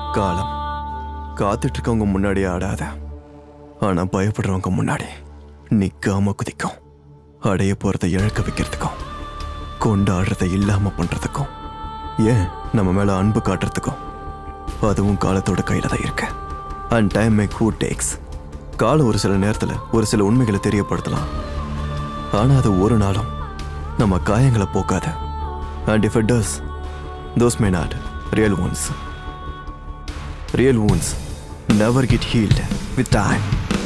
காலம் காத்துட்டு இருக்கவங்க முன்னாடி ஆடாத ஆனா பயப்படுறவங்க முன்னாடி நிக்காம குதிக்கும் அடைய போறதை இழக்க வைக்கிறதுக்கும் கொண்டாடுறதை இல்லாம பண்றதுக்கும் ஏன் நம்ம மேல அன்பு காட்டுறதுக்கும் அதுவும் காலத்தோட கையில தான் இருக்கு and time make who takes காலம் ஒரு சில நேரத்துல ஒரு சில உண்மைகளை தெரியப்படுத்தலாம் ஆனா அது ஒரு நாளும் நம்ம காயங்களை போக்காத and if it does those may not real wounds real wounds never get healed with time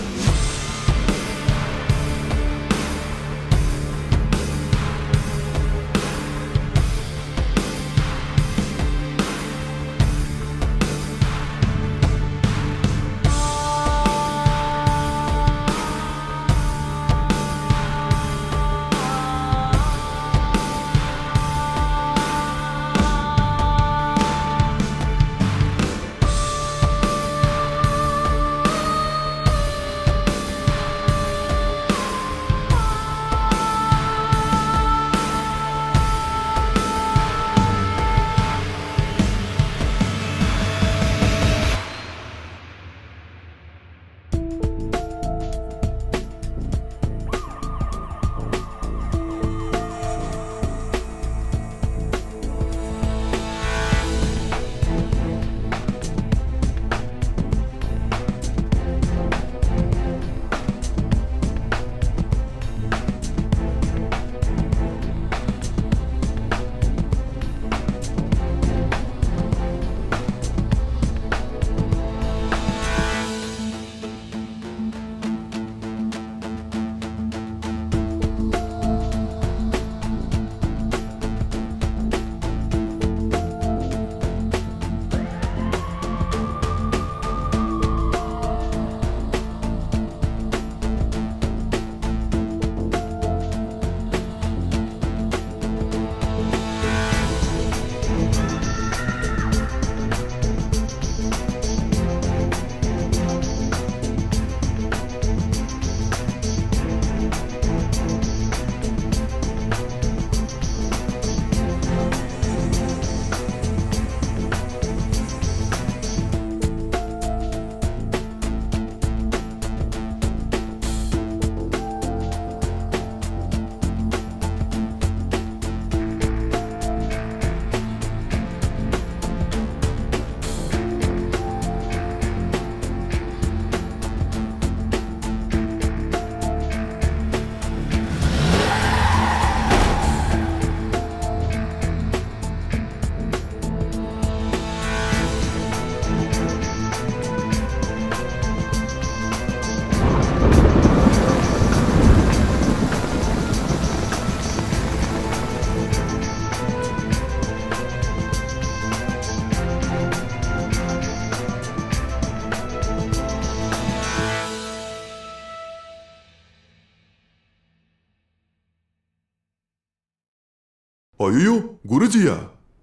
ஐயோ குருஜியா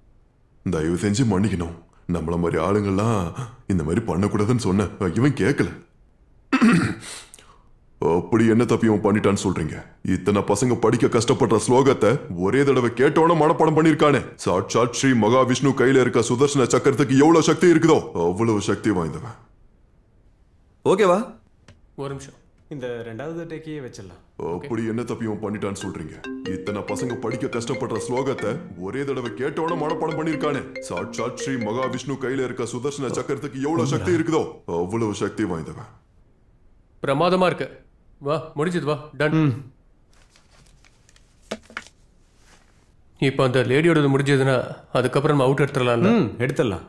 தயவு செஞ்சு மன்னிக்கணும் நம்மள மாதிரி ஆளுங்கள்லாம் இந்த மாதிரி பண்ணக்கூடாதுன்னு சொன்னேன் இவன் கேட்கல அப்படி என்ன தப்பி இவன் பண்ணிட்டான்னு சொல்றீங்க இத்தனை பசங்க படிக்க கஷ்டப்படுற ஸ்லோகத்தை ஒரே தடவை கேட்டோன்னு மனப்பாடம் பண்ணிருக்கானே சாட்சாத் ஸ்ரீ மகாவிஷ்ணு கையில இருக்க சுதர்சன சக்கரத்துக்கு எவ்வளவு சக்தி இருக்குதோ அவ்வளவு சக்தி வாய்ந்தவன் ஓகேவா ஒரு நிமிஷம் இந்த ரெண்டாவது டேக்கையே வச்சிடலாம் அப்படி என்ன தப்பி இவன் பண்ணிட்டான்னு சொல்றீங்க இத்தனை பசங்க படிக்க கஷ்டப்படுற ஸ்லோகத்தை ஒரே தடவை கேட்டோன்னு மனப்பாடம் பண்ணிருக்கானே சாட்சாத் ஸ்ரீ மகாவிஷ்ணு கையில இருக்க சுதர்சன சக்கரத்துக்கு எவ்வளவு சக்தி இருக்குதோ அவ்வளவு சக்தி வாய்ந்தவன் பிரமாதமா இருக்கு வா முடிஞ்சது வா டன் இப்போ அந்த லேடியோடது முடிஞ்சதுன்னா அதுக்கப்புறம் நம்ம அவுட் எடுத்துடலாம்ல ம் எடுத்துடலாம்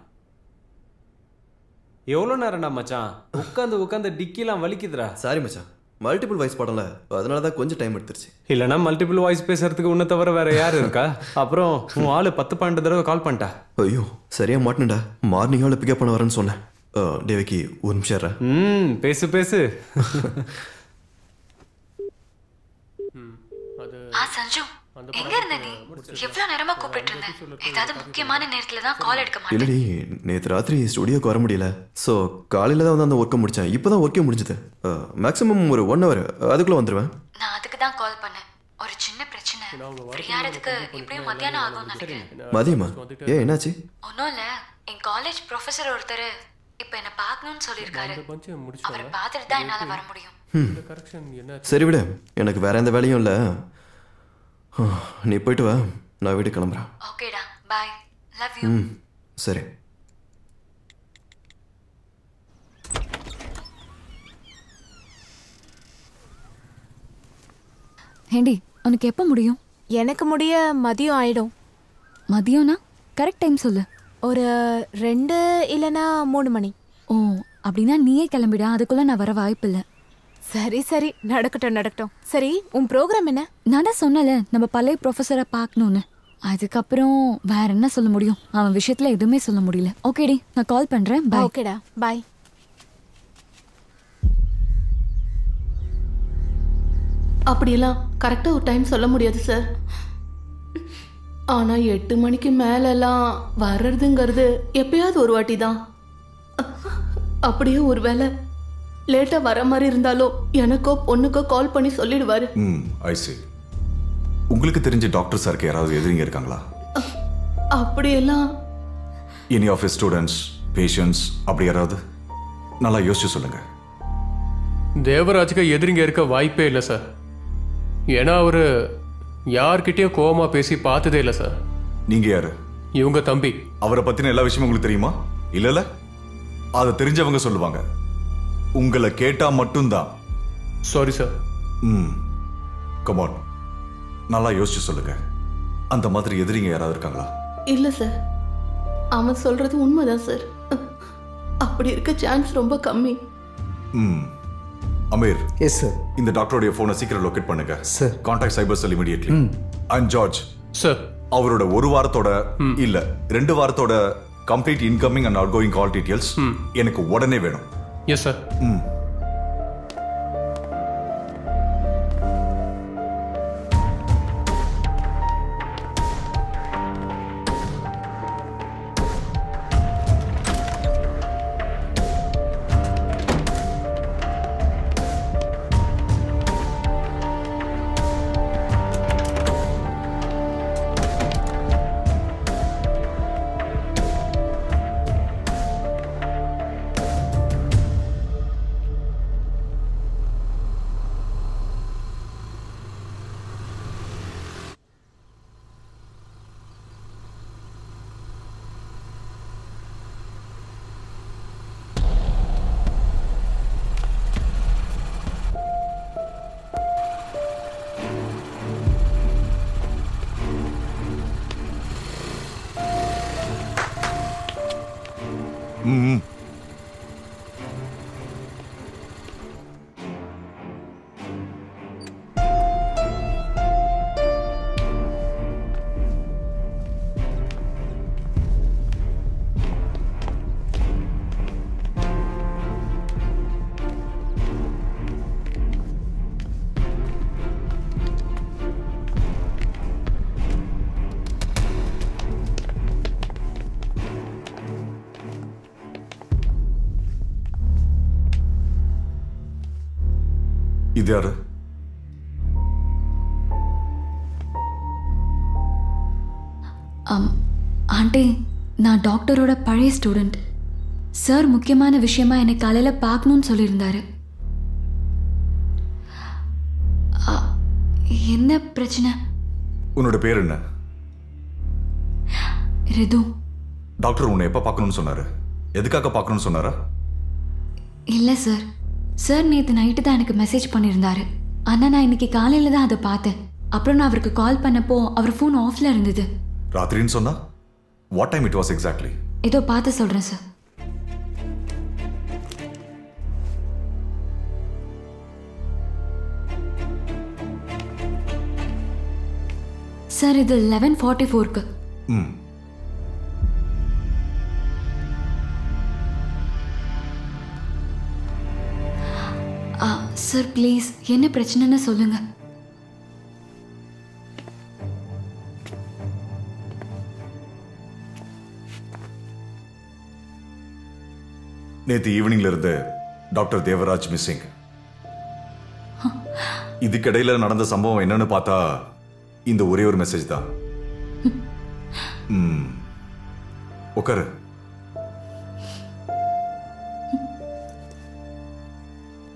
எவ்வளோ நேரம்டா மச்சான் உட்காந்து உட்காந்து டிக்கிலாம் வலிக்குதுடா சாரி மச்சான் மல்டிபிள் வாய்ஸ் படம்ல அதனால தான் கொஞ்சம் டைம் எடுத்துருச்சு இல்லைன்னா மல்டிபிள் வாய்ஸ் பேசுறதுக்கு உன்னை தவிர வேற யார் இருக்கா அப்புறம் உன் ஆளு பத்து பன்னெண்டு தடவை கால் பண்ணிட்டா ஐயோ சரியா மாட்டினடா மார்னிங் ஹாலில் பிக்கப் பண்ண வரேன்னு சொன்னேன் அஹ், தேவகி ஒரு நிமிஷம் இருடா. ம் பேசு பேசு ஆ சஞ்சு எங்க இருந்த நீ எவ்வளவு நேரமா கூப்பிட்டு இருந்தேன் ஏதாவது முக்கியமான நேரத்துல தான் கால் எடுக்க மாட்டேன் இல்லடி நேற்று ராத்திரி ஸ்டுடியோக்கு வர முடியல ஸோ காலையில் தான் வந்து அந்த ஒர்க்கை முடித்தேன் இப்போ தான் ஒர்க்கே முடிஞ்சது மேக்ஸிமம் ஒரு ஒன் ஹவர் அதுக்குள்ளே வந்துடுவேன் நான் அதுக்கு தான் கால் பண்ணேன் ஒரு சின்ன பிரச்சனை ஃப்ரீயாறதுக்கு இப்படியும் மத்தியானம் ஆகும்னு நினைக்கிறேன் மதியமா ஏன் என்னாச்சு ஒன்றும் இல்ல என் காலேஜ் ப்ரொஃபசர் ஒருத்தர் இப்போ என்ன பார்க்கணும்னு சொல்லியிருக்காரு இந்த பஞ்சை அவரை முடிச்சிட்டாங்க பார்த்துட்டு தான் என்னால வர முடியும் இந்த கரெக்ஷன் என்ன சரி விடு எனக்கு வேற எந்த வேலையும் இல்லை நீ போயிட்டு வா நான் வீட்டுக்கு கிளம்புறேன் ஓகேடா பாய் லவ் யூ ம் சரி ஏண்டி உனக்கு எப்போ முடியும் எனக்கு முடிய மதியம் ஆயிடும் மதியம்னா கரெக்ட் டைம் சொல்லு ஒரு ரெண்டு இல்லைன்னா மூணு மணி ஓ அப்படின்னா நீயே கிளம்பிடா அதுக்குள்ள நான் வர வாய்ப்பில்லை சரி சரி நடக்கட்டும் நடக்கட்டும் சரி உன் ப்ரோக்ராம் என்ன நான் தான் சொன்னல நம்ம பழைய ப்ரொஃபஸரை பார்க்கணுன்னு அதுக்கப்புறம் வேற என்ன சொல்ல முடியும் அவன் விஷயத்துல எதுவுமே சொல்ல முடியல ஓகேடி நான் கால் பண்றேன் பை ஓகேடா பாய் அப்படியெல்லாம் கரெக்டாக ஒரு டைம் சொல்ல முடியாது சார் ஆனால் எட்டு மணிக்கு மேலெல்லாம் வர்றதுங்கிறது எப்பயாவது ஒரு வாட்டி தான் அப்படியே ஒரு வேளை லேட்டாக வர மாதிரி இருந்தாலும் எனக்கோ பொண்ணுக்கோ கால் பண்ணி சொல்லிடுவாரு ம் ஐ see உங்களுக்கு தெரிஞ்ச டாக்டர் சாருக்கு யாராவது எதிரிங்க இருக்காங்களா அப்படியெல்லாம் எனி ஆஃப் ஸ்டூடெண்ட்ஸ் பேஷண்ட்ஸ் அப்படி யாராவது நல்லா யோசிச்சு சொல்லுங்க தேவராஜுக்கு எதிரிங்க இருக்க வாய்ப்பே இல்லை சார் ஏன்னா அவரு யார்கிட்டயும் கோவமா பேசி பார்த்ததே இல்லை சார் நீங்க யாரு இவங்க தம்பி அவரை பத்தின எல்லா விஷயமும் உங்களுக்கு தெரியுமா இல்லல அதை தெரிஞ்சவங்க சொல்லுவாங்க உங்களை கேட்டா மட்டும்தான் சாரி சார் ம் கமான் நல்லா யோசிச்சு சொல்லுங்க அந்த மாதிரி எதிரிங்க யாராவது இருக்காங்களா இல்லை சார் அவன் சொல்றது உண்மைதான் சார் அப்படி இருக்க சான்ஸ் ரொம்ப கம்மி ம் அமீர் எஸ் சார் இந்த டாக்டருடைய போனை சீக்கிரம் லொகேட் பண்ணுங்க Sir. Contact cyber cell immediately and George sir அவரோட ஒரு வாரத்தோட இல்ல ரெண்டு வாரத்தோட complete incoming and outgoing call details எனக்கு உடனே வேணும் எஸ் சார் ம் இது யாரு ஆம் ஆண்டி நான் டாக்டரோட பழைய ஸ்டூடெண்ட் சார் முக்கியமான விஷயமா என்னை காலையில் பார்க்கணும்னு சொல்லியிருந்தாரு ஆ, என்ன பிரச்சனை உன்னோட பேர் என்ன ரிது டாக்டர் உன்னை எப்ப பார்க்கணும்னு சொன்னாரு எதுக்காக பார்க்கணும்னு சொன்னாரா இல்லை சார் சார் நேற்று நைட்டு தான் எனக்கு மெசேஜ் பண்ணியிருந்தாரு ஆனால் நான் இன்னைக்கு காலையில் தான் அதை பார்த்தேன் அப்புறம் நான் அவருக்கு கால் பண்ணப்போ அவர் ஃபோன் ஆஃப்ல இருந்தது ராத்திரின்னு சொன்னா what time it was exactly ஏதோ பார்த்து சொல்கிறேன் சார் சார் இது லெவன் ஃபார்ட்டி ஃபோருக்கு ம் சார் ப்ளீஸ் என்ன பிரச்சனைன்னு சொல்லுங்க நேத்து ஈவினிங்ல இருந்து டாக்டர் தேவராஜ் மிஸ்ஸிங் இதுக்கிடையில நடந்த சம்பவம் என்னன்னு பார்த்தா இந்த ஒரே ஒரு மெசேஜ் தான் ம். உட்காரு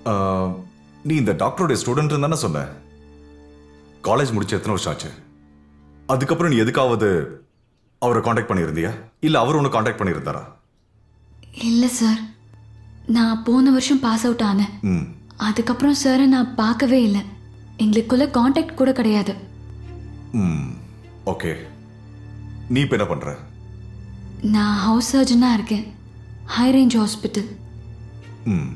ஆஹ், நீ இந்த டாக்டருடைய ஸ்டூடெண்ட் தானே சொன்ன காலேஜ் முடிச்சு எத்தனை வருஷம் ஆச்சு அதுக்கப்புறம் நீ எதுக்காவது அவரை காண்டாக்ட் பண்ணியிருந்தியா இல்ல அவர் உன்னை காண்டாக்ட் பண்ணியிருந்தாரா இல்லை சார் நான் போன வருஷம் பாஸ் அவுட் ஆனேன் ம் அதுக்கப்புறம் சாரை நான் பார்க்கவே இல்லை எங்களுக்குள்ள காண்டாக்ட் கூட கிடையாது ம் ஓகே நீ இப்போ என்ன பண்ற நான் ஹவுஸ் சர்ஜனாக இருக்கேன் ஹை ரேஞ்ச் ஹாஸ்பிட்டல் ம்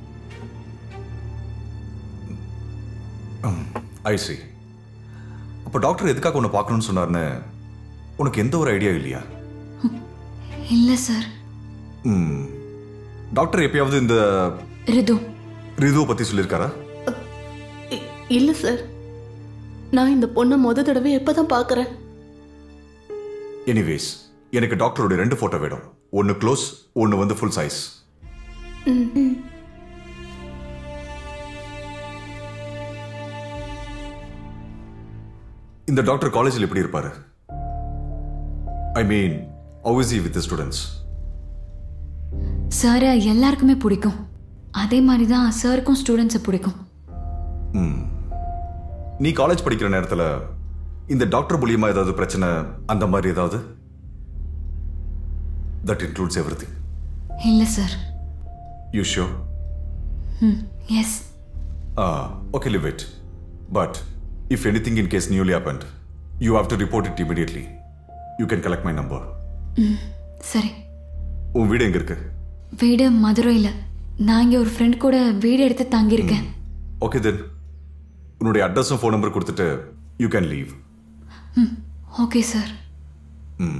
ஐ சி அப்போ டாக்டர் எதுக்காக உன்னை பார்க்கணும்னு சொன்னார்னு உனக்கு எந்த ஒரு ஐடியா இல்லையா இல்லை சார் ம் டாக்டர் எப்பயாவது இந்த ரிது ரிதுவை பற்றி சொல்லியிருக்காரா இ- இல்ல சார் நான் இந்த பொண்ணை முத தடவை எப்பதான் பார்க்கறேன் எனிவேஸ் எனக்கு டாக்டருடைய ரெண்டு ஃபோட்டோ வேணும் ஒன்று க்ளோஸ் ஒன்று வந்து ஃபுல் சைஸ் ம், ம். இந்த டாக்டர் காலேஜில் எப்படி இருப்பாரு I mean always with students சாரை எல்லாருக்குமே பிடிக்கும் அதே மாதிரி தான் சாருக்கும் ஸ்டூடெண்ட்ஸை பிடிக்கும் ம் நீ காலேஜ் படிக்கிற நேரத்தில் இந்த டாக்டர் மூலியமா ஏதாவது பிரச்சனை அந்த மாதிரி ஏதாவது தட் இன்க்ளூட்ஸ் எவ்ரி திங் இல்லை sir you show hmm yes okay leave it but if anything in case newly happened you have to report it immediately you can collect my number hmm சரி உன் வீடு எங்க இருக்கு வீடு மதுரையில் நான் இங்கே ஒரு ஃப்ரெண்ட் கூட வீடு எடுத்து தங்கியிருக்கேன் ஓகே தென் உன்னுடைய அட்ரஸும் ஃபோன் நம்பர் கொடுத்துட்டு you can leave hmm okay sir hmm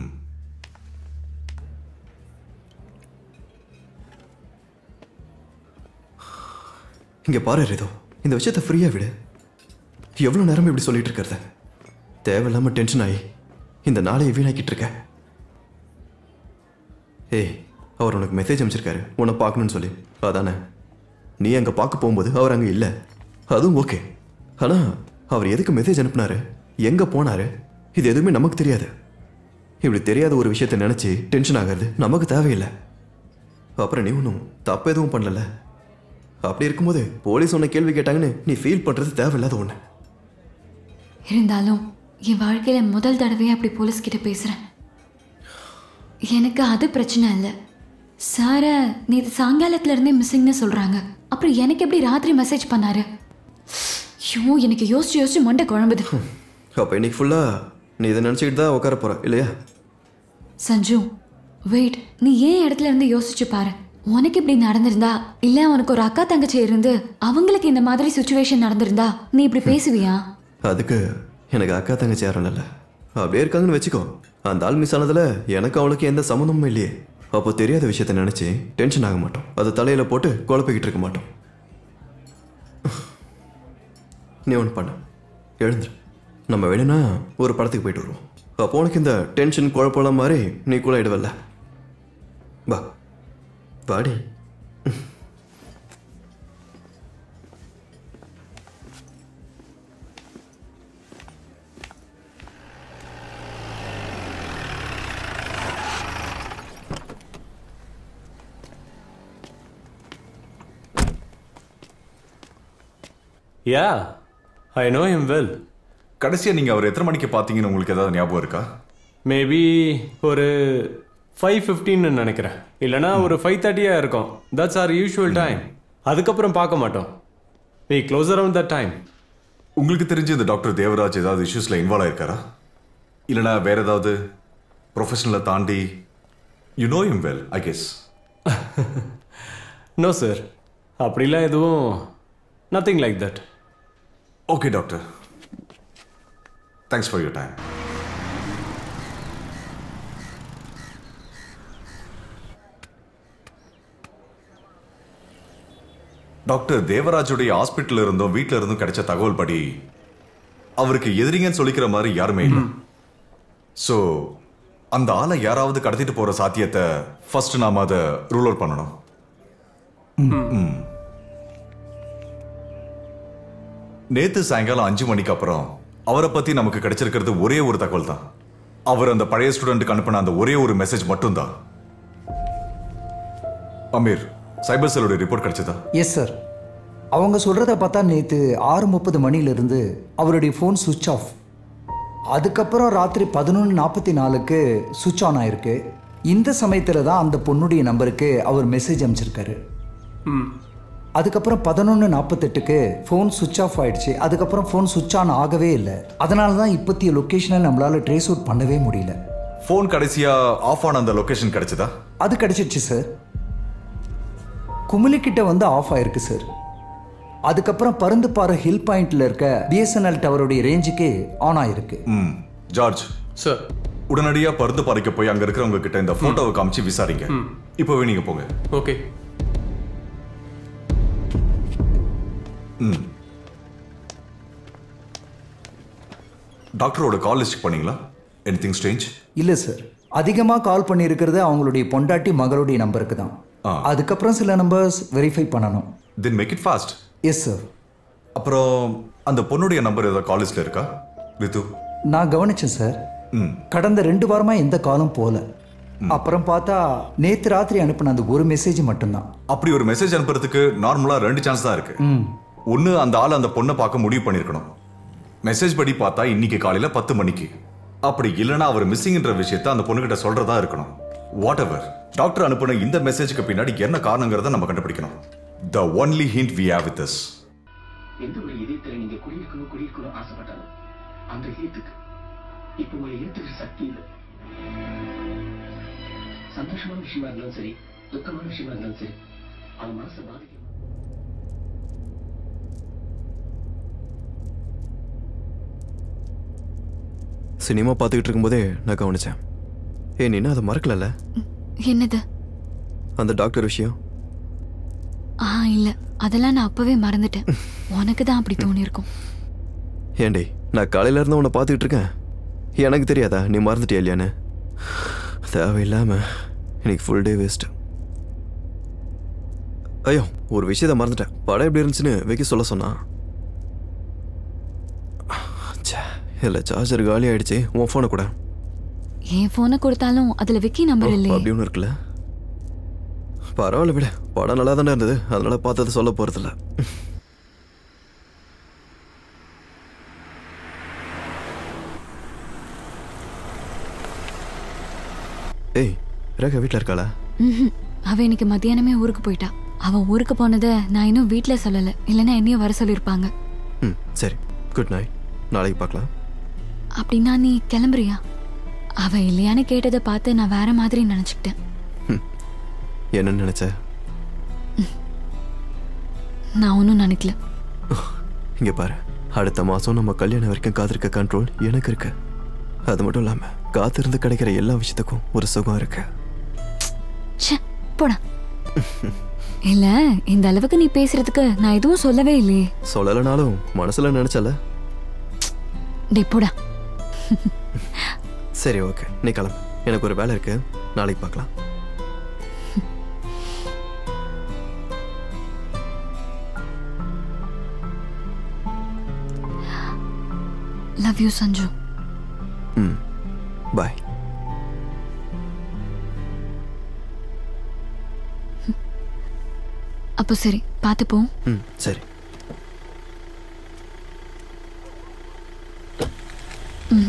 இங்க பாரு ரிதோ இந்த விஷயத்த ஃப்ரீயா விடு எவ்வளவு நேரம் இப்படி சொல்லிட்டு இருக்கிறத தேவையில்லாம டென்ஷன் ஆகி இந்த நாளையை வீணாக்கிட்டு இருக்க ஏய் அவர் உனக்கு மெசேஜ் அனுப்பிச்சிருக்காரு உன்னை பார்க்கணும்னு சொல்லி அதானே நீ அங்க பார்க்க போகும்போது அவர் அங்க இல்ல அதுவும் ஓகே ஆனா அவர் எதுக்கு மெசேஜ் அனுப்புனாரு எங்க போனாரு இது எதுவுமே நமக்கு தெரியாது இப்படி தெரியாத ஒரு விஷயத்தை நினைச்சு டென்ஷன் ஆகிறது நமக்கு தேவையில்லை அப்புறம் நீ ஒன்றும் தப்பு எதுவும் பண்ணல அப்படி இருக்கும்போது போலீஸ் உன்னை கேள்வி கேட்டாங்கன்னு நீ ஃபீல் பண்றது தேவையில்லாத ஒன்று இருந்தாலும் என் வாழ்க்கையில் முதல் தடவையாக அப்படி போலீஸ்கிட்ட பேசுகிறேன் எனக்கு அது பிரச்சனை இல்லை சாரை நேற்று சாயங்காலத்துல இருந்தே மிஸ்ஸிங்னு சொல்கிறாங்க அப்புறம் எனக்கு எப்படி ராத்திரி மெசேஜ் பண்ணாரு ஐயோ எனக்கு யோசிச்சு யோசிச்சு மண்டை குழம்புது அப்போ இன்னைக்கு ஃபுல்லாக நீ இதை நினச்சிக்கிட்டு தான் உட்கார போற இல்லையா சஞ்சு வெயிட் நீ ஏன் இடத்துல இருந்து யோசிச்சு பாரு உனக்கு இப்படி நடந்திருந்தா இல்ல உனக்கு ஒரு அக்கா தங்கச்சி இருந்து அவங்களுக்கு இந்த மாதிரி சுச்சுவேஷன் நடந்திருந்தா நீ இப்படி பேசுவியா அதுக்கு எனக்கு அக்கா தங்கச்சி யாரும் இல்லை அப்படியே இருக்காங்கன்னு வச்சுக்கோ அந்த ஆள் மிஸ் ஆனதுல எனக்கு அவளுக்கு எந்த சம்மந்தமும் இல்லையே அப்போ தெரியாத விஷயத்த நினச்சி டென்ஷன் ஆக மாட்டோம் அது தலையில போட்டு குழப்பிக்கிட்டு இருக்க மாட்டோம் நீ ஒன்று பண்ண எழுந்துரு நம்ம வேணும்னா ஒரு படத்துக்கு போயிட்டு வருவோம் அப்போ உனக்கு இந்த டென்ஷன் குழப்பம் மாதிரி நீ கூட இடுவல்ல வா வாடி yeah I know him well கடைசியா நீங்க அவர் எத்தனை மணிக்கு பார்த்தீங்கன்னு உங்களுக்கு ஏதாவது ஞாபகம் இருக்கா மேபி ஒரு ஃபைவ் ஃபிஃப்டின்னு நினைக்கிறேன் இல்லைனா ஒரு ஃபைவ் தேர்ட்டியாக இருக்கும் தட்ஸ் ஆர் யூஷுவல் டைம் அதுக்கப்புறம் பார்க்க மாட்டோம் we close around that time உங்களுக்கு தெரிஞ்சு இந்த டாக்டர் தேவராஜ் ஏதாவது இஷ்யூஸ்ல இன்வால்வ் ஆயிருக்காரா இல்லைனா வேற ஏதாவது ப்ரொஃபஷனலை தாண்டி you know um well I guess no sir அப்படிலாம் எதுவும் nothing like that okay doctor thanks for your time doctor தேவராஜுடைய ஹாஸ்பிட்டல் இருந்தும் வீட்டில் இருந்தும் கிடைச்ச தகவல் படி அவருக்கு எதிரிங்கன்னு சொல்லிக்கிற மாதிரி யாருமே இல்லை ஸோ அந்த ஆளை யாராவது கடத்திட்டு போற சாத்தியத்தை ஃபர்ஸ்ட் நாம அதை ரூல் அவுட் பண்ணணும் ம். நேத்து சாயங்காலம் அஞ்சு மணிக்கு அப்புறம் அவரை பத்தி நமக்கு கிடைச்சிருக்கிறது ஒரே ஒரு தகவல் தான் அவர் அந்த பழைய ஸ்டூடெண்ட்டுக்கு அனுப்பின அந்த ஒரே ஒரு மெசேஜ் மட்டும்தான் அமீர் சைபர் செல்லோட ரிப்போர்ட் கிடைச்சதா எஸ் சார் அவங்க சொல்கிறத பார்த்தா நேற்று ஆறு முப்பது மணிலேருந்து அவருடைய ஃபோன் சுவிட்ச் ஆஃப் அதுக்கப்புறம் ராத்திரி பதினொன்று நாற்பத்தி நாலுக்கு சுவிட்ச் ஆன் ஆயிருக்கு இந்த சமயத்தில் தான் அந்த பொண்ணுடைய நம்பருக்கு அவர் மெசேஜ் அனுப்பிச்சிருக்காரு ம் அதுக்கப்புறம் பதினொன்று நாற்பத்தெட்டுக்கு ஃபோன் சுவிட்ச் ஆஃப் ஆயிடுச்சு அதுக்கப்புறம் ஃபோன் சுவிட்ச் ஆன் ஆகவே இல்லை அதனால தான் இப்போத்திய லொக்கேஷனை நம்மளால் ட்ரேஸ் அவுட் பண்ணவே முடியல ஃபோன் கடைசியா ஆஃப் ஆன அந்த லொகேஷன் கிடைச்சதா அது கிடைச்சிடுச்சு சார் குமிலிக்கிட்ட வந்து ஆஃப் ஆயிருக்கு சார் அதுக்கப்புறம் பருந்துப்பாறை ஹில் பாயிண்ட்ல இருக்க பிஎஸ்என்எல் டவருடைய ரேஞ்சுக்கு ஆன் ஆயிருக்கு ம் ஜார்ஜ் சார் உடனடியா பருந்து பாறைக்கு போய் அங்க இருக்கிறவங்க கிட்ட இந்த போட்டோவை காமிச்சு விசாரிங்க ம். இப்போவே நீங்க போங்க ஓகே ம் டாக்டரோட கால் லிஸ்ட் பண்ணீங்களா எனிதிங் ஸ்ட்ரேஞ்ச் இல்லை சார் அதிகமாக கால் பண்ணியிருக்கிறது அவங்களுடைய பொண்டாட்டி மகளுடைய நம்பருக்கு தான் அதுக்கப்புறம் சில நம்பர்ஸ் வெரிஃபை பண்ணணும் then make it fast yes sir அப்புறம் அந்த பொண்ணுடைய நம்பர் ஏதாவது கால் லிஸ்ட்ல இருக்கா ரித்து நான் கவனிச்சேன் சார் ம் கடந்த ரெண்டு வாரமா எந்த காலும் போல அப்புறம் பார்த்தா நேத்து ராத்திரி அனுப்பின அந்த ஒரு மெசேஜ் மட்டும்தான் அப்படி ஒரு மெசேஜ் அனுப்புறதுக்கு நார்மலா ரெண்டு சான்ஸ் தான் இருக்கு ம் ஒன்னு அந்த ஆள் அந்த பொண்ணை பார்க்க முடிவு பண்ணிருக்கணும் மெசேஜ் படி பார்த்தா இன்னைக்கு காலையில பத்து மணிக்கு அப்படி இல்லைன்னா அவர் மிஸ்ஸிங்ன்ற விஷயத்த அந்த பொண்ணுகிட்ட சொல்றதா இருக்கணும் வாட் எவர் டாக்டர் அனுப்புன இந்த மெசேஜ்க்கு பின்னாடி என்ன காரணங்கிறத நம்ம கண்டுபிடிக்கணும் the only hint we have with this எந்த ஒரு இதயத்துல நீங்க குடியிருக்கணும் குடியிருக்கணும் ஆசைப்பட்டாலும் அந்த இதயத்துக்கு இப்ப உங்களை ஏத்துக்கிற சக்தி இல்லை சந்தோஷமான விஷயமா இருந்தாலும் சரி துக்கமான விஷயமா இருந்தாலும் சரி அது மனசை பாதிக்கும் சினிமா பார்த்துக்கிட்டு இருக்கும்போதே நான் கவனிச்சேன் ஏ நீ அதை மறக்கலல்ல என்னது அந்த டாக்டர் விஷயம் ஆ இல்ல அதெல்லாம் நான் அப்பவே மறந்துட்டேன் உனக்கு தான் அப்படி தோணியிருக்கும் ஏண்டி நான் காலையில இருந்து உன்னை பார்த்துக்கிட்டு இருக்கேன் எனக்கு தெரியாதா நீ மறந்துட்டியா இல்லையான்னு தேவையில்லாம இன்னைக்கு ஃபுல் டே வேஸ்ட் ஐயோ ஒரு விஷயத்த மறந்துட்டேன் படம் எப்படி இருந்துச்சுன்னு வைக்க சொல்ல சொன்னான் ச்சே, இதுல சார்ஜர் காலி ஆயிடுச்சு உன் ஃபோனை கூட என் போனை கொடுத்தாலும் அதுல விக்கி நம்பர் இல்லையே அப்படி ஒன்று இருக்குல்ல பரவாயில்ல விட படம் நல்லா தானே இருந்தது அதனால பார்த்தது சொல்ல போறதில்ல ஏய் ரேகா வீட்டில் இருக்காளா ம்ஹும். அவ இன்னைக்கு மத்தியானமே ஊருக்கு போயிட்டா அவ ஊருக்கு போனதை நான் இன்னும் வீட்ல சொல்லல இல்லைன்னா என்னையும் வர சொல்லியிருப்பாங்க ம் சரி குட் நைட் நாளைக்கு பார்க்கலாம் அப்படின்னா நீ கிளம்புறியா அவ இல்லையான்னு கேட்டதை பார்த்து நான் வேற மாதிரி நினைச்சுக்கிட்டேன் என்னன்னு நினைச்ச நான் ஒன்றும் நினைக்கல இங்க பாரு அடுத்த மாசம் நம்ம கல்யாணம் வரைக்கும் காத்திருக்க கண்ட்ரோல் எனக்கு இருக்கு அது மட்டும் இல்லாம காத்திருந்து கிடைக்கிற எல்லா விஷயத்துக்கும் ஒரு சுகம் இருக்கு ச்சே போடா இல்ல இந்த அளவுக்கு நீ பேசுறதுக்கு நான் எதுவும் சொல்லவே இல்லையே சொல்லலைனாலும் மனசுல நினைச்சல டேய் போடா சரி ஓகே நீ கிளம்பு எனக்கு ஒரு வேலை இருக்கு நாளைக்கு பார்க்கலாம் லவ் யூ சஞ்சு ம் பாய் அப்போ சரி பார்த்து போ ம் சரி ம்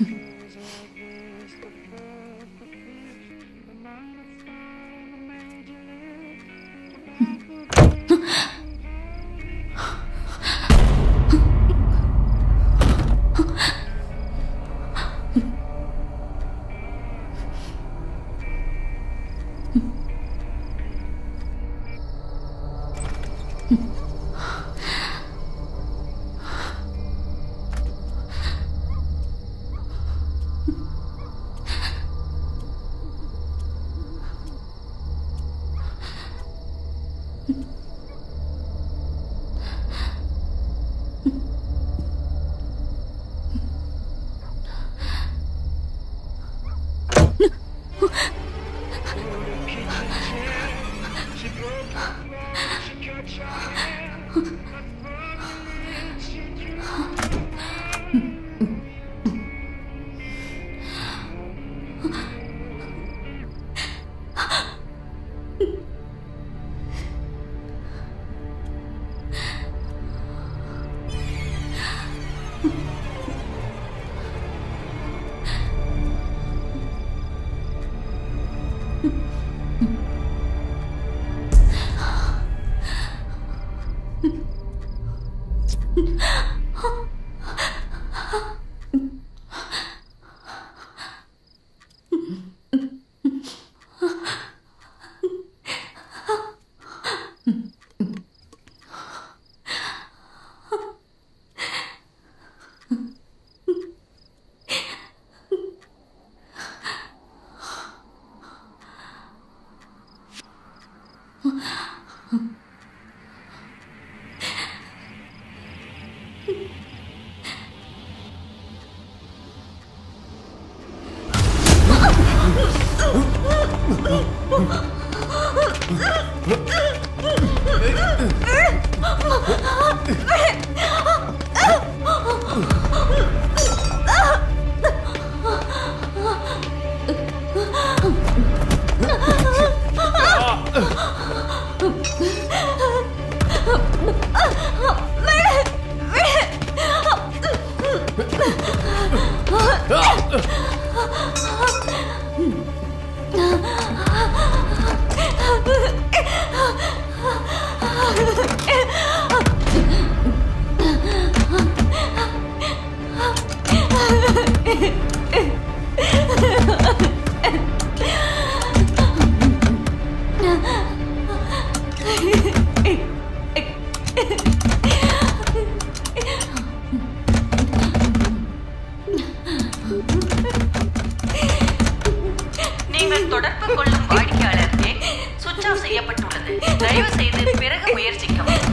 நீங்கள் தொடர்பு கொள்ளும் வாடிக்கையாளர் எண் சுவிட்ச் ஆஃப் செய்யப்பட்டுள்ளது தயவு செய்து பிறகு முயற்சிக்கவும்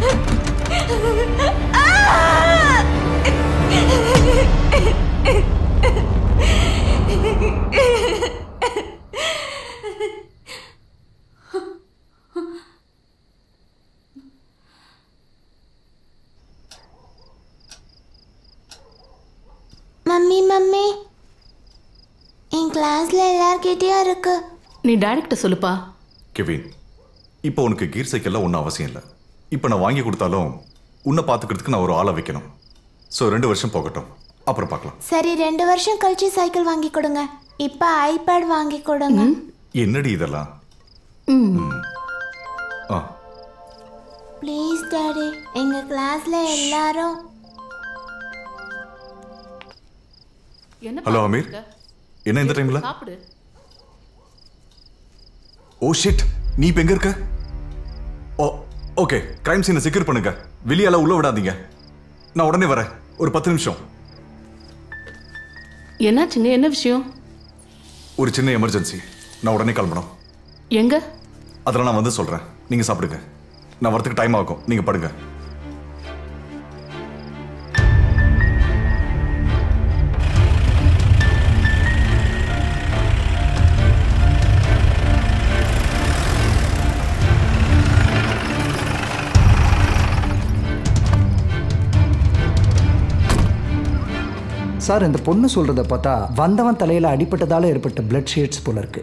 மம்மி மம்மி என் கிளாஸ்ல எல்லார்கிட்டயும் இருக்கு நீ டேரக்ட சொல்லுப்பா கெவின் இப்போ உனக்கு கீர் சைக்கிள்லாம் ஒன்றும் அவசியம் இல்லை இப்போ நான் வாங்கி கொடுத்தாலும் உன்னை பார்த்துக்கிறதுக்கு நான் ஒரு ஆளை வைக்கணும் ஸோ ரெண்டு வருஷம் போகட்டும் அப்புறம் பார்க்கலாம் சரி ரெண்டு வருஷம் கழிச்சு சைக்கிள் வாங்கி கொடுங்க இப்ப ஐபேட் வாங்கி கொடுங்க என்னடி இதெல்லாம் ஆ ப்ளீஸ் டாடி எங்க கிளாஸ்ல எல்லாரும் ஹலோ அமீர் என்ன இந்த டைம்ல சாப்பிடு ஓ ஷிட் நீ இப்போ எங்க இருக்க ஓ ஓகே கிரைம் சீனை செக்யூர் பண்ணுங்க வெளியால உள்ள விடாதீங்க நான் உடனே வரேன் ஒரு பத்து நிமிஷம் என்னாச்சுங்க என்ன விஷயம் ஒரு சின்ன எமர்ஜென்சி நான் உடனே கிளம்பணும் எங்க அதெல்லாம் நான் வந்து சொல்றேன் நீங்க சாப்பிடுங்க நான் வரதுக்கு டைம் ஆகும் நீங்க படுங்க சார் இந்த பொண்ணு சொல்றத பார்த்தா வந்தவன் தலையில அடிபட்டதால ஏற்பட்ட பிளட் ஷேட்ஸ் போல இருக்கு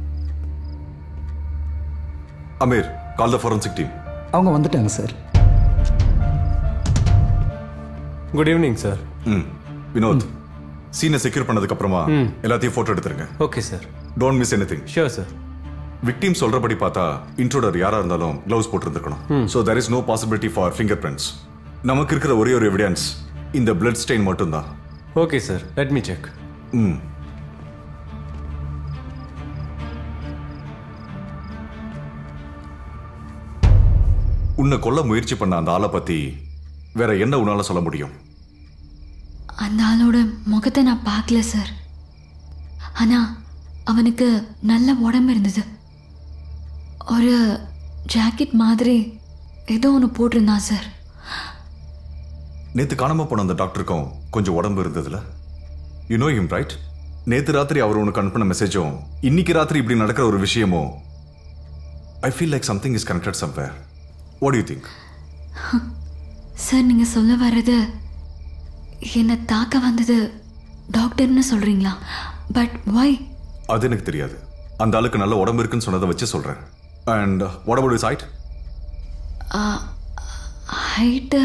Ameer call the forensic team அவங்க வந்துட்டாங்க சார் குட் ஈவினிங் சார் ம் வினோத் சீனை செக்யூர் பண்ணதுக்கு அப்புறமா ம். எல்லாத்தையும் போட்டோ எடுத்துருங்க okay sir don't miss anything sure sir victim சொல்றபடி பார்த்தா இன்ட்ரோடர் யாரா இருந்தாலும் க்ளவுஸ் போட்டிருந்திருக்கணும் so there is no possibility for fingerprints நமக்கு இருக்கிற ஒரே ஒரு எவிடன்ஸ் இந்த பிளட் ஸ்டெயின் மட்டும்தான் okay sir let me check hmm உன்னை கொல்ல முயற்சி பண்ண அந்த ஆளை பத்தி வேற என்ன உன்னால சொல்ல முடியும் அந்த ஆளோட முகத்தை நான் பார்க்கல சார் ஆனா அவனுக்கு நல்ல உடம்பு இருந்தது ஒரு ஜாக்கெட் மாதிரி ஏதோ ஒன்று போட்டிருந்தான் சார் நேத்து காணாம போன அந்த டாக்டருக்கும் கொஞ்சம் உடம்பு இருந்ததுல யூ நோ ஹிம் ரைட் நேத்து ராத்திரி அவர் உனக்கு அனுப்பின மெசேஜும் இன்னைக்கு ராத்திரி இப்படி நடக்கிற ஒரு விஷயமும் I feel like something is connected somewhere what you think sir நீங்கள் சொல்ல வர்றது என்னை தாக்க வந்தது டாக்டர்னு சொல்கிறீங்களா பட் ஒய் அது எனக்கு தெரியாது அந்த ஆளுக்கு நல்ல உடம்பு இருக்குன்னு சொன்னதை வச்சு சொல்றேன் and what about is height height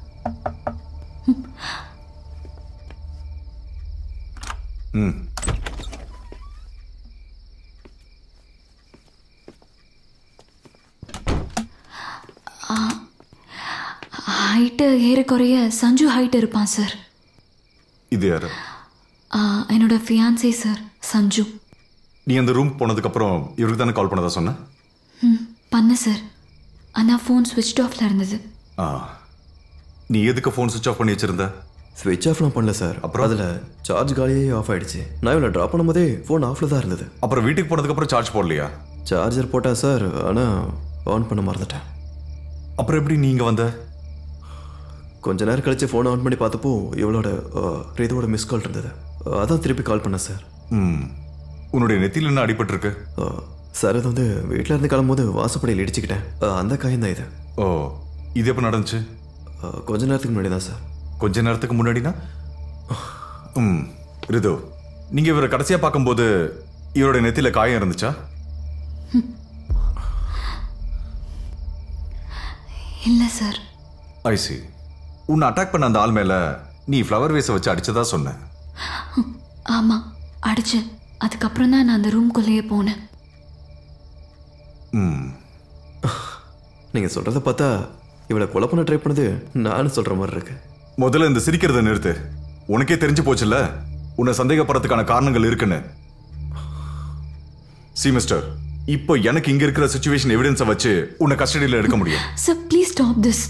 hmm height ஏறக்குறைய சஞ்சு ஹைட் இருப்பான் சார் இது யாரு ஆ, என்னோட ஃபியான்சி சார் சஞ்சு நீ அந்த ரூம் போனதுக்கு அப்புறம் இவருக்கு தானே கால் பண்ணதா சொன்ன ம் பண்ண சார் ஆனால் ஃபோன் ஸ்விட்ச் ஆஃப்ல இருந்தது ஆ நீ எதுக்கு ஃபோன் சுவிச் ஆஃப் பண்ணி வச்சிருந்த ஸ்விட்ச் ஆஃப்லாம் பண்ணல சார் அப்புறம் அதில் சார்ஜ் காலியாகி ஆஃப் ஆயிடுச்சு நான் இவனை ட்ராப் பண்ணும்போதே ஃபோன் ஆஃப்ல தான் இருந்தது அப்புறம் வீட்டுக்கு போனதுக்கு அப்புறம் சார்ஜ் போடலையா சார்ஜர் போட்டேன் சார் ஆனால் ஆன் பண்ண மறந்துட்டேன் அப்புறம் எப்படி நீங்க வந்த கொஞ்ச நேரம் கழிச்சு ஃபோன் ஆன் பண்ணி பார்த்தப்போ இவளோட இதோட மிஸ் கால் இருந்தது அதான் திருப்பி கால் பண்ணேன் சார் ம் உன்னுடைய நெத்தியில் என்ன அடிபட்டிருக்கு சார் அது வந்து வீட்டில் இருந்து கிளம்பும்போது வாசப்படியில் இடிச்சுக்கிட்டேன் அஹ், அந்த காயம் தான் இது ஓ இது எப்போ நடந்துச்சு அஹ், கொஞ்ச நேரத்துக்கு முன்னாடி தான் சார் கொஞ்ச நேரத்துக்கு முன்னாடினா ம் ரிது நீங்க இவரை கடைசியா பார்க்கும்போது இவரோட நெத்தியில காயம் இருந்துச்சா இல்லை சார் ஐசி உன்னை அட்டாக் பண்ண அந்த ஆள் மேல நீ ஃப்ளவர் வேஸை வச்சு அடிச்சதா சொன்ன ஆமாம் அடிச்சேன் அதுக்கப்புறம் தான் நான் அந்த ரூம்குள்ளேயே போனேன் ம் நீங்கள் சொல்கிறத பார்த்தா இவளை கொலை பண்ண ட்ரை பண்ணது நானும் சொல்கிற மாதிரி இருக்கு முதல்ல இந்த சிரிக்கிறத நிறுத்து உனக்கே தெரிஞ்சு போச்சுல்ல உன்னை சந்தேகப்படுறதுக்கான காரணங்கள் இருக்குன்னு சி மிஸ்டர் இப்போ எனக்கு இங்க இருக்கிற சுச்சுவேஷன் எவிடன்ஸை வச்சு உன்னை கஸ்டடியில் எடுக்க முடியும் sir please stop this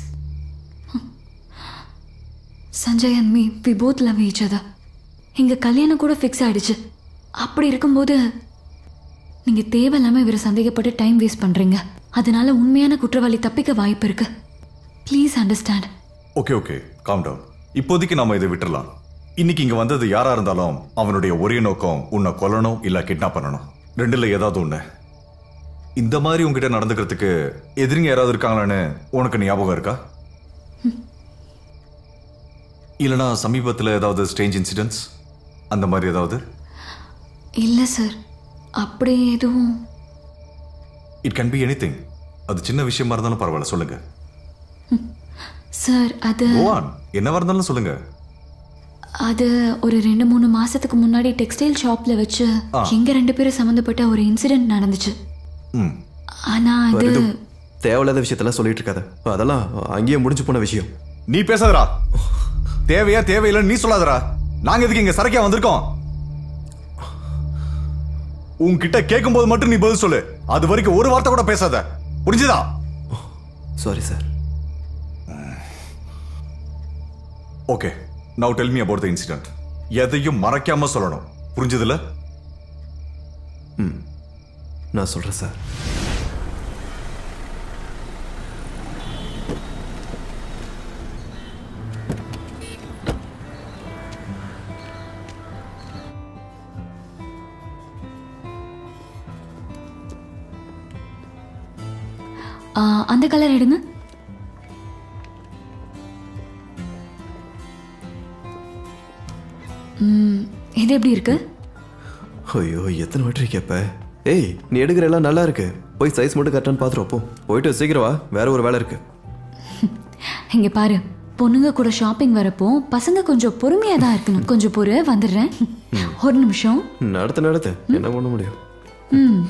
Sanjay and me we both love each other எங்கள் கல்யாணம் கூட ஃபிக்ஸ் ஆயிடுச்சு அப்படி இருக்கும்போது நீங்கள் தேவையில்லாமல் இவரை சந்தேகப்பட்டு டைம் வேஸ்ட் பண்ணுறீங்க அதனால உண்மையான குற்றவாளி தப்பிக்க வாய்ப்பு இருக்கு please understand okay okay calm down இப்போதைக்கு நாம இதை விட்டுறலாம் இன்னைக்கு இங்க வந்தது யாரா இருந்தாலும் அவனுடைய ஒரே நோக்கம் உன்னை கொல்லணும் இல்ல கிட்னாப் பண்ணணும் ரெண்டுல ஏதாவது ஒண்ணு இந்த மாதிரி உன்கிட்ட நடந்துக்கிறதுக்கு எதிரிங்க யாராவது இருக்காங்களான்னு உனக்கு ஞாபகம் இருக்கா இல்லனா சமீபத்துல ஏதாவது ஸ்டேஞ்ச் இன்சிடென்ட்ஸ் அந்த மாதிரி ஏதாவது இல்லை சார் அப்படி எதுவும் இட் கேன் பி எனிதிங் அது சின்ன விஷயமா இருந்தாலும் பரவாயில்ல சொல்லுங்க சார் அது Go on. என்னவா இருந்தாலும் சொல்லுங்க அது ஒரு ரெண்டு மூணு மாசத்துக்கு முன்னாடி டெக்ஸ்டைல் ஷாப்ல வச்சு ஆ. எங்க ரெண்டு பேரும் சம்மந்தப்பட்ட ஒரு இன்சிடென்ட் நடந்துச்சு ம் ஆனா அது ரிது, தேவையில்லாத விஷயத்தெல்லாம் சொல்லிட்டு இருக்காத அதெல்லாம் அங்கேயே முடிஞ்சு போன விஷயம் நீ பேசாதடா தேவையா தேவையில்லைன்னு நீ சொல்லாதடா நாங்க எதுக்கு இங்க சரக்கா வந்திருக்கோம் உன்கிட்ட கேட்கும்போது மட்டும் நீ பதில் சொல்லு அது வரைக்கும் ஒரு வார்த்தை கூட பேசாத புரிஞ்சுதா sorry sir okay now tell me about the incident எதையும் மறைக்காம சொல்லணும் புரிஞ்சதுல ம் நான் சொல்கிறேன் சார் ஆ, அந்த கலர் எடுங்க ம், இது எப்படி இருக்கு ஐயோ எத்தனை வாட்டி கேட்ப ஏய் நீ எடுக்கிற எல்லாம் நல்லா இருக்கு போய் சைஸ் மட்டும் கரெக்டான்னு பார்த்துருவோம் போ போயிட்டு சீக்கிரம் வா வேற ஒரு வேலை இருக்கு இங்க பாரு பொண்ணுங்க கூட ஷாப்பிங் வரப்போ பசங்க கொஞ்சம் பொறுமையா தான் இருக்கணும் கொஞ்சம் பொறு வந்துடுறேன் ஒரு நிமிஷம் நடத்து நடத்து என்ன பண்ண முடியும் ம்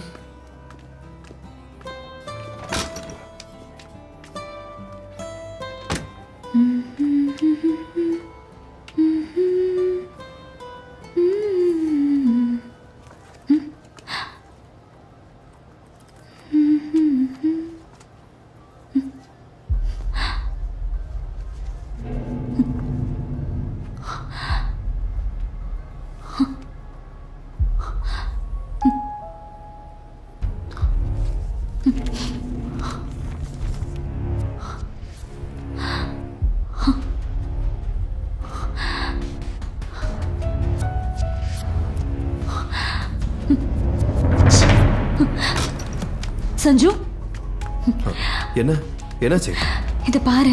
சஞ்சு என்ன என்னாச்சு இதை பாரு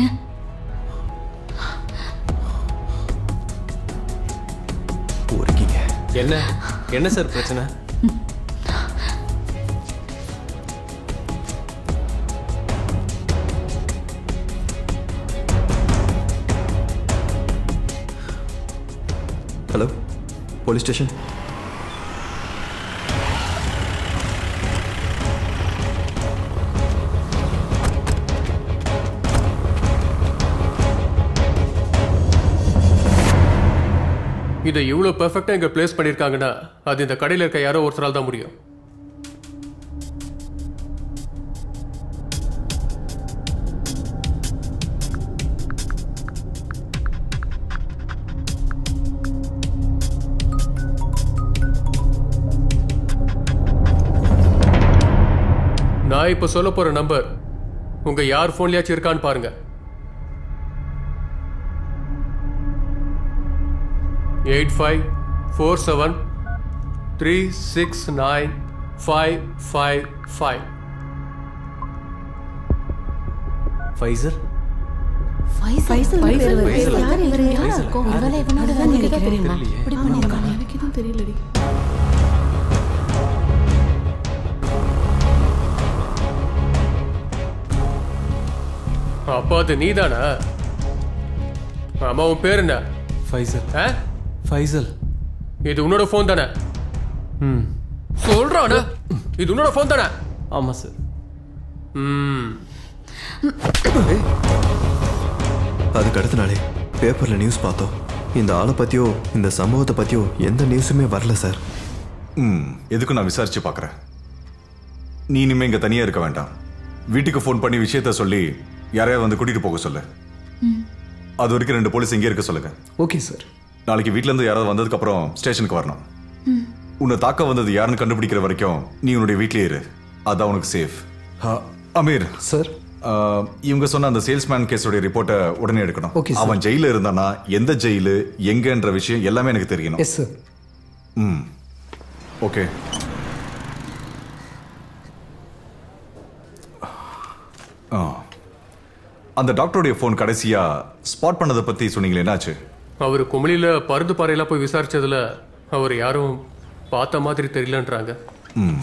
பொறுக்கிங்க என்ன என்ன சார் பிரச்சனை ஹலோ போலீஸ் ஸ்டேஷன் இதை இவ்வளோ பெர்ஃபெக்டாக இங்கே ப்ளேஸ் பண்ணியிருக்காங்கன்னா அது இந்த கடையில் இருக்க யாரோ ஒருத்தரால் தான் முடியும் நான் இப்போ சொல்ல போற நம்பர் உங்க யார் ஃபோன்லயாச்சும் இருக்கான்னு பாருங்க eight five four seven three six nine five five five Faisal Faisal Faisal பேரு வருது. ஃபைசல். யார் இவரு? யாரா ஃபைசல். இருக்கும்? இவளை இவனோட தான் நினைக்கிறேன். தெரியுமா? இப்படி பண்ணிருக்காங்க. எனக்கு எதுவும் தெரியலடி அப்போ அது நீதானா ஆமா உன் பேர் என்ன ஃபைசல் ஆ ஃபைசல் இது உன்னோட ஃபோன் தானே ம் சொல்றானே இது உன்னோட ஃபோன் தானே ஆமாம் சார் ம் அதுக்கு அடுத்த நாளே பேப்பரில் நியூஸ் பார்த்தோம் இந்த ஆளை பற்றியோ இந்த சம்பவத்தை பற்றியோ எந்த நியூஸுமே வரல சார் ம் எதுக்கும் நான் விசாரிச்சு பார்க்குறேன் நீ இனிமே இங்கே தனியாக இருக்க வேண்டாம் வீட்டுக்கு ஃபோன் பண்ணி விஷயத்த சொல்லி யாரையாவது வந்து கூட்டிகிட்டு போக சொல்லு அது வரைக்கும் ரெண்டு போலீஸ் இங்கே இருக்க சொல்லுங்க ஓகே சார் நாளைக்கு வீட்டிலேருந்து யாராவது வந்ததுக்கப்புறம் ஸ்டேஷனுக்கு வரணும் உன்னை தாக்க வந்தது யாருன்னு கண்டுபிடிக்கிற வரைக்கும் நீ உன்னுடைய வீட்லயே இரு அதான் உனக்கு சேஃப் அமீர் சார் இவங்க சொன்ன அந்த சேல்ஸ்மேன் கேஸோட ரிப்போர்ட்டை உடனே எடுக்கணும் Okay, sir. அவன் ஜெயில இருந்தானா எந்த ஜெயிலு எங்கன்ற விஷயம் எல்லாமே எனக்கு தெரியணும் எஸ் சார் ம் ஓகே ஆ அந்த டாக்டருடைய ஃபோன் கடைசியா ஸ்பாட் பண்ணதை பத்தி சொன்னீங்களே என்னாச்சு அவர் குமிழில பருந்து பாறையெல்லாம் போய் விசாரிச்சதுல அவர் யாரும் பார்த்த மாதிரி தெரியலன்றாங்க ம்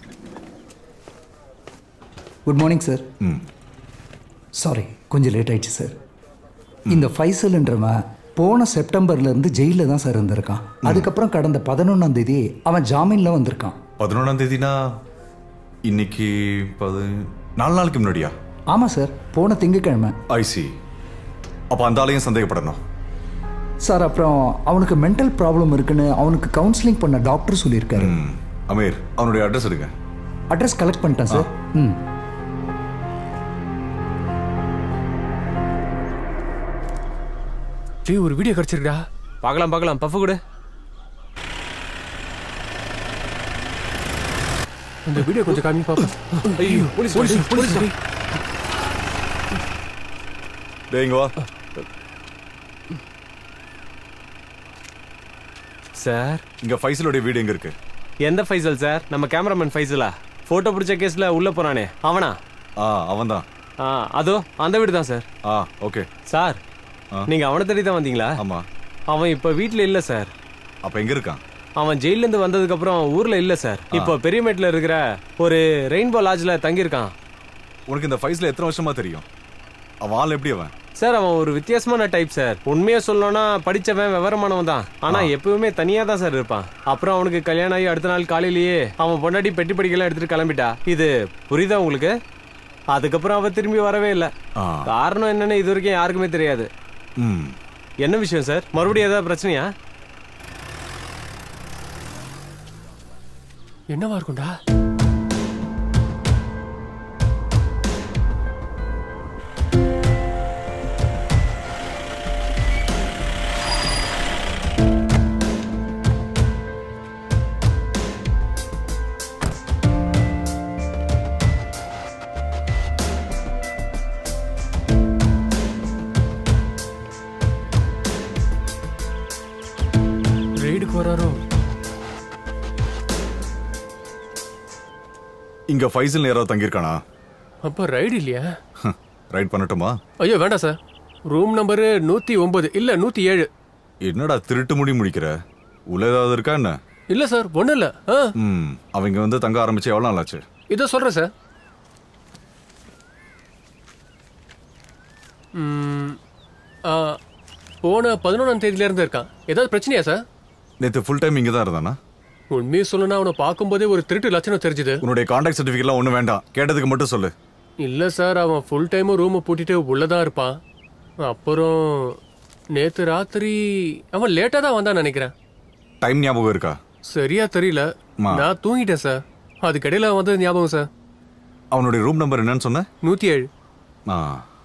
குட் மார்னிங் சார் ம் சாரி கொஞ்சம் லேட் ஆயிடுச்சு சார் இந்த ஃபைசல்ன்றவன் போன செப்டம்பர்ல இருந்து ஜெயிலில் தான் சார் இருந்திருக்கான் அதுக்கப்புறம் கடந்த பதினொன்றாம் தேதி அவன் ஜாமீன்ல வந்திருக்கான் பதினொன்றாம் தேதினா இன்னைக்கு பது நாலு நாளைக்கு முன்னாடியா ஆமாம் சார் போன திங்கக்கிழமை ஐசி அப்போ அந்த ஆளையும் சந்தேகப்படணும் சார் அப்புறம் அவனுக்கு மென்டல் ப்ராப்ளம் இருக்குன்னு அவனுக்கு கவுன்சிலிங் பண்ண டாக்டர் சொல்லியிருக்காரு ம் அமீர் அவனுடைய அட்ரஸ் எடுங்க அட்ரஸ் கலெக்ட் பண்ணிட்டேன் சார் ம் டேய் ஒரு வீடியோ கிடைச்சிருக்கா பார்க்கலாம் பார்க்கலாம் பஃப் கொடு அந்த வீடியோ கொஞ்சம் காமி பாப்போம் ஐயோ போலீஸ் போலீஸ் போலீஸ் டேய் இங்க வா சார் இங்க ஃபைசலுடைய வீடு எங்க இருக்கு எந்த ஃபைசல் சார் நம்ம கேமராமேன் ஃபைசலா ஃபோட்டோ பிடிச்ச கேஸ்ல உள்ள போனானே அவனா ஆ அவன்தான் ஆ அதோ அந்த வீடு தான் சார் ஆ ஓகே சார் நீங்க அவனை தேடி தான் வந்தீங்களா ஆமா அவன் இப்ப வீட்ல இல்ல சார் அப்ப எங்க இருக்கான் அவன் ஜெயில இருந்து வந்ததுக்கு அப்புறம் ஊர்ல இல்ல சார் இப்போ பெரியமேட்ல இருக்கிற ஒரு ரெயின்போ லாட்ஜ்ல தங்கி இருக்கான் உனக்கு இந்த ஃபைஸ்ல எத்தனை வருஷமா தெரியும் அவன் ஆள் எப்படி அவன் சார் அவன் ஒரு வித்தியாசமான டைப் சார் உண்மையா சொல்லணும்னா படிச்சவன் விவரமானவன் தான் ஆனா எப்பவுமே தனியா தான் சார் இருப்பான் அப்புறம் அவனுக்கு கல்யாணம் ஆகி அடுத்த நாள் காலையிலேயே அவன் பொண்டாட்டி பெட்டி படிக்கலாம் எடுத்துட்டு கிளம்பிட்டா இது புரியுதா உங்களுக்கு அதுக்கப்புறம் அவ திரும்பி வரவே இல்லை ஆ. காரணம் என்னன்னு இது வரைக்கும் யாருக்குமே தெரியாது ம் என்ன விஷயம் சார் மறுபடியும் ஏதாவது பிரச்சனையா என்னவா இருக்கும்டா ரெய்டுக்கு வராரோ இங்க ஃபைசல் யாராவது தங்கியிருக்கானா அப்ப ரைடு இல்லையா ரைட் பண்ணட்டுமா ஐயோ வேண்டாம் சார் ரூம் நம்பரு நூத்தி ஒன்பது இல்ல நூத்தி ஏழு என்னடா திருட்டு முடி முடிக்கிற உள்ள ஏதாவது இருக்கா என்ன இல்ல சார் ஒண்ணும் இல்ல ஆ, ம் அவங்க வந்து தங்க ஆரம்பிச்சு எவ்வளவு நாள் ஆச்சு இதோ சொல்றேன் சார் ம், ஆ, போன பதினொன்றாம் தேதியில இருந்து இருக்கான் ஏதாவது பிரச்சனையா சார் நேத்து ஃபுல் டைம் இங்க தான் இருந்தானா உண்மையை சொல்லணும்னா அவனை பார்க்கும்போதே ஒரு திருட்டு லட்சணம் தெரிஞ்சுது உன்னுடைய கான்டாக்ட் சர்டிஃபிகேட்லாம் ஒன்றும் வேண்டாம் கேட்டதுக்கு மட்டும் சொல்லு இல்ல சார் அவன் ஃபுல் டைமும் ரூமை பூட்டிட்டு உள்ளதான் இருப்பான் அப்புறம் நேத்து ராத்திரி அவன் லேட்டா தான் வந்தான்னு நினைக்கிறேன் டைம் ஞாபகம் இருக்கா சரியா தெரியல மா. நான் தூங்கிட்டேன் சார் அதுக்கடையில வந்தது ஞாபகம் சார் அவனுடைய ரூம் நம்பர் என்னன்னு சொன்ன நூத்தி ஏழு ஆ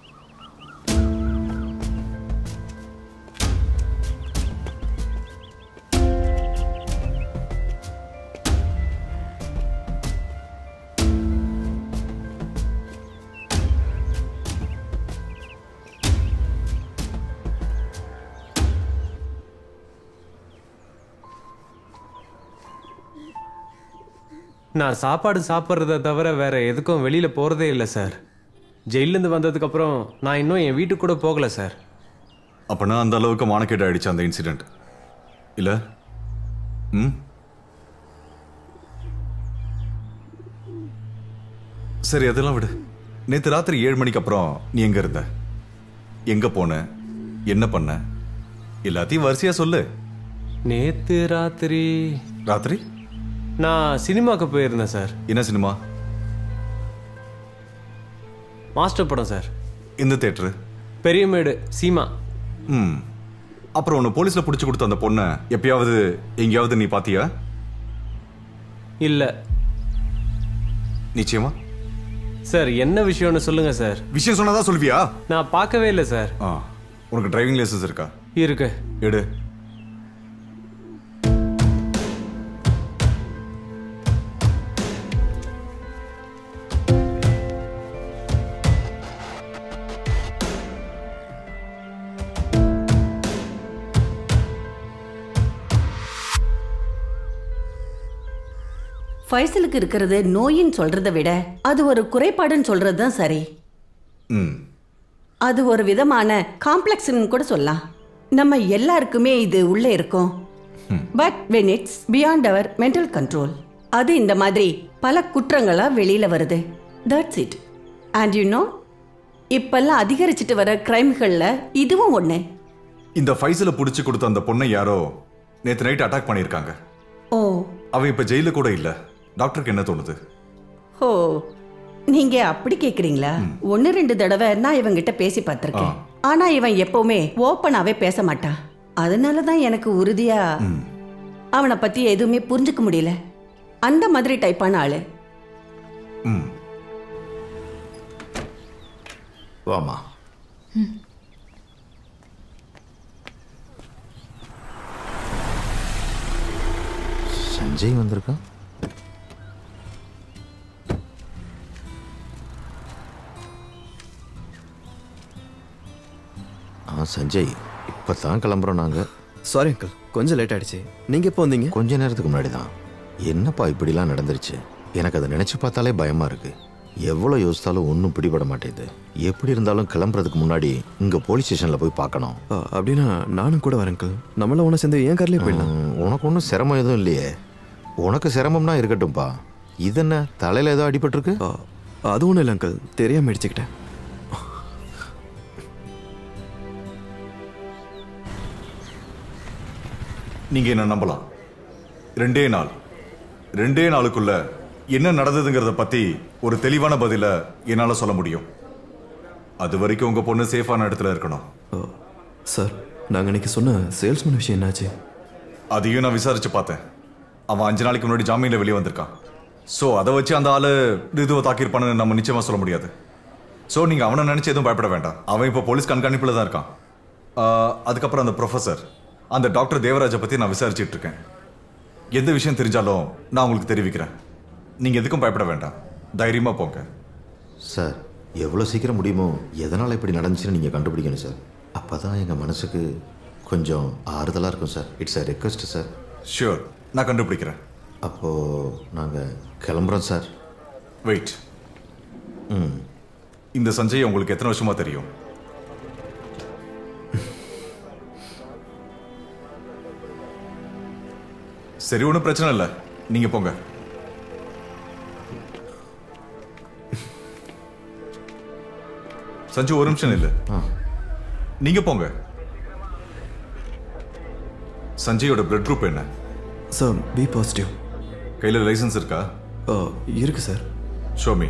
நான் சாப்பாடு சாப்பிட்றத தவிர வேற எதுக்கும் வெளியில போறதே இல்லை சார் ஜெயிலேருந்து வந்ததுக்கு அப்புறம் நான் இன்னும் என் வீட்டுக்கு கூட போகல சார் அப்பனா அந்த அளவுக்கு மானக்கேட் ஆயிடுச்சு அந்த இன்சிடென்ட் இல்ல ம் சரி அதெல்லாம் விடு நேத்து ராத்திரி ஏழு மணிக்கு அப்புறம் நீ எங்க இருந்த எங்க போன என்ன பண்ண எல்லாத்தையும் வரிசையா சொல்லு நேத்து ராத்திரி ராத்திரி நான் சினிமாக்கு போயிருந்தேன் சார் என்ன சினிமா மாஸ்டர் படம் சார் இந்த தேட்டரு பெரியமேடு சீமா ம் அப்புறம் உன்னை போலீஸ்ல புடிச்சு கொடுத்த அந்த பொண்ணை எப்பயாவது எங்கேயாவது நீ பாத்தியா இல்ல நிச்சயமா சார் என்ன விஷயம்னு சொல்லுங்க சார் விஷயம் சொன்னாதான் சொல்வியா நான் பார்க்கவே இல்லை சார் ஆ உனக்கு டிரைவிங் லைசன்ஸ் இருக்கா இருக்கு எடு ஃபைசலுக்கு இருக்கிறது நோயின்னு சொல்றதை விட அது ஒரு குறைபாடுன்னு சொல்றது தான் சரி ம் அது ஒரு விதமான காம்ப்ளெக்ஸ்னு கூட சொல்லலாம் நம்ம எல்லாருக்குமே இது உள்ளே இருக்கும் but when it's beyond our mental control அது இந்த மாதிரி பல குற்றங்களா வெளியில வருது that's it and you know இப்பெல்லாம் அதிகரிச்சிட்டு வர கிரைம்கள்ல இதுவும் ஒண்ணு இந்த ஃபைசல புடிச்சு கொடுத்த அந்த பொண்ணை யாரோ நேத்து நைட் அட்டாக் பண்ணியிருக்காங்க ஓ அவ இப்ப ஜெயில கூட இல்ல டாக்டருக்கு என்ன தோணுது ஓ நீங்க அப்படி கேக்குறீங்களா ஒன்னு ரெண்டு தடவை நான் இவங்கிட்ட பேசி பார்த்திருக்கேன் ஆனா இவன் எப்பவுமே ஓப்பனாவே பேச மாட்டான் அதனால தான் எனக்கு உறுதியா அவனை பத்தி எதுவுமே புரிஞ்சுக்க முடியல அந்த மாதிரி டைப்பான ஆளு ம் வாமா சஞ்சய் வந்திருக்கான் ஆ சஞ்சய் இப்போ தான் கிளம்புறோம் நாங்கள் சாரி அங்கிள் கொஞ்சம் லேட் ஆயிடுச்சு நீங்கள் எப்போ வந்தீங்க கொஞ்ச நேரத்துக்கு முன்னாடி தான் என்னப்பா இப்படிலாம் நடந்துருச்சு எனக்கு அதை நினச்சி பார்த்தாலே பயமாக இருக்கு எவ்வளோ யோசித்தாலும் ஒன்றும் பிடிபட மாட்டேங்குது எப்படி இருந்தாலும் கிளம்புறதுக்கு முன்னாடி இங்கே போலீஸ் ஸ்டேஷனில் போய் பார்க்கணும் ஆ, அப்படின்னா நானும் கூட வரேன் அங்கிள் நம்மள ஒன்று சேர்ந்து ஏன் கார்லேயே போயிடலாம் ம், உனக்கு ஒன்றும் சிரமம் எதுவும் இல்லையே உனக்கு சிரமம்னா இருக்கட்டும்ப்பா இது என்ன தலையில் ஏதோ அடிபட்டிருக்கு ஆ, அது ஒன்றும் இல்லை அங்கிள் தெரியாமல் இடிச்சுக்கிட்டேன் நீங்க என்ன நம்பலாம் ரெண்டே நாள் ரெண்டே நாளுக்குள்ள என்ன நடந்ததுங்கிறத பத்தி ஒரு தெளிவான பதில என்னால சொல்ல முடியும் அது வரைக்கும் உங்க பொண்ணு சேஃபான இடத்துல இருக்கணும் சார் நாங்கள் இன்னைக்கு சொன்ன சேல்ஸ்மேன் விஷயம் என்னாச்சு அதையும் நான் விசாரிச்சு பார்த்தேன் அவன் அஞ்சு நாளைக்கு முன்னாடி ஜாமீன்ல வெளியே வந்திருக்கான் ஸோ அதை வச்சு அந்த ஆளு ரிதுவை தாக்கியிருப்பான்னு நம்ம நிச்சயமா சொல்ல முடியாது ஸோ நீங்க அவனை நினைச்சு எதுவும் பயப்பட வேண்டாம் அவன் இப்போ போலீஸ் கண்காணிப்புல தான் இருக்கான் ஆஹ், அதுக்கப்புறம் அந்த ப்ரொஃபசர் அந்த டாக்டர் தேவராஜை பத்தி நான் விசாரிச்சிட்டு இருக்கேன் எந்த விஷயம் தெரிஞ்சாலும் நான் உங்களுக்கு தெரிவிக்கிறேன் நீங்க எதுக்கும் பயப்பட வேண்டாம் தைரியமா போங்க சார் எவ்வளோ சீக்கிரம் முடியுமோ எதனால் இப்படி நடந்துச்சுன்னு நீங்கள் கண்டுபிடிக்கணும் சார் அப்போ தான் எங்கள் மனசுக்கு கொஞ்சம் ஆறுதலாக இருக்கும் sir it's a request sir sure நான் கண்டுபிடிக்கிறேன் அப்போது நாங்கள் கிளம்புறோம் சார் வெயிட் ம் இந்த சஞ்சய் உங்களுக்கு எத்தனை வருஷமா தெரியும் சரி ஒன்றும் பிரச்சனை இல்லை நீங்க போங்க சஞ்சு ஒரு நிமிஷம் இல்லை நீங்க போங்க சஞ்சயோட பிளட் குரூப் என்ன சார் பி பாசிட்டிவ் கையில் லைசன்ஸ் இருக்கா இருக்கு சார் ஷோமி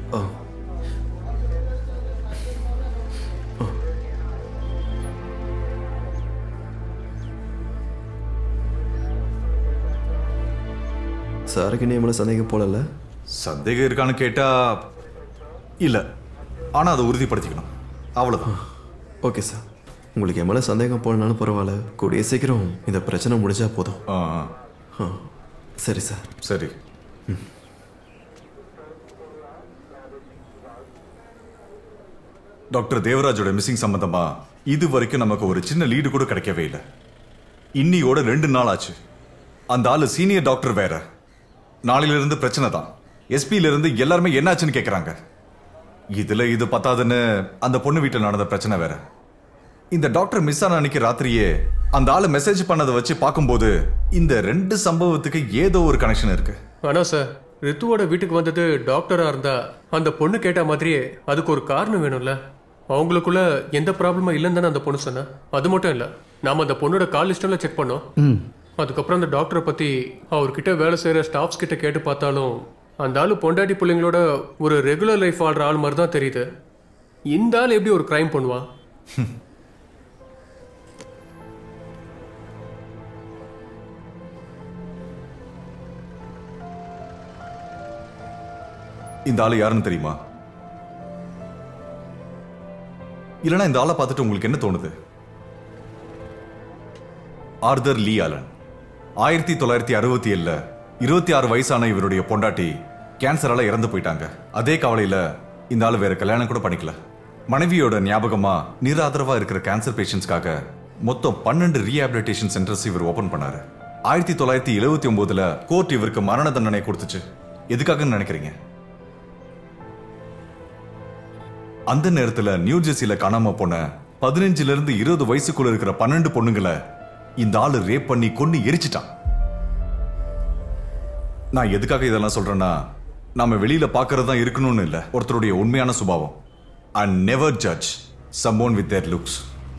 சாருக்கு நீ நம்மள சந்தேகம் போலல்ல சந்தேகம் இருக்கான்னு கேட்டா இல்ல ஆனா அதை உறுதிப்படுத்திக்கணும் அவ்வளவுதான் ஓகே சார் உங்களுக்கு என் மேலே சந்தேகம் போனாலும் பரவாயில்ல கூடிய சீக்கிரம் இந்த பிரச்சனை முடிஞ்சா போதும் ஆ ஆ சரி சார் சரி டாக்டர் தேவராஜோட மிஸ்ஸிங் சம்பந்தமா இது வரைக்கும் நமக்கு ஒரு சின்ன லீடு கூட கிடைக்கவே இல்லை இன்னியோட ரெண்டு நாள் ஆச்சு அந்த ஆளு சீனியர் டாக்டர் வேற நாளையில இருந்து பிரச்சனை தான் எஸ்பியில இருந்து எல்லாருமே என்னாச்சுன்னு கேக்குறாங்க இதுல இது பத்தாதுன்னு அந்த பொண்ணு வீட்டில் நடந்த பிரச்சனை வேற இந்த டாக்டர் மிஸ் ஆன அன்னைக்கு ராத்திரியே அந்த ஆளு மெசேஜ் பண்ணதை வச்சு பார்க்கும்போது இந்த ரெண்டு சம்பவத்துக்கு ஏதோ ஒரு கனெக்ஷன் இருக்கு ஆனா சார் ரித்துவோட வீட்டுக்கு வந்தது டாக்டரா இருந்தா அந்த பொண்ணு கேட்ட மாதிரியே அதுக்கு ஒரு காரணம் வேணும்ல அவங்களுக்குள்ள எந்த ப்ராப்ளமும் இல்லைன்னு தானே அந்த பொண்ணு சொன்னா அது மட்டும் இல்ல நாம அந்த பொண்ணோட கால் லிஸ்டெல்லாம் செக் பண்ணோம் ம் அதுக்கப்புறம் அந்த டாக்டரை பத்தி அவர்கிட்ட வேலை செய்யற ஸ்டாஃப்ஸ் கிட்ட கேட்டு பார்த்தாலும் அந்த ஆளு பொண்டாட்டி பிள்ளைங்களோட ஒரு ரெகுலர் லைஃப் வாழ்ற ஆள் மாதிரி தான் தெரியுது இந்த ஆள் எப்படி ஒரு கிரைம் பண்ணுவான் இந்த ஆளு யாருன்னு தெரியுமா இல்லனா இந்த ஆளை பார்த்துட்டு உங்களுக்கு என்ன தோணுது ஆர்தர் லீ ஆலன் ஆயிரத்தி தொள்ளாயிரத்தி அறுபத்தி ஏழுல இருபத்தி ஆறு வயசான இவருடைய பொண்டாட்டி கேன்சரால இறந்து போயிட்டாங்க அதே கவலையில இந்த ஆளு வேற கல்யாணம் கூட பண்ணிக்கல மனைவியோட ஞாபகமா நிராதரவா இருக்கிற கேன்சர் பேஷண்ட்ஸ்க்காக மொத்தம் பன்னெண்டு ரீஹாபிலிட்டேஷன் சென்டர்ஸ் இவர் ஓபன் பண்ணாரு ஆயிரத்தி தொள்ளாயிரத்தி எழுபத்தி ஒன்பதுல கோர்ட் இவருக்கு மரண தண்டனை கொடுத்துச்சு எதுக்காகன்னு நினைக்கிறீங்க அந்த நேரத்துல நியூ ஜெர்சியில காணாம போன பதினஞ்சுல இருந்து இருபது வயசுக்குள்ள இருக்கிற பன்னெண்டு பொண்ணுங்களை இந்த ஆளு ரேப் பண்ணி கொன்னு எரிச்சிட்டான் நான் எதுக்காக இதெல்லாம் சொல்றேன்னா நாம வெளியில பாக்குறது தான் இருக்கணும்னு இல்ல ஒருத்தருடைய உண்மையான சுபாவம் and never judge someone with their looks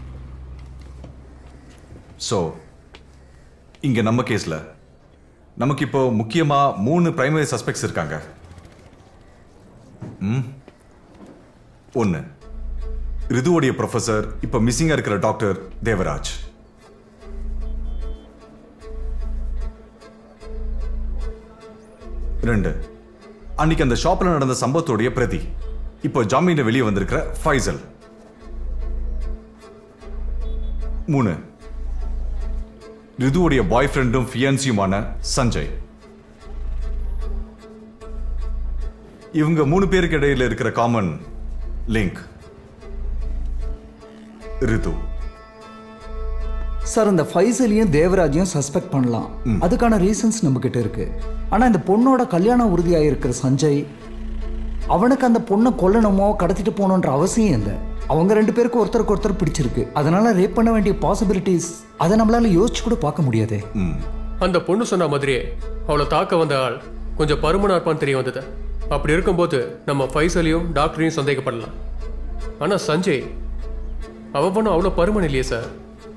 so இங்க நம்ம கேஸ்ல நமக்கு இப்போ முக்கியமா மூணு பிரைமரி சஸ்பெக்ட்ஸ் இருக்காங்க ம் ஒன்று ரிதுவோடைய ப்ரொஃபசர் இப்போ மிஸ்ஸிங்காக இருக்கிற டாக்டர் தேவராஜ் ரெண்டு அன்னைக்கு அந்த ஷாப்ல நடந்த சம்பவத்தோடைய பிரதி இப்போ ஜாமீன்ல வெளியே வந்திருக்கிற ஃபைசல் மூணு ரிதுவுடைய பாய் ஃப்ரெண்டும் ஃபியான்சியுமான சஞ்சய் இவங்க மூணு பேருக்கு இடையில இருக்கிற காமன் லிங்க் ரிது சார் இந்த ஃபைசலையும் தேவராஜையும் சஸ்பெக்ட் பண்ணலாம் அதுக்கான ரீசன்ஸ் நம்ம கிட்ட இருக்கு ஆனா இந்த பொண்ணோட கல்யாணம் உறுதியாக இருக்கிற சஞ்சய் அவனுக்கு அந்த பொண்ணை கொல்லணுமோ கடத்திட்டு போகணுன்ற அவசியம் இல்லை அவங்க ரெண்டு பேருக்கு ஒருத்தருக்கு ஒருத்தர் பிடிச்சிருக்கு அதனால ரேப் பண்ண வேண்டிய பாசிபிலிட்டிஸ் அதை நம்மளால யோசிச்சு கூட பார்க்க முடியாதே அந்த பொண்ணு சொன்ன மாதிரியே அவளை தாக்க வந்த ஆள் கொஞ்சம் பருமனா இருப்பான்னு தெரிய வந்தது அப்படி இருக்கும்போது நம்ம ஃபைசலையும் டாக்டரையும் சந்தேகப்படலாம் ஆனா சஞ்சய் அவ பொண்ணு அவ்வளோ பருமன் இல்லையே சார்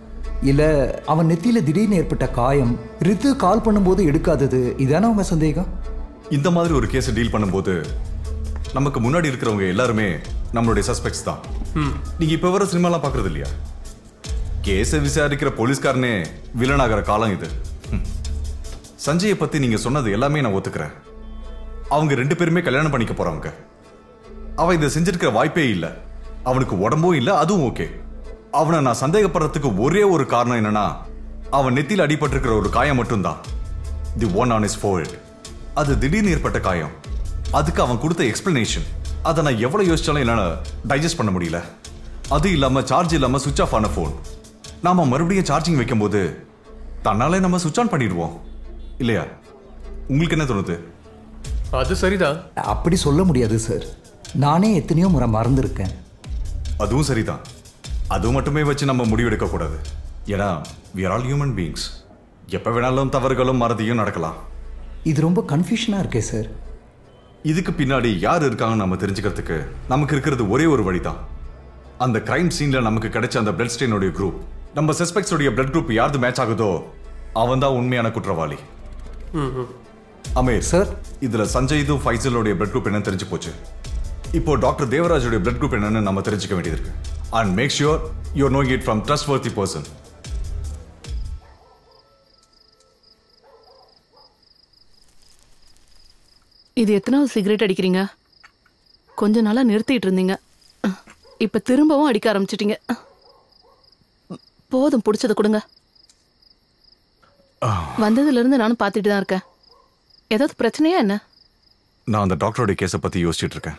இல்லை அவன் நெத்தியில திடீர்னு ஏற்பட்ட காயம் ரித்து கால் பண்ணும்போது எடுக்காதது இதானே உங்க சந்தேகம் இந்த மாதிரி ஒரு கேஸ் டீல் பண்ணும்போது நமக்கு முன்னாடி இருக்கிறவங்க எல்லாருமே நம்மளுடைய சஸ்பெக்ட்ஸ் தான் நீங்க இப்ப வர சினிமாலாம் பாக்குறது இல்லையா கேஸை விசாரிக்கிற போலீஸ்காரனே வில்லன் ஆகிற காலம் இது ம். சஞ்சயை பத்தி நீங்க சொன்னது எல்லாமே நான் ஒத்துக்கிறேன் அவங்க ரெண்டு பேருமே கல்யாணம் பண்ணிக்க போறவங்க அவன் இதை செஞ்சிருக்கிற வாய்ப்பே இல்லை அவனுக்கு உடம்பும் இல்லை அதுவும் ஓகே அவனை நான் சந்தேகப்படுறதுக்கு ஒரே ஒரு காரணம் என்னன்னா அவன் நெத்தியில் அடிபட்டிருக்கிற ஒரு காயம் மட்டும்தான் the one on is fold அது திடீர்னு ஏற்பட்ட காயம் அதுக்கு அவன் கொடுத்த எக்ஸ்பிளனேஷன் அதை நான் எவ்வளவு யோசிச்சாலும் என்னால டைஜஸ்ட் பண்ண முடியல அது இல்லாம சார்ஜ் இல்லாம சுவிச் ஆஃப் ஆன ஃபோன் நாம மறுபடியும் சார்ஜிங் வைக்கும்போது தன்னாலே நம்ம சுவிச் ஆன் பண்ணிடுவோம் இல்லையா உங்களுக்கு என்ன தோணுது அது சரிதான் அப்படி சொல்ல முடியாது சார் நானே எத்தனையோ முறை மறந்துருக்கேன் அதுவும் சரிதான் அது மட்டுமே வச்சு நம்ம முடிவெடுக்க கூடாது ஏன்னா we are all human beings எப்ப வேணாலும் தவறுகளும் மறதியும் நடக்கலாம் இது ரொம்ப கன்ஃபியூஷனாக இருக்கே சார் இதுக்கு பின்னாடி யார் இருக்காங்கன்னு நம்ம தெரிஞ்சுக்கிறதுக்கு நமக்கு இருக்கிறது ஒரே ஒரு வழிதான் அந்த கிரைம் சீன்ல நமக்கு கிடைச்ச அந்த பிளட் ஸ்டெயினுடைய குரூப் நம்ம சஸ்பெக்ட்ஸோடைய பிளட் குரூப் யாருக்கு மேட்ச் ஆகுதோ அவன் தான் உண்மையான குற்றவாளி அமீர் சார் இதுல சஞ்சய்தும் ஃபைசலோடைய பிளட் குரூப் என்னன்னு தெரிஞ்சு போச்சு இப்போ டாக்டர் தேவராஜோடைய பிளட் குரூப் என்னன்னு நம்ம தெரிஞ்சுக்க வேண்டியது இருக்கு and make sure your knowing it from trustworthy person இது எத்தனாவது சிகரெட் அடிக்கிறீங்க கொஞ்ச நாளா நிறுத்திட்டு இருந்தீங்க இப்ப திரும்பவும் அடிக்க ஆரம்பிச்சிட்டீங்க போதும் பிடிச்சத கொடுங்க வந்ததுல இருந்து நானும் பார்த்துட்டு தான் இருக்கேன் ஏதாவது பிரச்சனையா என்ன நான் அந்த டாக்டரோட கேஸை பத்தி யோசிச்சுட்டு இருக்கேன்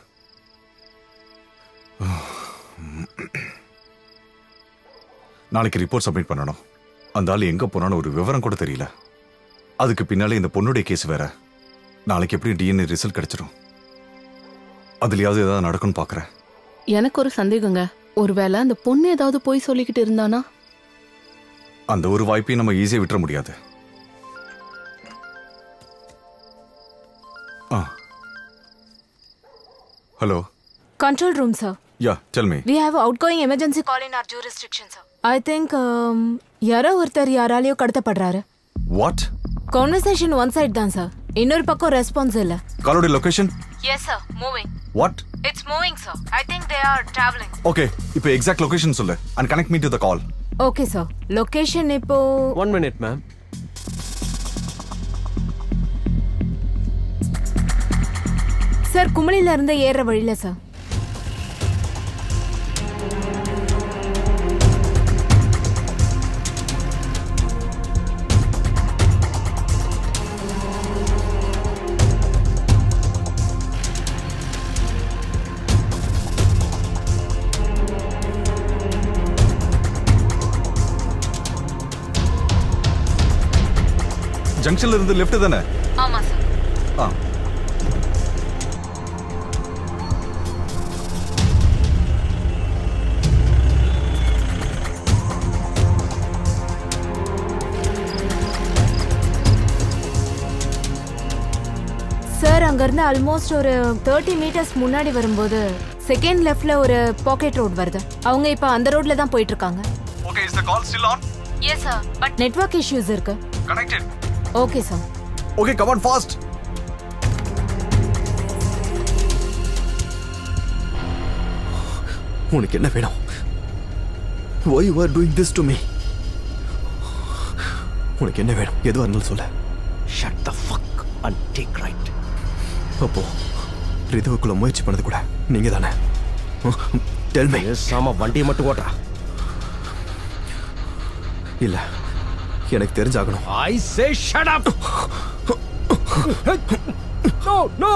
நாளைக்கு ரிப்போர்ட் சப்மிட் பண்ணணும் அந்த ஆள் எங்க போனான்னு ஒரு விவரம் கூட தெரியல அதுக்கு பின்னாலே இந்த பொண்ணுடைய கேஸ் வேற நாளைக்கு எப்படி டிஎன்ஏ ரிசல்ட் கிடைச்சிடும் அதுலயாவது ஏதாவது நடக்கும்னு பாக்குறேன் எனக்கு ஒரு சந்தேகங்க ஒருவேளை அந்த பொண்ணு ஏதாவது போய் சொல்லிக்கிட்டு இருந்தானா அந்த ஒரு வாய்ப்பையும் நம்ம ஈஸியா விட்டுற முடியாது ஆ hello Control room, sir. Yeah tell me We have outgoing emergency call in our jurisdiction, sir. I think um, யாரோ ஒருத்தர் யாராலையோ கடத்தப்படுறாரு வாட் கான்வர்சேஷன் ஒன் சைட் தான் சார் இன்னொரு பக்கம் ரெஸ்பான்ஸ் இல்ல காலோடைய location yes sir moving what it's moving sir I think they are travelling okay இப்போ எக்ஸாக்ட் லொகேஷன் சொல்லு and connect me to the call okay sir location இப்போ one minute ma'am sir குமளில இருந்து ஏறுற வழியில சார் ஜங்ஷன்ல இருந்து லெஃப்ட் தானே ஆமா சார் ஆ சார் அங்கிருந்து ஆல்மோஸ்ட் ஒரு தேர்ட்டி மீட்டர்ஸ் முன்னாடி வரும்போது செகண்ட் லெஃப்ட்ல ஒரு பாக்கெட் ரோட் வருது அவங்க இப்போ அந்த ரோட்ல தான் போயிட்டு இருக்காங்க okay is the call still on yes sir but network issues இருக்கு connected okay sir okay come on fast உனக்கு என்ன வேணும் why you are doing this to me உனக்கு என்ன வேணும் எதுவாக இருந்தாலும் சொல்ல shut the fuck and take right அப்போ ரிதுவுக்குள்ள முயற்சி பண்ணது கூட நீங்க தானே டெல் மீ ஆமா வண்டியை மட்டும் ஓட்டுறா இல்ல எனக்கு தெரிஞ்சாகணும் I say shut up no no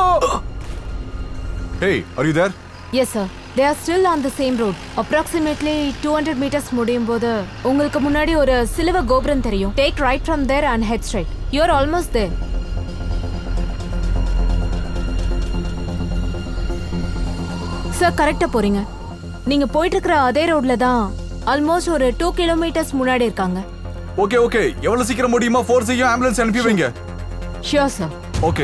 hey are you there yes sir they are still on the same road approximately two hundred metres முடியும் போது உங்களுக்கு முன்னாடி ஒரு சிலுவ கோபுரம் தெரியும் take right from there and head straight you are almost there sir கரெக்டாக போறீங்க நீங்க போயிட்டு இருக்கிற அதே ரோட்ல தான் ஆல்மோஸ்ட் ஒரு டூ கிலோமீட்டர்ஸ் முன்னாடி இருக்காங்க ஓகே ஓகே எவ்வளவு சீக்கிரம் முடியுமா ஃபோர்ஸையும் ஆம்புலன்ஸ் அனுப்பி வைங்க ஷியோர் சார் ஓகே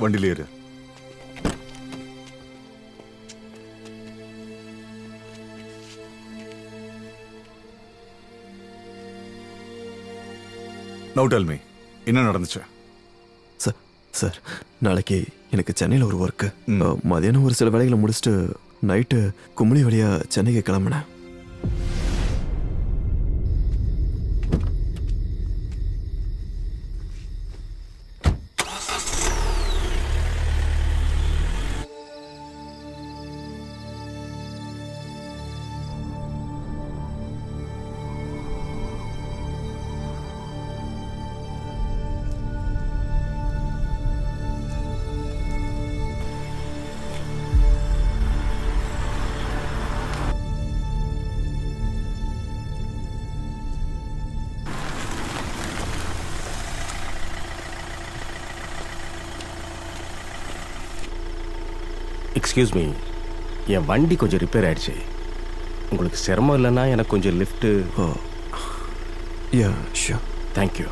வண்டியில ஏறு நோ டெல் மீ என்ன நடந்துச்சு சார் சார் நாளைக்கு எனக்கு சென்னையில் ஒரு ஒர்க்கு மதியானம் ஒரு சில வேலைகளை முடிச்சுட்டு நைட்டு கும்பளி வழியாக சென்னைக்கு கிளம்புனேன் எக்ஸ்கியூஸ் மீ என் வண்டி கொஞ்சம் ரிப்பேர் ஆயிடுச்சு உங்களுக்கு சிரமம் இல்லைன்னா எனக்கு கொஞ்சம் லிஃப்ட்டு யா ஷியோர் தேங்க்யூ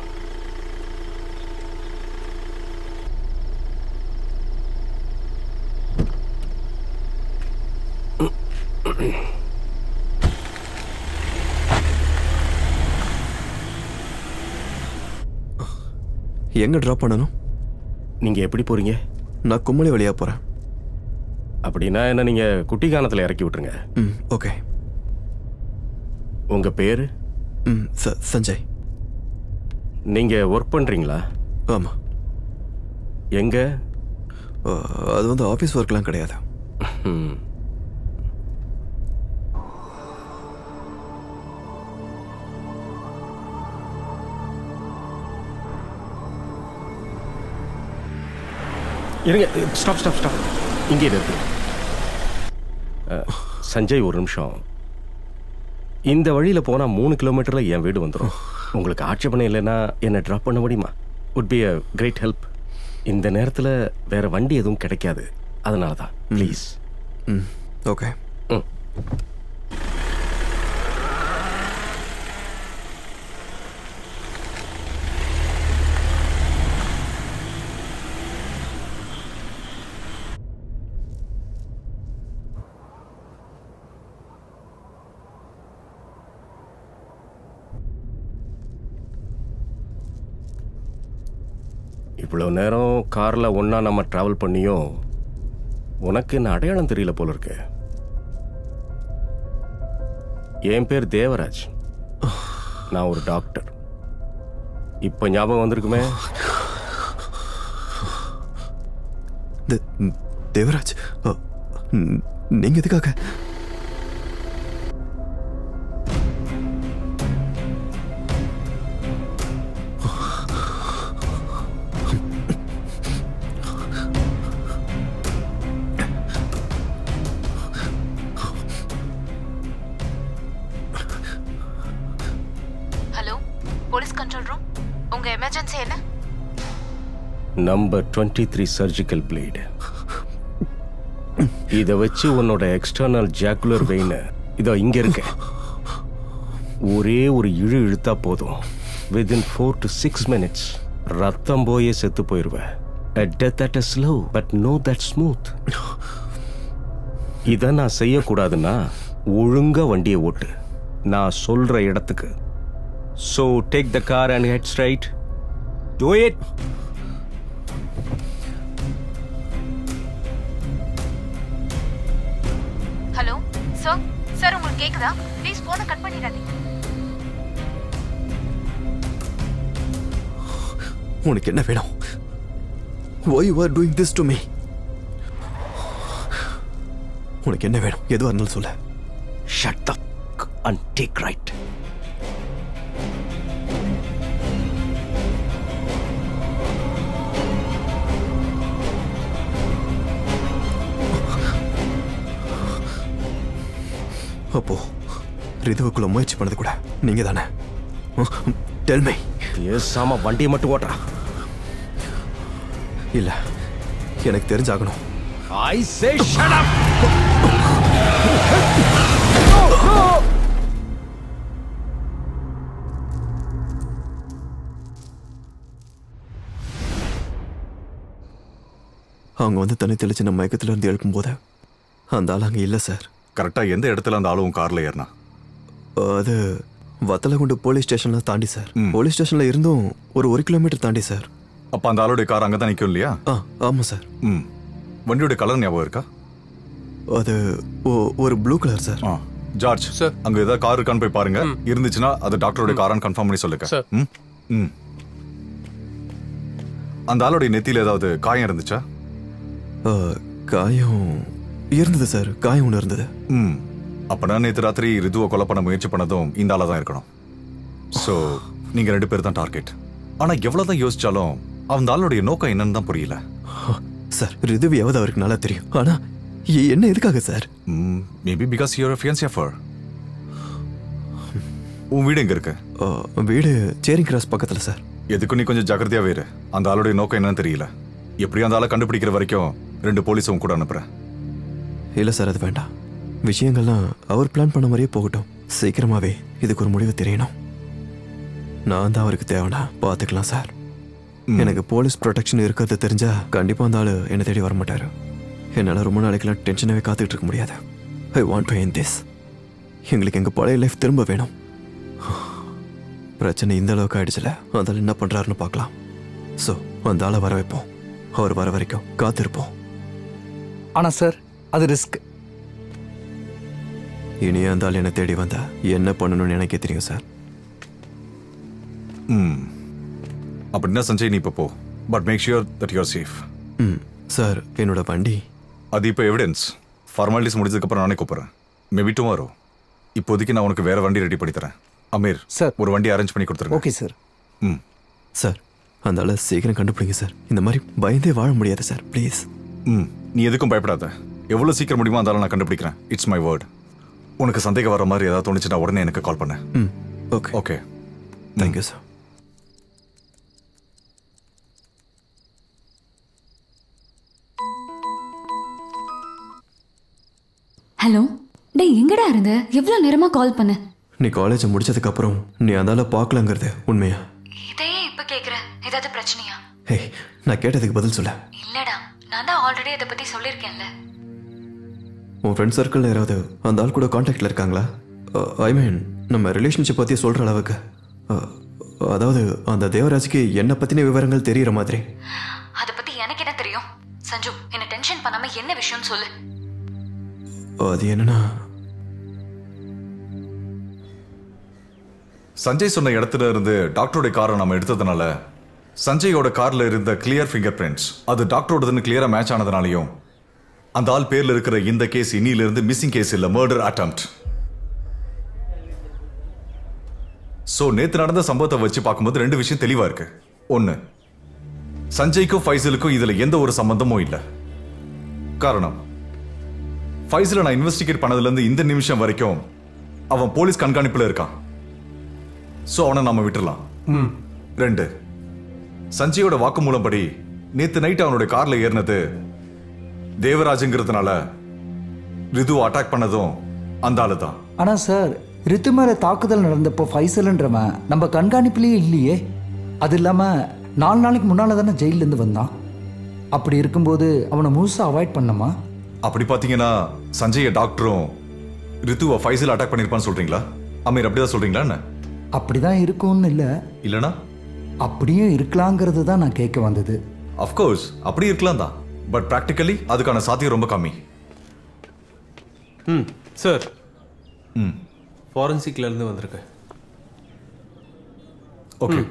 எங்கே ட்ராப் பண்ணணும் நீங்கள் எப்படி போகிறீங்க நான் கும்பளி வழியாக போகிறேன் அப்படின்னா என்ன நீங்கள் குட்டிக்கானத்தில் இறக்கி விட்டுருங்க ம் ஓகே உங்கள் பேர் ம் ச சஞ்சய் நீங்கள் ஒர்க் பண்ணுறீங்களா ஆமாம் எங்கே அது வந்து ஆஃபீஸ் ஒர்க்லாம் கிடையாது ம் இருங்க ஸ்டாப் ஸ்டாப் ஸ்டாப் இங்கே இருக்கு சஞ்சய் ஒரு நிமிஷம் இந்த வழியில் போனால் மூணு கிலோமீட்டரில் என் வீடு வந்துடும் உங்களுக்கு ஆட்சேபணம் இல்லைன்னா என்னை ட்ராப் பண்ண முடியுமா would be a great help இந்த நேரத்தில் வேற வண்டி எதுவும் கிடைக்காது அதனால தான் ப்ளீஸ் ம் ஓகே ம் இவ்வளோ நேரம் காரில் ஒன்றா நம்ம ட்ராவல் பண்ணியும் உனக்கு என்ன அடையாளம் தெரியல போல இருக்கு என் பேர் தேவராஜ் நான் ஒரு டாக்டர் இப்போ ஞாபகம் வந்திருக்குமே தே- ம், தேவராஜ் அ, ம், நீங்க எதுக்காக ஹலோ போலீஸ் கண்ட்ரோல் ரூம் உங்க எமர்ஜென்சி என்ன number twenty three surgical blade இதை வச்சு உன்னோட எக்ஸ்டர்னல் ஜாக்குலர் வெயின் இதோ இங்க இருக்க ஒரே ஒரு இழு இழுத்தா போதும் within four to six minutes ரத்தம் போயே செத்து போயிடுவேன் A death at a slow, but no that smooth. இதை நான் செய்யக்கூடாதுன்னா ஒழுங்கா வண்டியை ஓட்டு நான் சொல்ற இடத்துக்கு so take the car and head straight to it hello sir sir உங்களுக்கு கேக்குதா ப்ளீஸ் போனை கட் பண்ணிடாதீங்க உனக்கு என்ன வேணும் why you are doing this to me உனக்கு என்ன வேணும் எதுவாக இருந்தாலும் சொல்ல shut the and take right அப்போ ரிதுவுக்குள்ள முயற்சி பண்ணது கூட நீங்க தானே டெல்மை பேசாம வண்டியை மட்டும் ஓட்டுறா இல்ல எனக்கு தெரிஞ்சாகணும் ஐ சே ஷட் அப் அவங்க வந்து தண்ணி தெளிச்சு நம்ம மயக்கத்துல இருந்து எழுப்பும்போது அந்த ஆள் அங்கே இல்லை சார் கரெக்டா எந்த இடத்துல அந்த ஆளும் கார்ல ஏறினா அது வத்தலகுண்டு போலீஸ் ஸ்டேஷன்ல தாண்டி சார் போலீஸ் ஸ்டேஷன்ல இருந்தும் ஒரு ஒரு கிலோமீட்டர் தாண்டி சார் அப்ப அந்த ஆளுடைய கார் அங்கே தான் நிற்கும் இல்லையா ஆ ஆமாம் சார் ம் வண்டியோட கலர் ஞாபகம் இருக்கா அது ஒ- ஒரு ப்ளூ கலர் சார் ஆ ஜார்ஜ் சார் அங்க ஏதாவது கார் இருக்கான்னு போய் பாருங்க இருந்துச்சுன்னா அது டாக்டரோட காரான்னு கன்ஃபார்ம் பண்ணி சொல்லுங்க ம் ம் அந்த ஆளுடைய நெத்தியில ஏதாவது காயம் இருந்துச்சா ஆ, காயம் இருந்தது சார் காயம் ஒன்று இருந்தது ம் அப்பனா நேத்து ராத்திரி ரிதுவை கொலை பண்ண முயற்சி பண்ணதும் இந்த ஆளா தான் இருக்கணும் ஸோ நீங்க ரெண்டு பேர் தான் டார்கெட் ஆனா எவ்வளவுதான் யோசிச்சாலும் அந்த ஆளுடைய நோக்கம் என்னன்னு தான் புரியல சார் ரிதுவியாவது அவருக்கு நல்லா தெரியும் ஆனா எ- என்ன எதுக்காக sir maybe because your fiance affair உன் வீடு எங்க இருக்கு வீடு சேரிங் கிராஸ் பக்கத்துல சார் எதுக்கும் நீ கொஞ்சம் ஜாக்கிரதையா வேறு அந்த ஆளுடைய நோக்கம் என்னன்னு தெரியல எப்படி அந்த ஆளை கண்டுபிடிக்கிற வரைக்கும் ரெண்டு போலீஸ் உன் கூட அனுப்புறேன் இல்லை சார் அது வேண்டாம் விஷயங்கள்லாம் அவர் பிளான் பண்ண மாதிரியே போகட்டும் சீக்கிரமாவே இதுக்கு ஒரு முடிவு தெரியணும் நான் தான் அவருக்கு தேவைனா பார்த்துக்கலாம் சார் எனக்கு போலீஸ் ப்ரொடெக்ஷன் இருக்கிறது தெரிஞ்சா கண்டிப்பா அந்த ஆளு என்னை தேடி வர மாட்டாரு என்னால் ரொம்ப நாளைக்கெல்லாம் டென்ஷனாகவே காத்துக்கிட்டு இருக்க முடியாது I want to end this எங்களுக்கு எங்கள் பழைய லைஃப் திரும்ப வேணும் பிரச்சனை இந்த அளவுக்கு ஆயிடுச்சுல அந்த ஆள் என்ன பண்ணுறாருன்னு பார்க்கலாம் ஸோ அந்த ஆளை வர வைப்போம் அவர் வர வரைக்கும் காத்திருப்போம் ஆனால் சார் அது ரிஸ்க் இனி அந்த ஆள் என்னை தேடி வந்தா என்ன பண்ணணும்னு எனக்கே தெரியும் சார் ம் அப்படின்னா சஞ்சய் நீ இப்போ போ but make sure that you are safe ம் சார் என்னோட வண்டி அது இப்போ எவிடன்ஸ் ஃபார்மாலிட்டிஸ் முடிஞ்சதுக்கப்புறம் நானே கூப்பிட்றேன் மேபி டுமாரோ இப்போதைக்கு நான் உனக்கு வேற வண்டி ரெடி பண்ணி தரேன் அமீர் சார் ஒரு வண்டி அரேஞ்ச் பண்ணி கொடுத்துருங்க ஓகே சார் ம் சார் அந்த ஆளை சீக்கிரம் கண்டுபிடிங்க சார் இந்த மாதிரி பயந்தே வாழ முடியாது சார் ப்ளீஸ் ம் நீ எதுக்கும் பயப்படாத எவ்வளோ சீக்கிரம் முடியுமோ அந்த ஆளை நான் கண்டுபிடிக்கிறேன் இட்ஸ் மை வேர்ட் உனக்கு சந்தேகம் வர மாதிரி ஏதாவது தோணுச்சுன்னா உடனே எனக்கு கால் பண்ண ம் okay okay thank you sir hello டேய் எங்கடா இருந்த எவ்வளோ நேரமா கால் பண்ண நீ காலேஜ் முடிச்சதுக்கு அப்புறம் நீ அந்த ஆளை பார்க்கலங்கிறது உண்மையா இதையே இப்ப கேக்குற ஏதாவது பிரச்சனையா ஹே நான் கேட்டதுக்கு பதில் சொல்ல இல்லடா நான் தான் ஆல்ரெடி இதை பத்தி சொல்லியிருக்கேன்ல உன் ஃப்ரெண்ட் சர்க்கிளில் யாராவது அந்த ஆள் கூட காண்டாக்டில் இருக்காங்களா ஐ மீன் நம்ம ரிலேஷன்ஷிப் பற்றி சொல்கிற அளவுக்கு அஹ், அதாவது அந்த தேவராஜுக்கு என்னை பற்றின விவரங்கள் தெரியிற மாதிரி அதை பத்தி எனக்கு என்ன தெரியும் சஞ்சு என்ன டென்ஷன் பண்ணாம என்ன விஷயம்னு சொல்லு அது என்னன்னா சஞ்சய் சொன்ன இடத்துல இருந்து டாக்டரோட காரை நம்ம எடுத்ததுனால சஞ்சயோட கார்ல இருந்த கிளியர் ஃபிங்கர் பிரிண்ட்ஸ் அது டாக்டரோடதுன்னு கிளியரா மேட்ச் ஆனதுனாலையும் அந்த ஆள் பேர்ல இருக்கிற இந்த கேஸ் இன்னில இருந்து மிஸ்ஸிங் கேஸ் இல்ல மர்டர் அட்டம்ப்ட் சோ நேத்து நடந்த சம்பவத்தை வச்சு பார்க்கும்போது ரெண்டு விஷயம் தெளிவா இருக்கு ஒன்னு சஞ்சய்க்கும் ஃபைசலுக்கும் இதுல எந்த ஒரு சம்பந்தமும் இல்ல காரணம் ஃபைசலை நான் இன்வெஸ்டிகேட் பண்ணதுல இருந்து இந்த நிமிஷம் வரைக்கும் அவன் போலீஸ் கண்காணிப்புல இருக்கான் சோ அவனை நாம விட்டுறலாம் ரெண்டு சஞ்சயோட வாக்குமூலம் படி நேத்து நைட் அவனுடைய கார்ல ஏறினது தேவராஜுங்கிறதுனால ரிது அட்டாக் பண்ணதும் அந்த ஆளு தான் ஆனால் சார் ரித்து மேலே தாக்குதல் நடந்தப்போ ஃபைசல்ன்றவன் நம்ம கண்காணிப்புலேயே இல்லையே அது இல்லாமல் நாலு நாளைக்கு முன்னால் தானே ஜெயிலேருந்து வந்தான் அப்படி இருக்கும்போது அவனை முழுசாக அவாய்ட் பண்ணமா அப்படி பாத்தீங்கன்னா சஞ்சய டாக்டரும் ரித்துவை ஃபைசல் அட்டாக் பண்ணிருப்பான்னு சொல்றீங்களா அமீர் அப்படிதான் சொல்றீங்களா என்ன அப்படிதான் இருக்கும்னு இல்லை இல்லனா அப்படியும் இருக்கலாங்கிறது தான் நான் கேட்க வந்தது அஃப்கோர்ஸ் அப்படி இருக்கலாம் தான் பட் ப்ராக்டிக்கலி அதுக்கான சாத்தியம் ரொம்ப கம்மி ம் சார் ம் ஃபாரன்சிக்ல இருந்து வந்திருக்கேன் ஓகே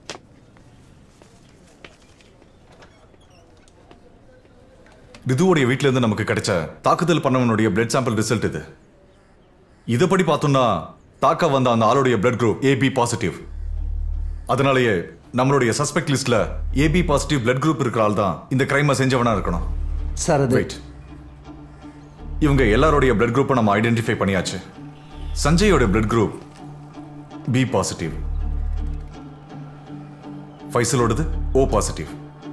ரிதுவோடைய வீட்ல இருந்து நமக்கு கிடைச்ச தாக்குதல் பண்ணவனுடைய பிளட் சாம்பிள் ரிசல்ட் இது இதுபடி பார்த்தோம்னா தாக்க வந்த அந்த ஆளுடைய பிளட் குரூப் ஏபி பாசிட்டிவ் அதனாலேயே நம்மளுடைய சஸ்பெக்ட் லிஸ்ட்ல ஏபி பாசிட்டிவ் பிளட் குரூப் இருக்கிற ஆள் தான் இந்த கிரைமை செஞ்சவனா இருக்கணும் சார் அது ரைட் இவங்க எல்லாருடைய பிளட் குரூப்பை நம்ம ஐடென்டிஃபை பண்ணியாச்சு சஞ்சயோட பிளட் குரூப் பி பாசிட்டிவ் ஃபைசலோடது ஓ பாசிட்டிவ்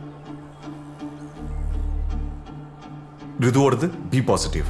ரிதுவோடது பி பாசிட்டிவ்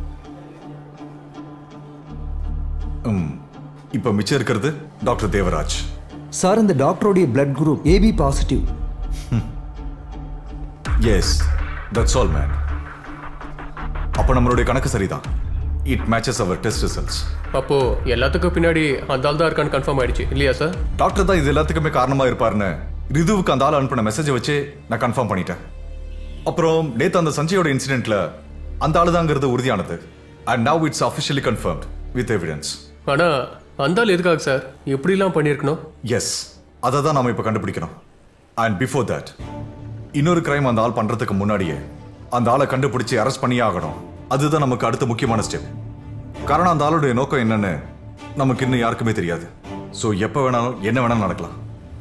ம் இப்போ மிச்சம் இருக்கிறது டாக்டர் தேவராஜ் சார் இந்த டாக்டருடைய blood group AB positive yes that's all man அப்போ நம்மளுடைய கணக்கு சரிதான் it matches our test results அப்போ எல்லாத்துக்கும் பின்னாடி அந்த ஆள் தான் இருக்கான்னு கன்ஃபார்ம் ஆயிடுச்சு இல்லையா சார் டாக்டர் தான் இது எல்லாத்துக்குமே காரணமா இருப்பாருன்னு ரிதுவுக்கு அந்த ஆள் அனுப்பின மெசேஜை வச்சு நான் கன்ஃபார்ம் பண்ணிட்டேன் அப்புறம் நேத்து அந்த சஞ்சயோட இன்சிடென்ட்ல அந்த ஆளு தாங்கிறது உறுதியானது and now it's officially confirmed with evidence ஆனா அந்த ஆள் எதுக்காக சார் இப்படிலாம் பண்ணியிருக்கணும் எஸ் அதை தான் நாம இப்போ கண்டுபிடிக்கணும் அண்ட் பிஃபோர் தட் இன்னொரு கிரைம் அந்த ஆள் பண்றதுக்கு முன்னாடியே அந்த ஆளை கண்டுபிடிச்சு அரெஸ்ட் பண்ணியே ஆகணும் அதுதான் நமக்கு அடுத்த முக்கியமான ஸ்டெப் காரணம் அந்த ஆளுடைய நோக்கம் என்னன்னு நமக்கு இன்னும் யாருக்குமே தெரியாது ஸோ எப்போ வேணாலும் என்ன வேணாலும் நடக்கலாம்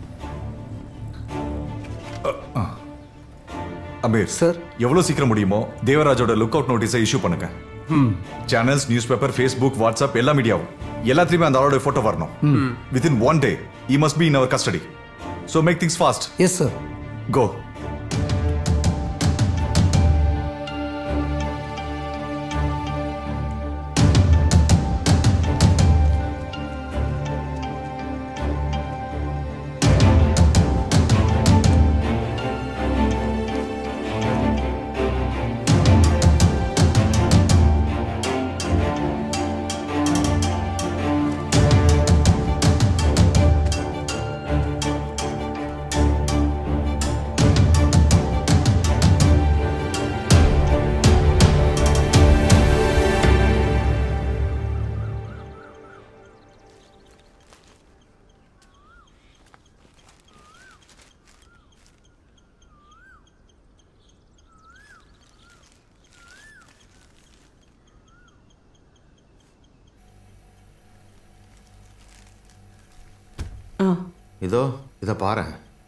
அ, அ. அமீர் சார் எவ்வளவு சீக்கிரம் முடியுமோ தேவராஜோட லுக் அவுட் நோட்டீஸை இஷ்யூ பண்ணுங்க channels news paper Facebook WhatsApp எல்லா மீடியாவும் எல்லாத்துலயுமே அந்த ஆளோட போட்டோ வரணும் within one day he must be in our custody so make things fast yes sir go இதோ இதை பாரு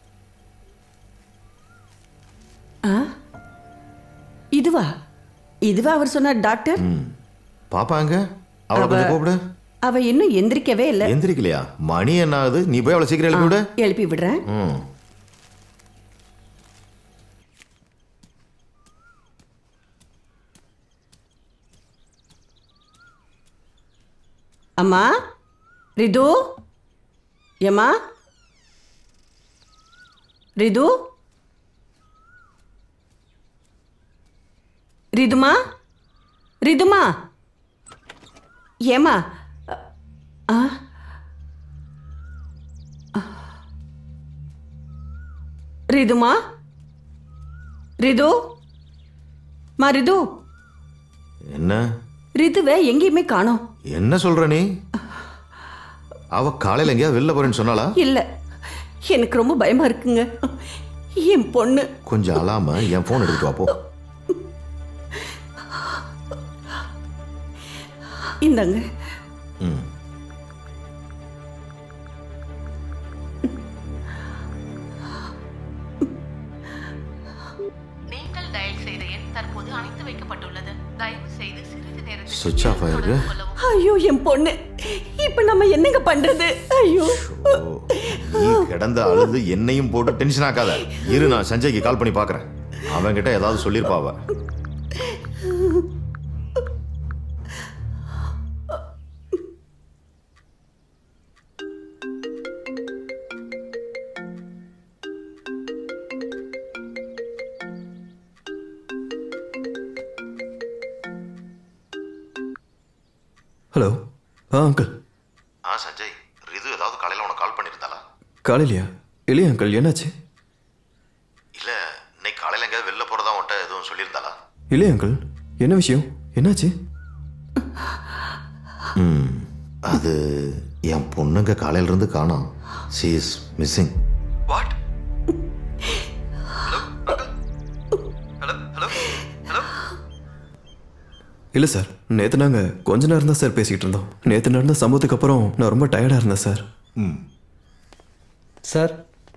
ஆ இதுவா இதுவா அவர் சொன்ன டாக்டர் பாப்பாங்க அவளை கொஞ்சம் கூப்பிடு அவ இன்னும் எந்திரிக்கவே இல்லை எந்திரிக்கலையா மணி என்ன ஆகுது நீ போய் அவளை சீக்கிரம் எழுப்பி விடு எழுப்பி விடுறேன் ம் அம்மா ரிது ஏம்மா ரிது ரிதுமா ரிதுமா ஏம்மா ஆ ரிதுமா ரிது மா ரிது என்ன ரிதுவை எங்கேயுமே காணோம் என்ன சொல்ற நீ அவ காலையில எங்கேயாவது வெளில போறேன்னு சொன்னாளா இல்ல எனக்கு ரொம்ப பயமா இருக்குங்க என் பொண்ணு கொஞ்சம் அழாம என் போன் எடுத்துட்டு வா போ இந்தாங்க ம் நீங்கள் டயல் செய்த எண் தற்போது அணைத்து வைக்கப்பட்டுள்ளது தயவு செய்து சிறிது நேரத்தில் சுவிட்ச் ஆஃப் ஆயிருக்கு ஐயோ என் பொண்ணு இப்ப நம்ம என்னங்க பண்றது ஐயோ நீ கிடந்த அழுது என்னையும் போட்டு டென்ஷன் ஆக்காத இரு நான் சஞ்சய்க்கு கால் பண்ணி பார்க்கறேன் அவன்கிட்ட ஏதாவது சொல்லியிருப்பா அவ ஹலோ ஆ அங்கிள் ஆ சஞ்சய் ரிது ஏதாவது காலையில உனக்கு கால் பண்ணியிருந்தாளா காலையிலையா இல்லையா அங்கிள் என்னாச்சு இல்ல இன்னைக்கு காலையில எங்கேயாவது வெளில போறதா உன்கிட்ட எதுவும் சொல்லியிருந்தாளா இல்லையா அங்கிள் என்ன விஷயம் என்னாச்சு ம் அது என் பொண்ணுங்க காலையில இருந்து காணோம் சி இஸ் மிஸ்ஸிங் இல்லை சார் நேற்று நாங்கள் கொஞ்ச நேரம் தான் சார் பேசிக்கிட்டு இருந்தோம் நேற்று நடந்த சம்பவத்துக்கு அப்புறம் நான் ரொம்ப டயர்டாக இருந்தேன் சார் ம் சார்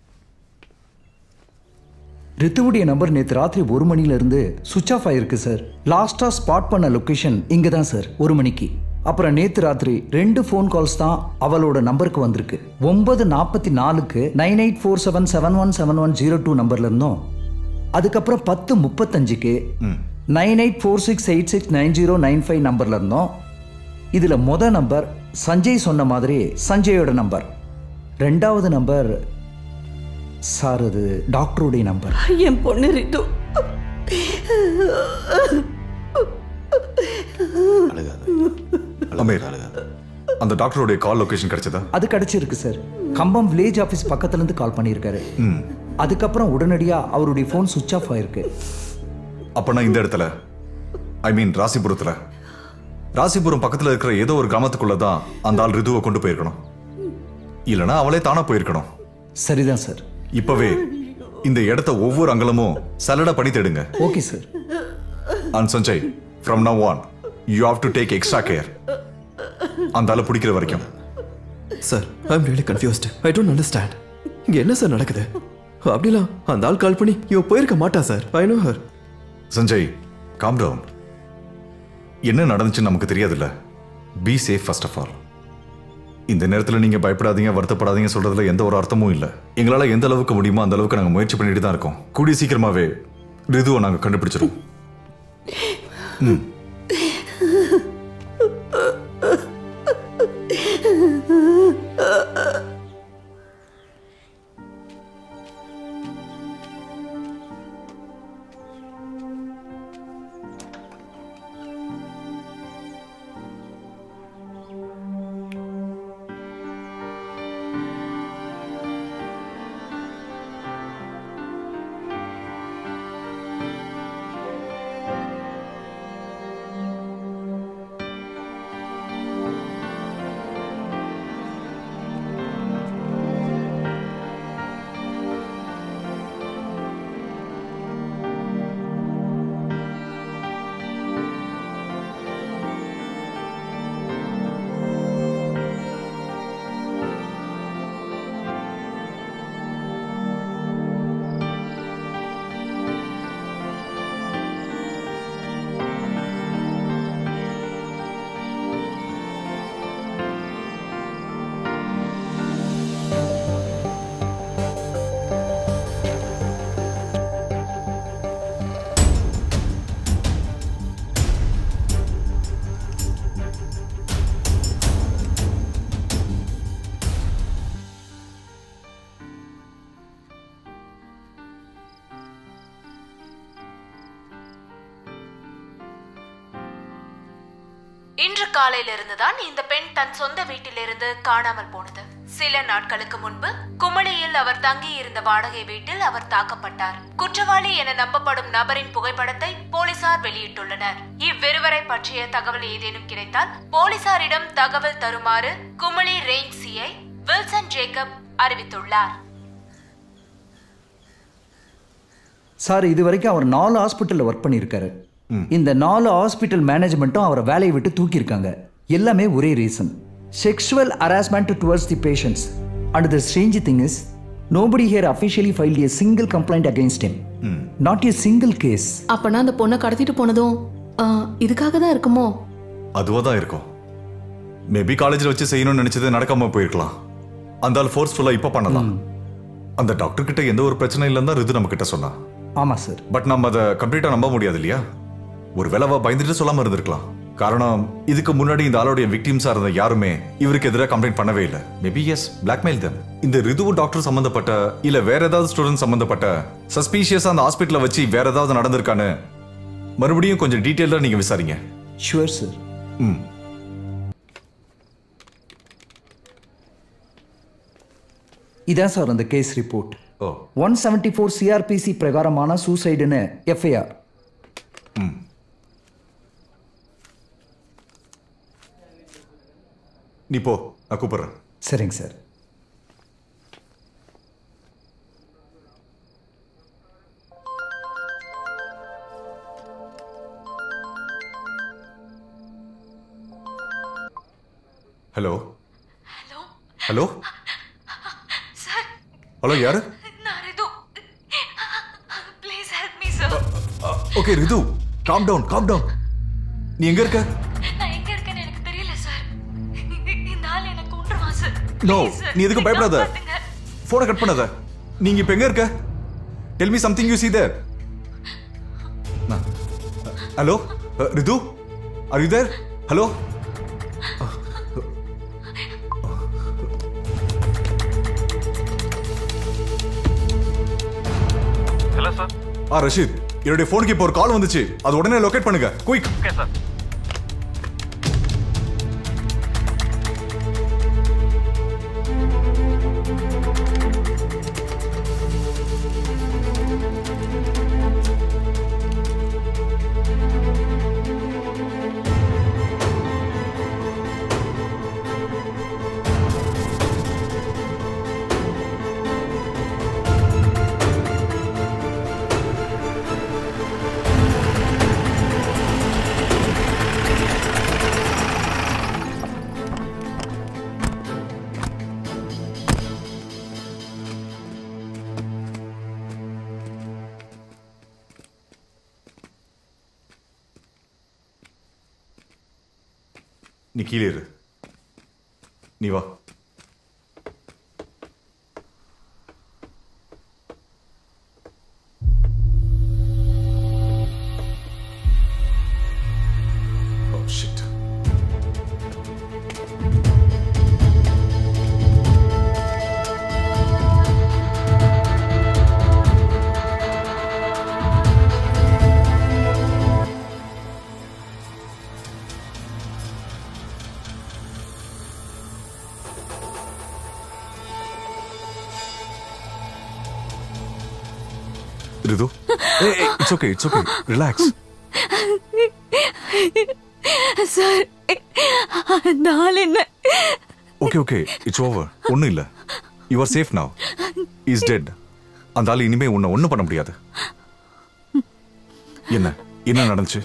ரித்துவுடைய நம்பர் நேற்று ராத்திரி ஒரு மணிலேருந்து சுவிச் ஆஃப் ஆயிருக்கு சார் லாஸ்ட்டாக ஸ்பாட் பண்ண லொக்கேஷன் இங்கே தான் சார் ஒரு மணிக்கு அப்புறம் நேற்று ராத்திரி ரெண்டு ஃபோன் கால்ஸ் தான் அவளோட நம்பருக்கு வந்திருக்கு ஒன்பது நாற்பத்தி நாலுக்கு nine eight four seven seven one seven one zero two நம்பர்ல இருந்தோம் அதுக்கப்புறம் பத்து முப்பத்தஞ்சுக்கு nine eight four six eight six nine zero nine five நம்பர்ல இருந்தோம் இதில் மொத நம்பர் சஞ்சய் சொன்ன மாதிரி சஞ்சயோட நம்பர் ரெண்டாவது நம்பர் சார் அது டாக்டருடைய நம்பர் என் பொண்ணு ரிது அமீர் அந்த டாக்டருடைய கால் லொகேஷன் கிடைச்சதா அது கிடைச்சிருக்கு சார் கம்பம் வில்லேஜ் ஆஃபீஸ் பக்கத்துல இருந்து கால் பண்ணியிருக்காரு ம் அதுக்கப்புறம் உடனடியா அவருடைய ஃபோன் சுவிட்ச் ஆஃப் ஆயிருக்கு அப்பனா இந்த இடத்துல ஐ மீன் ராசிபுரத்துல ராசிபுரம் பக்கத்துல இருக்கிற ஏதோ ஒரு கிராமத்துக்குள்ள தான் அந்த ஆள் ரிதுவை கொண்டு போயிருக்கணும் இல்லனா அவளே தானா போயிருக்கணும் சரிதான் சார் இப்பவே இந்த இடத்த ஒவ்வொரு அங்கலமும் சலடா பண்ணி தேடுங்க okay sir and Sanjay from now on you have to take extra care அந்த ஆளை பிடிக்கிற வரைக்கும் sir I am really confused I don't understand இங்க என்ன சார் நடக்குது அப்படிலாம் அந்த ஆள் கால் பண்ணி இவ போயிருக்க மாட்டா sir I know her Sanjay calm down என்ன நடந்துச்சுன்னு நமக்கு தெரியாதுல்ல be safe first of all இந்த நேரத்தில் நீங்க பயப்படாதீங்க வருத்தப்படாதீங்க சொல்றதுல எந்த ஒரு அர்த்தமும் இல்லை எங்களால் எந்த அளவுக்கு முடியுமோ அந்த அளவுக்கு நாங்கள் முயற்சி பண்ணிட்டு தான் இருக்கோம் கூடிய சீக்கிரமாவே ரிதுவை நாங்கள் கண்டுபிடிச்சிருவோம் ம் இன்று காலையிலிருந்து தான் இந்த பெண் தன் சொந்த வீட்டிலிருந்து காணாமல் போனது சில நாட்களுக்கு முன்பு குமளியில் அவர் தங்கி இருந்த வாடகை வீட்டில் அவர் தாக்கப்பட்டார் குற்றவாளி என நம்பப்படும் நபரின் புகைப்படத்தை போலீசார் வெளியிட்டுள்ளனர் இவ்விருவரை பற்றிய தகவல் ஏதேனும் கிடைத்தால் போலீசாரிடம் தகவல் தருமாறு Kumily range CI Wilson Jacob அறிவித்துள்ளார் சார் இது வரைக்கும் அவர் நாலு ஹாஸ்பிட்டலில் ஒர்க் பண்ணியிருக்காரு இந்த நாலு ஹாஸ்பிட்டல் மேனேஜ்மெண்ட்டும் அவரை வேலையை விட்டு தூக்கியிருக்காங்க எல்லாமே ஒரே reason sexual harassment towards the patients and the strange thing is nobody here officially file a single complaint against him not a single case அப்பனா அந்த பொண்ணை கடத்திட்டு போனதும் ஆ, இதுக்காக தான் இருக்குமோ அதுவாக தான் இருக்கும் மேபி காலேஜில் வச்சு செய்யணும்னு நினைச்சது நடக்காம போயிருக்கலாம் அந்த ஆள் ஃபோர்ஸ்ஃபுல்லாக இப்போ பண்ணலாம் அந்த டாக்டர் கிட்ட எந்த ஒரு பிரச்சனை இல்லைன்னு தான் ரிது நம்ம கிட்ட சொன்னா ஆமாம் சார் பட் நம்ம அதை கம்ப்ளீட்டாக நம்ப முடியாது இல்லையா ஒரு வேளவா பயந்துட்டு சொல்லாம இருந்திருக்கலாம் காரணம் இதுக்கு முன்னாடி இந்த ஆளுடைய விக்டிம்ஸா இருந்த யாருமே இவருக்கு எதிராக கம்ப்ளைண்ட் பண்ணவே இல்லை மேபி எஸ் பிளாக்மெயில் தம் இந்த ரிதுவு டாக்டர் சம்பந்தப்பட்ட இல்ல வேற ஏதாவது ஸ்டூடெண்ட் சம்பந்தப்பட்ட சஸ்பீஷியஸா அந்த ஹாஸ்பிட்டலை வச்சு வேற ஏதாவது நடந்திருக்கான்னு மறுபடியும் கொஞ்சம் டீட்டெயிலாக நீங்க விசாரிங்க ஷுவர் சார் ம் இதான் சார் அந்த case report O one seventy four CRPC பிரகாரமான சூசைடுன்னு எஃப்ஐஆர் நீ போ நான் கூப்பிடுறேன் சரிங்க சார் ஹலோ ஹலோ ஹலோ யாரு நான் Ritu please help me sir okay Ritu calm down calm down நீ எங்க இருக்க நான் எங்க இருக்கேன்னு எனக்கு தெரியல சார் இந்த ஆள் எனக்கு கொன்றுவான் சார் நோ நீ எதுக்கும் பயப்படாத போனை கட் பண்ணாத நீங்க இப்ப எங்க இருக்க tell me something you see there hello Ritu are you there hello hello sir ஆ ரஷீத் என்னுடைய போனுக்கு இப்போ ஒரு கால் வந்துச்சு அது உடனே லொகேட் பண்ணுங்க குயிக் ஓகே சார் நீ கீழே இரு நீ வா Oh, shit. Ridu? Hey, hey, it's okay, it's okay. Relax. Sir அந்த ஆள் என்ன ஓகே ஓகே இட்ஸ் ஓவர் ஒன்றும் இல்லை you are safe now is dead அந்த ஆள் இனிமே உன்னை ஒன்றும் பண்ண முடியாது என்ன என்ன நடந்துச்சு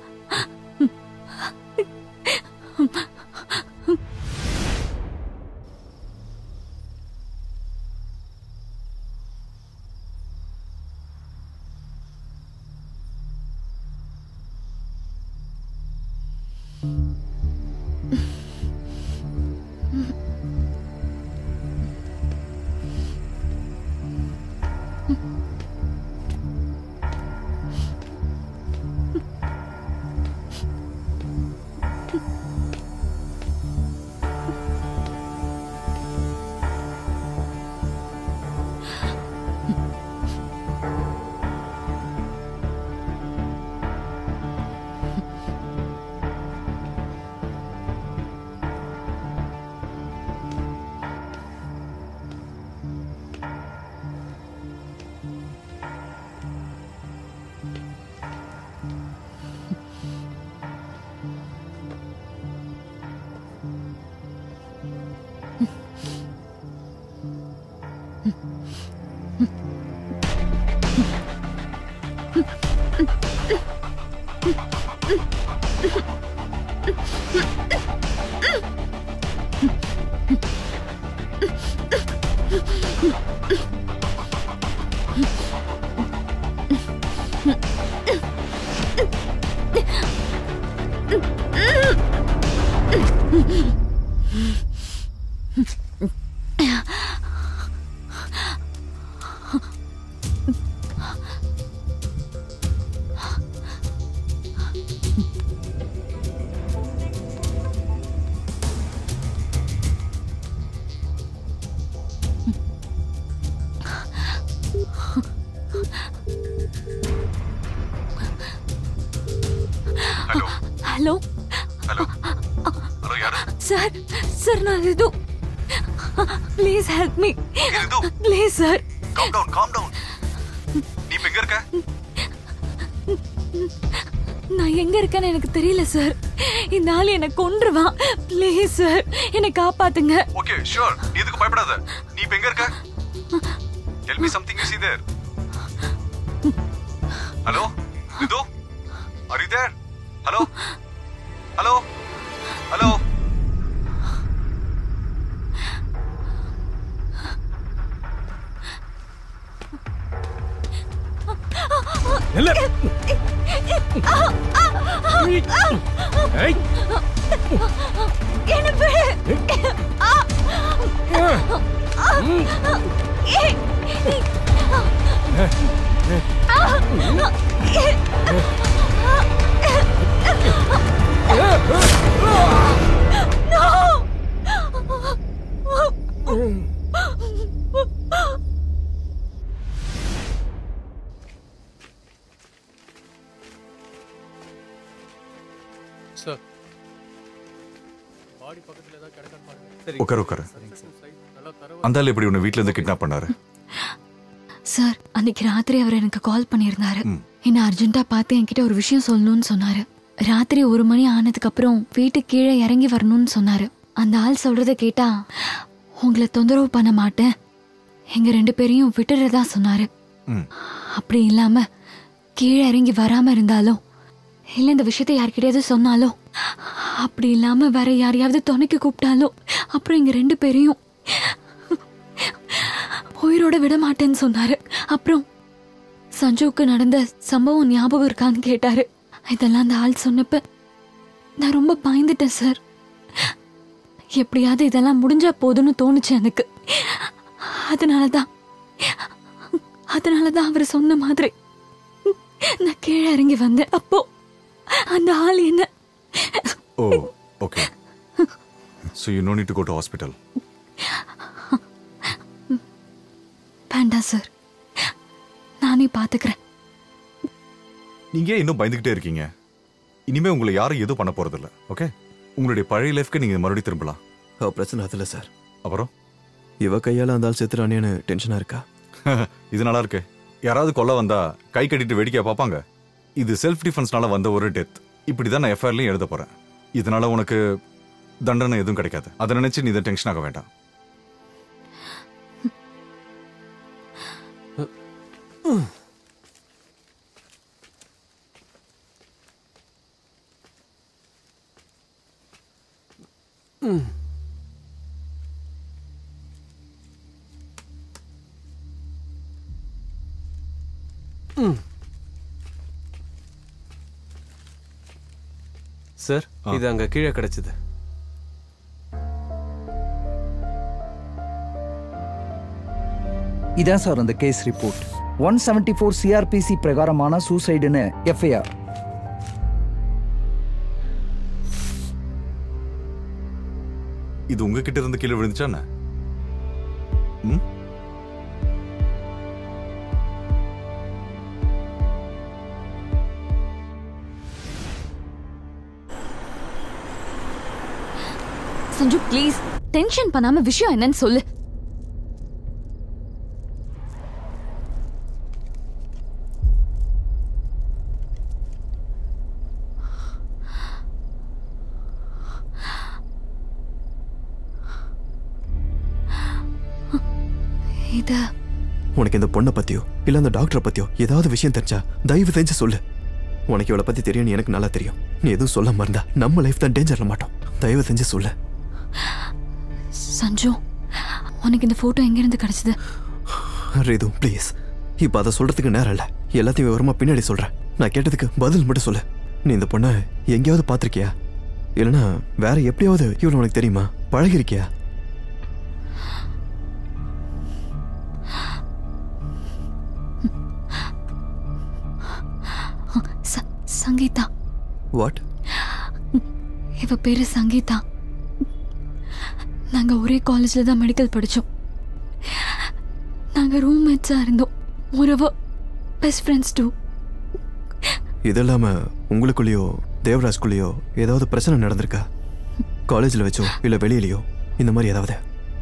ஹலோ ஹலோ ஹலோ யாரு சார் சார் நான் Ritu please help me please sir calm down calm down நீ இப்ப எங்க இருக்க நான் எங்க இருக்கேன்னு எனக்கு தெரியல சார் இந்த ஆள் என்னை கொன்றுவான் ப்ளீஸ் சார் என்னை காப்பாத்துங்க ஓகே ஷூர் நீ எதுக்கு பயப்படாத நீ இப்ப எங்க இருக்க tell me something you see there hello Ritu are you there hello hello hello இல்ல ஏய் என்ன விடு. ஆ. ஏய். சார் பாடி பக்கத்துல ஏதாவது கிடக்கான்னு பாருங்க உட்காரு உட்காரு நல்லா தர அந்த ஆள் எப்படி உன்னை வீட்ல இருந்து கிட்னாப் பண்ணாரு சார் அன்னைக்கு ராத்திரி அவர் எனக்கு கால் பண்ணியிருந்தாரு என்ன அர்ஜென்ட்டா பார்த்து என்கிட்ட ஒரு விஷயம் சொல்லணும்னு சொன்னாரு ராத்திரி ஒரு மணி ஆனதுக்கு அப்புறம் வீட்டுக்கு கீழே இறங்கி வரணும்னு சொன்னாரு அந்த ஆள் சொல்றத கேட்டா உங்களை தொந்தரவு பண்ண மாட்டேன் எங்க ரெண்டு பேரையும் விட்டுறதா சொன்னாரு ம். அப்படி இல்லாம கீழே இறங்கி வராம இருந்தாலும் இல்ல இந்த விஷயத்தை யார்கிட்டயாவது சொன்னாலும் அப்படி இல்லாம வேற யாரையாவது துணைக்கு கூப்பிட்டாலும் அப்புறம் எங்க ரெண்டு பேரையும் உயிரோட விட மாட்டேன்னு சொன்னாரு அப்புறம் சஞ்சுவுக்கு நடந்த சம்பவம் ஞாபகம் இருக்கான்னு கேட்டாரு இதெல்லாம் அந்த ஆள் சொன்னப்ப நான் ரொம்ப பயந்துட்டேன் சார் எப்படியாவது இதெல்லாம் முடிஞ்சா போதும்னு தோணுச்சு எனக்கு அதனாலதான் அதனாலதான் அவர் சொன்ன மாதிரி நான் கீழே இறங்கி வந்தேன் அப்போ அந்த ஆள் என்ன oh okay so you no need to go to hospital வேண்டாம் சார் நானே பாத்துக்கிறேன் நீங்க ஏன் இன்னும் பயந்துகிட்டே இருக்கீங்க இனிமே உங்களை யாரும் எதுவும் பண்ண போறதில்ல ஓகே உங்களுடைய பழைய லைஃப்க்கு நீங்க மறுபடியும் திரும்பலாம் அவ பிரச்சனை அதில்ல சார் அப்புறம் இவ கையால அந்த ஆள் செத்துறானேன்னு டென்ஷனா இருக்கா இது நல்லா இருக்கு யாராவது கொல்ல வந்தா கை கட்டிட்டு வேடிக்கையா பார்ப்பாங்க இது செல்ஃப் டிஃபென்ஸ்னால வந்த ஒரு டெத் இப்படிதான் நான் எஃப்ஐஆர்லயும் எழுத போறேன் இதனால உனக்கு தண்டனை எதுவும் கிடைக்காது அதை நினைச்சு நீ இதை டென்ஷன் ஆக வேண்டாம் சார் இது அங்க கீழே கிடைச்சது இதான் சார் அந்த case report one seventy four CRPC பிரகாரமான சூசைடுன்னு எஃப்ஐஆர் இது உங்ககிட்ட இருந்து கீழே விழுந்துச்சா என்ன? ம் சஞ்சு ப்ளீஸ் டென்ஷன் பண்ணாம விஷயம் என்னன்னு சொல்லு இத உனக்கு இந்த பொண்ணை பத்தியோ இல்ல அந்த டாக்டரை பத்தியோ ஏதாவது விஷயம் தெரிஞ்சா தயவு செஞ்சு சொல்லு உனக்கு இவளை பத்தி தெரியும்னு எனக்கு நல்லா தெரியும் நீ எதுவும் சொல்ல மறந்தா நம்ம லைஃப் தான் டேஞ்சர்ல மாட்டோம் தயவு செஞ்சு சொல்லு சஞ்சு உனக்கு இந்த போட்டோ எங்க இருந்து கிடைச்சது ரேது ப்ளீஸ் இப்போ அதை சொல்றதுக்கு நேரம் இல்லை எல்லாத்தையும் விவரமா பின்னாடி சொல்றேன் நான் கேட்டதுக்கு பதில் மட்டும் சொல்லு நீ இந்த பொண்ணை எங்கேயாவது பார்த்திருக்கியா இல்லைன்னா வேற எப்படியாவது இவளை உனக்கு தெரியுமா பழகிருக்கியா ச- சங்கீதா வாட் இவ பேரு சங்கீதா நாங்க ஒரே காலேஜ்ல தான் மெடிக்கல் படிச்சோம் நாங்க ரூம்மேட்ஸா இருந்தோம் ஒருவ பெஸ்ட் ஃப்ரெண்ட்ஸ் டூ இது இல்லாம உங்களுக்குள்ளேயோ தேவராஜ்குள்ளேயோ ஏதாவது பிரச்சனை நடந்திருக்கா காலேஜில் வச்சோ இல்லை வெளியிலையோ இந்த மாதிரி ஏதாவது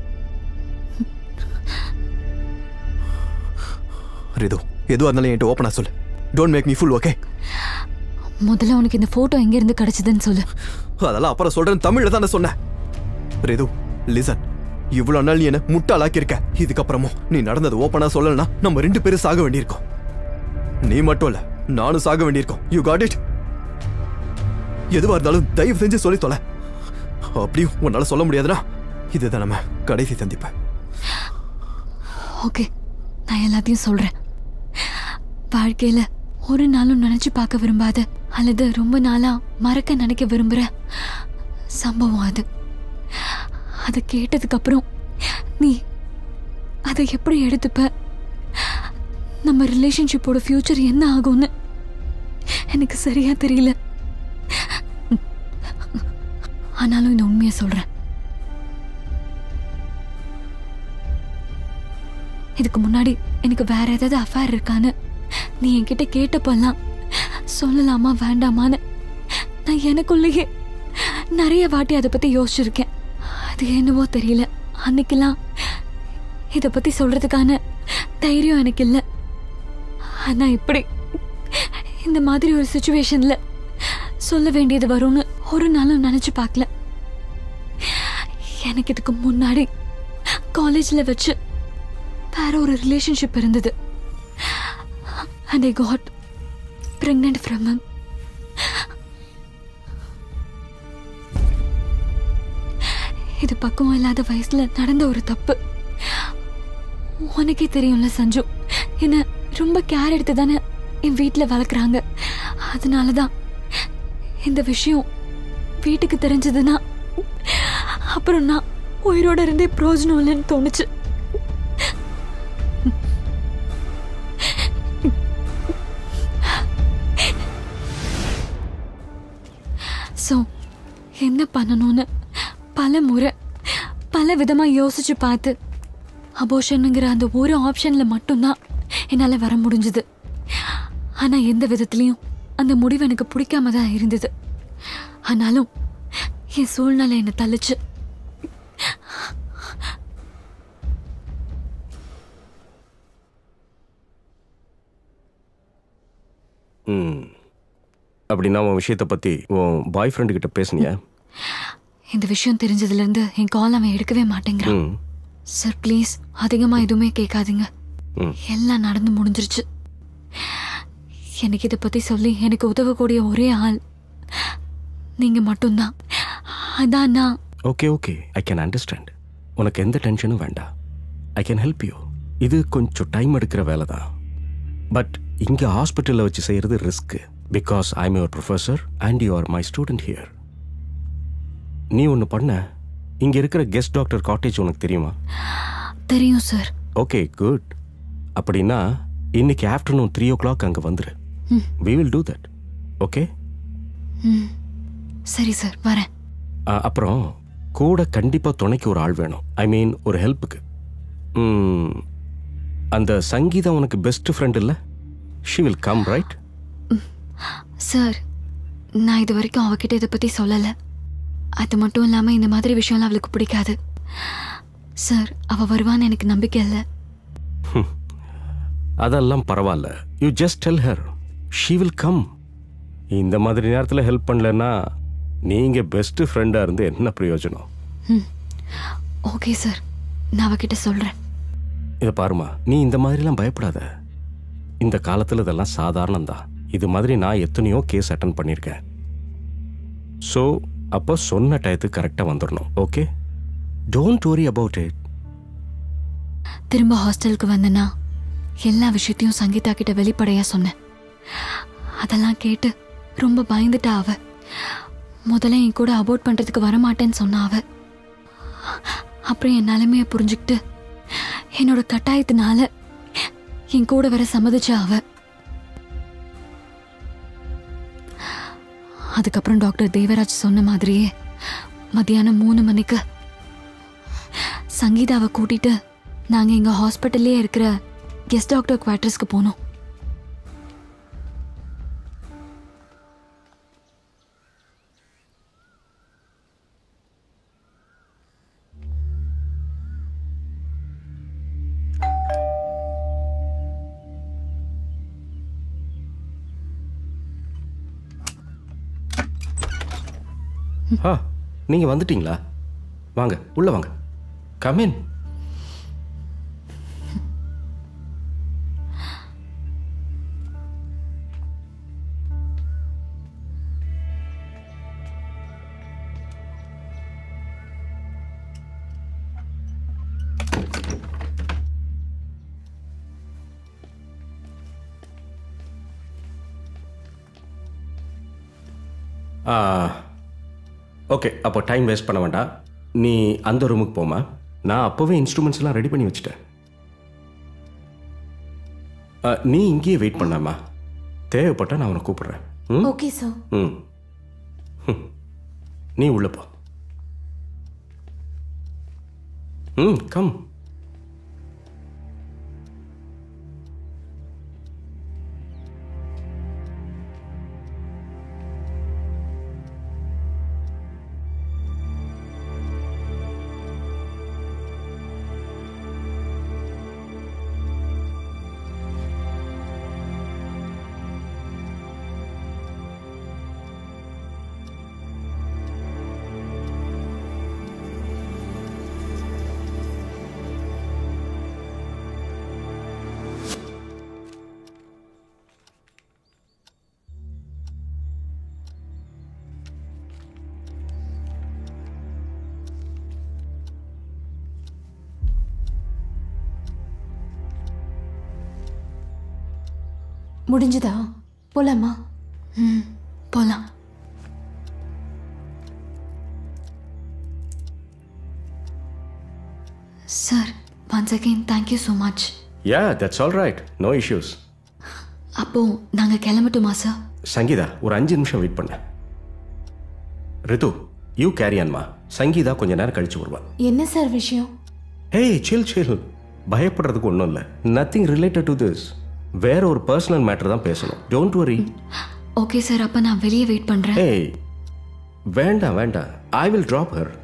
ரிது எதுவாக இருந்தாலும் என்கிட்ட ஓப்பனாக சொல்லு don't make me fool okay முதல்ல உனக்கு இந்த போட்டோ எங்க இருந்து கிடைச்சதுன்னு சொல்லு அதெல்லாம் அப்புறம் சொல்றேன் தமிழ்ல தான் சொன்னேன் ரிது லிசன் இவ்வளவு நாள் நீ என்ன முட்டாளாக்கியிருக்க இதுக்கப்புறமும் நீ நடந்தது ஓப்பனா சொல்லலனா நம்ம ரெண்டு பேரும் சாக வேண்டியிருக்கோம் நீ மட்டும் இல்ல நானும் சாக வேண்டியிருக்கோம் யூ காட் இட் எதுவா இருந்தாலும் தயவு செஞ்சு சொல்லி தொலை அப்படியும் உன்னால சொல்ல முடியாதுன்னா இதுதான் நம்ம கடைசி சந்திப்பு ஓகே நான் எல்லாத்தையும் சொல்றேன் வாழ்க்கையில ஒரு நாளும் நினைச்சு பார்க்க விரும்பாத அல்லது ரொம்ப நாளா மறக்க நினைக்க விரும்புற சம்பவம் அது அதை கேட்டதுக்கு அப்புறம் நீ அதை எப்படி எடுத்துப்ப நம்ம ரிலேஷன்ஷிப்போட ஃபியூச்சர் என்ன ஆகும்னு எனக்கு சரியா தெரியல ஆனாலும் இந்த உண்மையை சொல்றேன் இதுக்கு முன்னாடி எனக்கு வேற ஏதாவது அஃபேர் இருக்கான்னு நீ என்கிட்ட கேட்டப்பெல்லாம் சொல்லலாமா வேண்டாமான்னு நான் எனக்குள்ளேயே நிறைய வாட்டி அதை பத்தி யோசிச்சிருக்கேன் அது என்னவோ தெரியல அன்னைக்கெல்லாம் இதை பத்தி சொல்றதுக்கான தைரியம் எனக்கு இல்லை ஆனா இப்படி இந்த மாதிரி ஒரு சுச்சுவேஷன்ல சொல்ல வேண்டியது வரும்னு ஒரு நாளும் நினைச்சு பார்க்கல எனக்கு இதுக்கு முன்னாடி காலேஜ்ல வச்சு வேற ஒரு ரிலேஷன்ஷிப் இருந்தது and I got pregnant from him இது பக்குவம் இல்லாத வயசுல நடந்த ஒரு தப்பு உனக்கே தெரியும்ல சஞ்சு என்ன ரொம்ப கேர் எடுத்து தானே என் வீட்டில் வளர்க்குறாங்க அதனால தான் இந்த விஷயம் வீட்டுக்கு தெரிஞ்சதுன்னா அப்புறம் நான் உயிரோட இருந்தே பிரயோஜனம் இல்லைன்னு தோணுச்சு ஸோ என்ன பண்ணணும்னு பல முறை பல விதமாக யோசிச்சு பார்த்து அபோஷனுங்கிற அந்த ஒரு ஆப்ஷனில் மட்டும்தான் என்னால் வர முடிஞ்சுது ஆனால் எந்த விதத்துலேயும் அந்த முடிவு எனக்கு பிடிக்காம தான் இருந்தது ஆனாலும் என் சூழ்நிலை என்னை தள்ளிச்சு ம் அப்படின்னா உன் விஷயத்தை பற்றி உன் பாய் ஃப்ரெண்டு கிட்ட பேசுனியா இந்த விஷயம் தெரிஞ்சதுலேருந்து என் கால் அவன் எடுக்கவே மாட்டேங்கிறான் ம் சார் ப்ளீஸ் அதிகமாக எதுவுமே கேட்காதீங்க ம் எல்லாம் நடந்து முடிஞ்சிருச்சு எனக்கு இதை பற்றி சொல்லி எனக்கு உதவக்கூடிய ஒரே ஆள் நீங்கள் மட்டும்தான் அதான் நான் okay okay I can understand உனக்கு எந்த டென்ஷனும் வேண்டாம் ஐ கேன் ஹெல்ப் யூ இது கொஞ்சம் டைம் எடுக்கிற வேலை தான் பட் இங்கே ஹாஸ்பிட்டலில் வச்சு செய்கிறது ரிஸ்க்கு because I am your professor and you are my student here நீ ஒன்று பண்ண இங்கே இருக்கிற கெஸ்ட் டாக்டர் காட்டேஜ் உனக்கு தெரியுமா தெரியும் சார் ஓகே குட் அப்படின்னா இன்னைக்கு ஆஃப்டர்நூன் த்ரீ ஓ கிளாக் அங்கே வந்துரு ம். We will do that okay ம் சரி சார் வரேன் அப்புறம் கூட கண்டிப்பாக துணைக்கு ஒரு ஆள் வேணும் ஐ மீன் ஒரு ஹெல்ப்புக்கு அந்த சங்கீதா உனக்கு பெஸ்ட் ஃப்ரெண்ட் இல்லை she will come right sir நான் இது வரைக்கும் அவகிட்ட இதை பற்றி சொல்லலை அது மட்டும் இல்லாமல் இந்த மாதிரி விஷயம்லாம் அவளுக்கு பிடிக்காது சார் அவள் வருவான்னு எனக்கு நம்பிக்கை இல்லை அதெல்லாம் பரவாயில்ல you just tell her she will come இந்த மாதிரி நேரத்தில் ஹெல்ப் பண்ணலன்னா நீங்கள் பெஸ்ட் ஃப்ரெண்டாக இருந்து என்ன பிரயோஜனம் ம் ஓகே சார் நான் அவகிட்ட சொல்கிறேன் இதை பாருமா நீ இந்த மாதிரிலாம் பயப்படாத இந்த காலத்தில் இதெல்லாம் சாதாரணம் தான் இது மாதிரி நான் எத்தனையோ கேஸ் அட்டன் பண்ணியிருக்கேன் ஸோ அப்போ சொன்ன டயத்துக்கு கரெக்டாக வந்துடணும் okay don't worry about it திரும்ப ஹாஸ்டலுக்கு வந்தேன்னா எல்லா விஷயத்தையும் சங்கீதா கிட்ட வெளிப்படையா சொன்னேன் அதெல்லாம் கேட்டு ரொம்ப பயந்துட்டா அவ முதல்ல என் கூட அபோர்ட் பண்றதுக்கு வரமாட்டேன்னு சொன்னா அவ அப்புறம் என் நிலைமைய புரிஞ்சுக்கிட்டு என்னோட கட்டாயத்தினால என் கூட வர சம்மதிச்சா அவ அதுக்கப்புறம் டாக்டர் தேவராஜ் சொன்ன மாதிரியே மத்தியானம் மூணு மணிக்கு சங்கீதாவை கூட்டிட்டு நாங்க எங்க ஹாஸ்பிட்டல்லே இருக்கிற கெஸ்ட் டாக்டர் குவார்டர்ஸ்க்கு போனோம் ஆ நீங்கள் வந்துட்டீங்களா வாங்க உள்ளே வாங்க கமின் ஓகே அப்போ டைம் வேஸ்ட் பண்ண வேண்டாம் நீ அந்த ரூமுக்கு போமா நான் அப்போவே இன்ஸ்ட்ருமெண்ட்ஸ்லாம் ரெடி பண்ணி வச்சுட்டேன் ஆ, நீ இங்கேயே வெயிட் பண்ணாமா தேவைப்பட்டா நான் உன்னை கூப்பிடுறேன் ம் ஓகே சார் ம் ஹம். நீ உள்ள போ ம் கம் முடிஞ்சுதா போலாமா ம் போலாம் sir once again thank you so much yeah that's all right no issues அப்போ நாங்க கிளம்பட்டுமா சார் சங்கீதா ஒரு அஞ்சு நிமிஷம் வெயிட் பண்ண ரிது யூ கேரி ஆன்மா சங்கீதா கொஞ்ச நேரம் கழிச்சு வருவா என்ன சார் விஷயம் ஏய் சில் சில் பயப்படுறதுக்கு ஒன்றும் இல்லை நத்திங் ரிலேட்டட் டு திஸ் வேற ஒரு பர்சனல் மேட்டர் தான் பேசணும் டோன்ட் வரி ஓகே சார் அப்ப நான் வெளியே வெயிட் பண்றேன் ஏய் வேண்டாம் வேண்டாம் ஐ வில் ட்ராப் ஹர்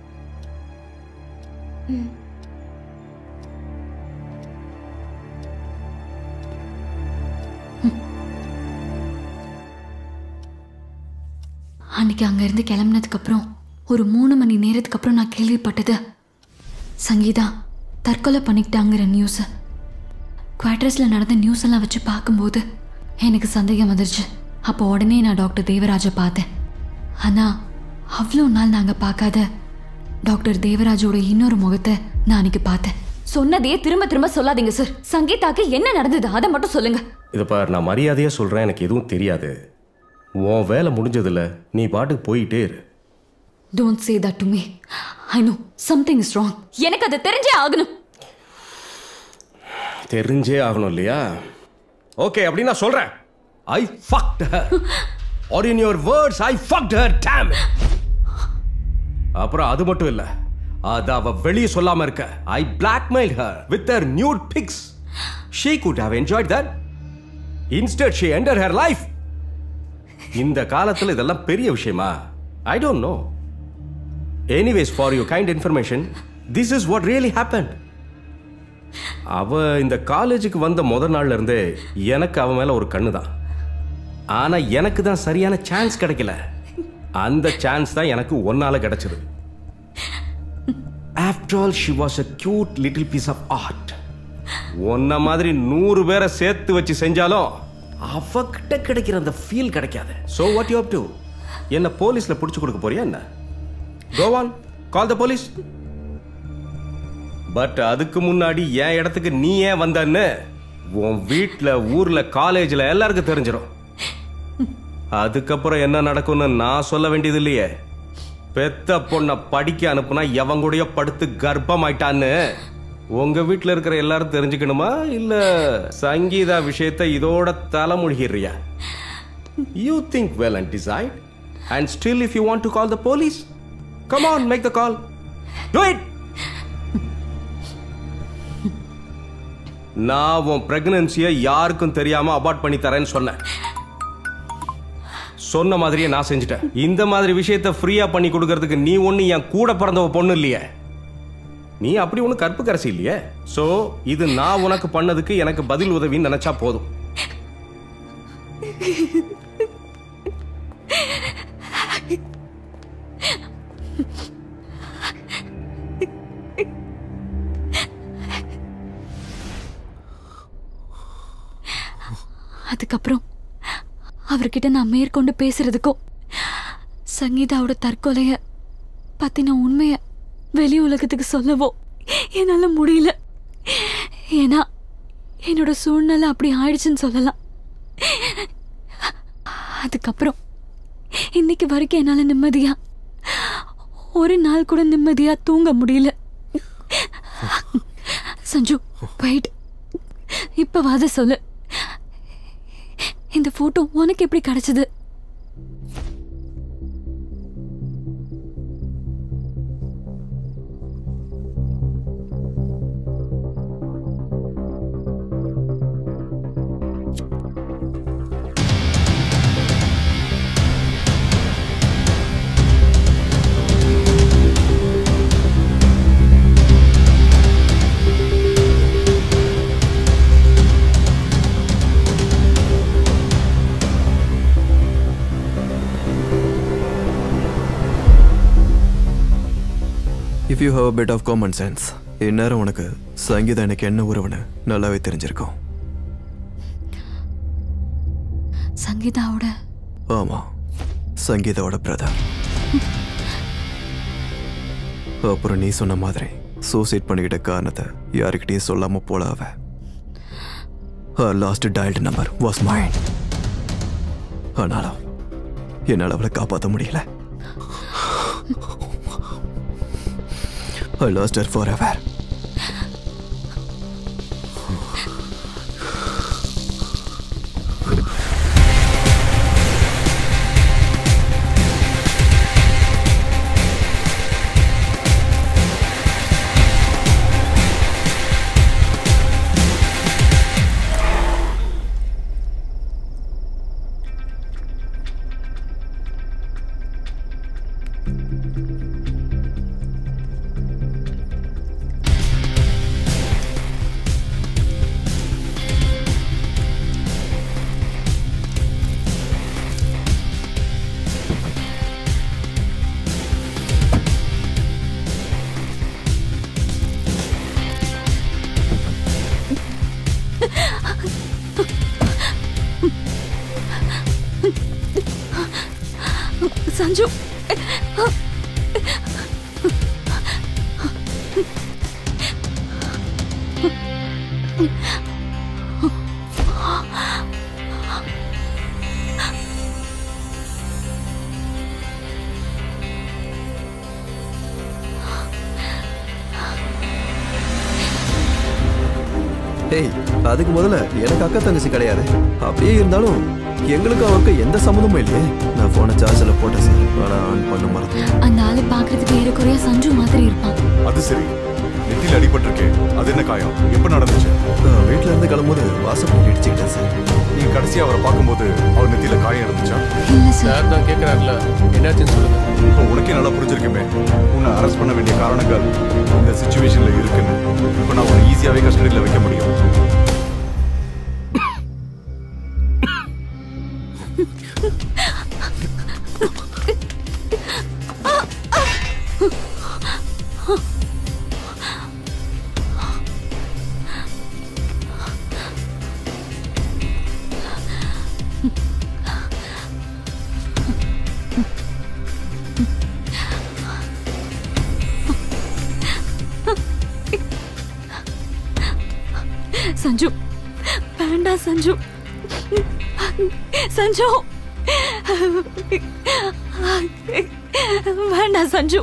அன்னைக்கு அங்கேருந்து கிளம்புனதுக்கு அப்புறம் ஒரு மூணு மணி நேரத்துக்கு அப்புறம் நான் கேள்விப்பட்டது சங்கீதா தற்கொலை பண்ணிக்கிட்டாங்கிற நியூஸு குவார்டர்ஸில் நடந்த நியூஸ் எல்லாம் வச்சு பார்க்கும்போது எனக்கு சந்தேகம் வந்துருச்சு அப்போ உடனே நான் டாக்டர் தேவராஜை பார்த்தேன் ஆனால் அவ்வளோ நாள் நாங்கள் பார்க்காத டாக்டர் தேவராஜோட இன்னொரு முகத்தை நான் அன்னைக்கு பார்த்தேன் சொன்னதையே திரும்ப திரும்ப சொல்லாதீங்க சார் சங்கீதாக்கு என்ன நடந்தது அதை மட்டும் சொல்லுங்க இதை பார் நான் மரியாதையாக சொல்கிறேன் எனக்கு எதுவும் தெரியாது உன் வேலை முடிஞ்சதில்ல நீ பாட்டுக்கு போயிட்டே இரு don't say that to me I know something is wrong எனக்கு அது தெரிஞ்சே ஆகணும் தெரிஞ்சே ஆகணும் இல்லையா ஓகே அப்படின்னு நான் சொல்கிறேன் I fucked her or in your words I fucked her damn அப்புறம் அது மட்டும் இல்லை அது அவ வெளியே சொல்லாம இருக்க I blackmail her with her nude pics she could have enjoyed that instead she ended her life இந்த காலத்துல இதெல்லாம் பெரிய விஷயமா I don't know anyways for your kind information this is what really happen அவ இந்த காலேஜுக்கு வந்த முத நாள்ல இருந்தே எனக்கு அவ மேல ஒரு கண்ணு தான் ஆனா எனக்கு தான் சரியான சான்ஸ் கிடைக்கல அந்த சான்ஸ் தான் எனக்கு ஒன்னால கிடைச்சது after all she was a cute little piece of art உன்ன மாதிரி நூறு பேரை சேர்த்து வச்சு செஞ்சாலும் அவகிட்ட கிடைக்கிற அந்த ஃபீல் கிடைக்காது ஸோ வாட் யூ டு என்ன போலீஸ்ல பிடிச்சு கொடுக்க போறியா என்ன கோவான் கால் த போலீஸ் பட் அதுக்கு முன்னாடி என் இடத்துக்கு நீ ஏன் வந்தன்னு உன் வீட்டில் ஊர்ல காலேஜ்ல எல்லாருக்கும் தெரிஞ்சிடும் அதுக்கப்புறம் என்ன நடக்கும்னு நான் சொல்ல வேண்டியது இல்லையே பெத்த பொண்ணை படிக்க அனுப்புனா எவன் கூடயோ படுத்து கர்ப்பமாயிட்டான்னு உங்க வீட்டில் இருக்கிற எல்லாரும் தெரிஞ்சுக்கணுமா இல்ல சங்கீதா விஷயத்தை இதோட தலைமொழிகிறியா you think well and decide and still if you want to call the police come on make the call do it நான் உன் பிரெக்னன்சியை யாருக்கும் தெரியாம அபார்ட் பண்ணி தரேன்னு சொன்னேன் சொன்ன மாதிரியே நான் செஞ்சுட்டேன் இந்த மாதிரி விஷயத்த ஃப்ரீயா பண்ணி கொடுக்கறதுக்கு நீ ஒண்ணு என் கூட பிறந்த ஒரு பொண்ணு இல்லையே நீ அப்படி ஒண்ணு கற்பு கரசி இல்லையே சோ இது நான் உனக்கு பண்ணதுக்கு எனக்கு பதில் உதவின்னு நினைச்சா போதும் அதுக்கப்புறம் அவர்கிட்ட நான் மேற்கொண்டு பேசுறதுக்கும் சங்கீதாவோட தற்கொலைய பத்தின உண்மைய வெளி உலகத்துக்கு சொல்லவோ என்னால முடியல ஏன்னா என்னோட சூழ்நிலை அப்படி ஆயிடுச்சுன்னு சொல்லலாம் அதுக்கப்புறம் இன்னைக்கு வரைக்கும் என்னால நிம்மதியா ஒரு நாள் கூட நிம்மதியா தூங்க முடியல சஞ்சு வெயிட் இப்பவாத சொல்லு இந்த போட்டோ உனக்கு எப்படி கிடைச்சது if you have bit of common sense இந்நேரம் உனக்கு சங்கீதம் எனக்கு என்ன உறவுன்னு நல்லாவே தெரிஞ்சிருக்கும் சங்கீதாவோட ஆமா சங்கீதாவோட பிரதர் அப்புறம் நீ சொன்ன மாதிரி சூசைட் பண்ணிக்கிட்ட காரணத்தை யாருக்கிட்டயும் சொல்லாம போல அவ her last dialed number was mine ஆனாலும் என்னால் அவளை காப்பாற்ற முடியல I lost her forever. Sanju ஏய் அதுக்கு முதல்ல எனக்கு அக்கா தங்கச்சி கிடையாது அப்படியே இருந்தாலும் எங்களுக்கும் அவருக்கு எந்த சம்மந்தமும் இல்லையே நான் போனை சார்ஜில் போட்டேன் சார் ஆனால் ஆன் பண்ண மறந்தேன் அந்த ஆளு பாக்குறதுக்கு ஏறக்குறைய சஞ்சு மாதிரி இருப்பான் அது சரி நெத்தியில் அடிபட்டிருக்கே அது என்ன காயம் எப்ப நடந்துச்சு வீட்டில் இருந்து கிளம்பும்போது வாசப்படி இடிச்சுக்கிட்டேன் சார் நீங்க கடைசியா அவரை பார்க்கும்போது அவர் நெத்தியில காயம் இருந்துச்சா சார் தான் கேட்குறாருல என்னாச்சுன்னு சொல்லுங்க இப்போ உனக்கே நல்லா புரிஞ்சிருக்குமே உன்னை அரெஸ்ட் பண்ண வேண்டிய காரணங்கள் இந்த சுச்சுவேஷன்ல இருக்குன்னு இப்போ நான் உன்னை ஈஸியாவே கஸ்டடியில் வைக்க முடியும் சஞ்சு வேண்டாம் சஞ்சு சஞ்சு வேண்டாம் சஞ்சு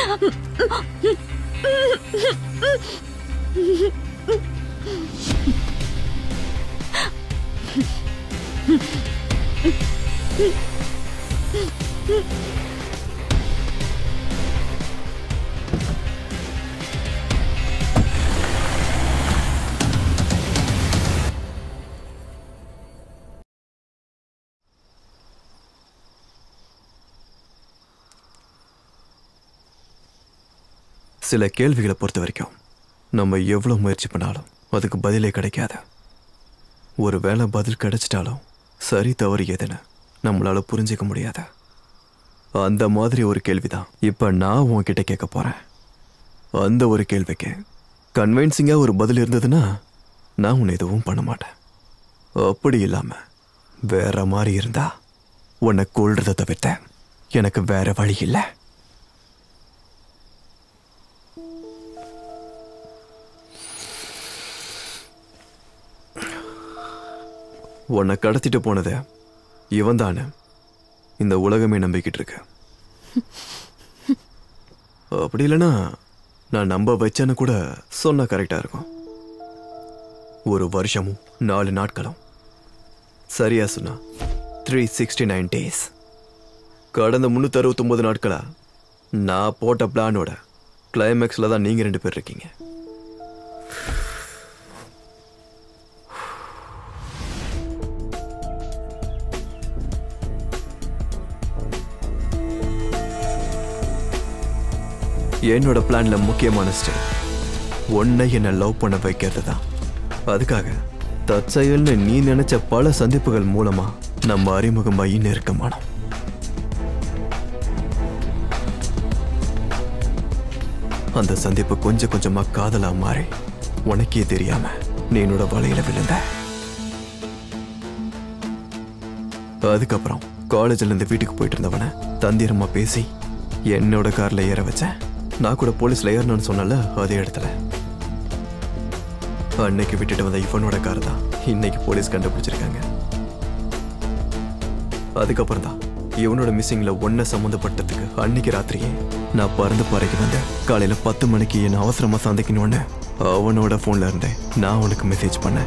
சில கேள்விகளை பொறுத்த வரைக்கும் நம்ம எவ்வளோ முயற்சி பண்ணாலும் அதுக்கு பதிலே கிடைக்காது ஒரு வேளை பதில் கிடைச்சிட்டாலும் சரி தவறு எதுன்னு நம்மளால புரிஞ்சிக்க முடியாது அந்த மாதிரி ஒரு கேள்விதான் இப்போ நான் உன்கிட்ட கேட்க போறேன் அந்த ஒரு கேள்விக்கு கன்வின்சிங்காக ஒரு பதில் இருந்ததுன்னா நான் உன்னை எதுவும் பண்ண மாட்டேன் அப்படி இல்லாம வேற மாதிரி இருந்தா உன்னை கொள்றதை தவிர்த்த எனக்கு வேற வழி இல்லை உன்னை கடத்திட்டு போனது இவன் தானே இந்த உலகமே நம்பிக்கிட்டு இருக்கு அப்படி இல்லைன்னா நான் நம்ப வச்சேன்னு கூட சொன்னா கரெக்டா இருக்கும் ஒரு வருஷமும் நாலு நாட்களும் சரியா சொன்னா த்ரீ சிக்ஸ்டி நைன் டேஸ் கடந்த முந்நூற்றி அறுபத்தொம்போது நாட்களா நான் போட்ட பிளானோட கிளைமேக்ஸில் தான் நீங்கள் ரெண்டு பேர் இருக்கீங்க என்னோட பிளான்ல முக்கியமான ஸ்டெப் உன்னை என்னை லவ் பண்ண வைக்கிறது தான் அதுக்காக தற்செயல்னு நீ நினைச்ச பல சந்திப்புகள் மூலமா நம்ம அறிமுகமாகி நெருக்கமானோம் அந்த சந்திப்பு கொஞ்சம் கொஞ்சமா காதலா மாறி உனக்கே தெரியாம நீ என்னோட வலையில விழுந்த அதுக்கப்புறம் காலேஜ்ல இருந்து வீட்டுக்கு போயிட்டு இருந்தவன தந்திரமா பேசி என்னோட கார்ல ஏற வச்சேன் நான் கூட போலீஸ்ல ஏறணும்னு சொன்னல அதே இடத்துல அன்னைக்கு விட்டுட்டு வந்த இவனோட கார் தான் இன்னைக்கு போலீஸ் கண்டுபிடிச்சிருக்காங்க அதுக்கப்புறம் தான் இவனோட மிஸ்ஸிங்ல ஒன்ன சம்மந்தப்பட்டதுக்கு அன்னைக்கு ராத்திரியே நான் பறந்து பறைக்கு வந்தேன் காலையில பத்து மணிக்கு என்ன அவசரமா சந்திக்கணும்னு அவனோட போன்ல இருந்தேன் நான் அவனுக்கு மெசேஜ் பண்ணேன்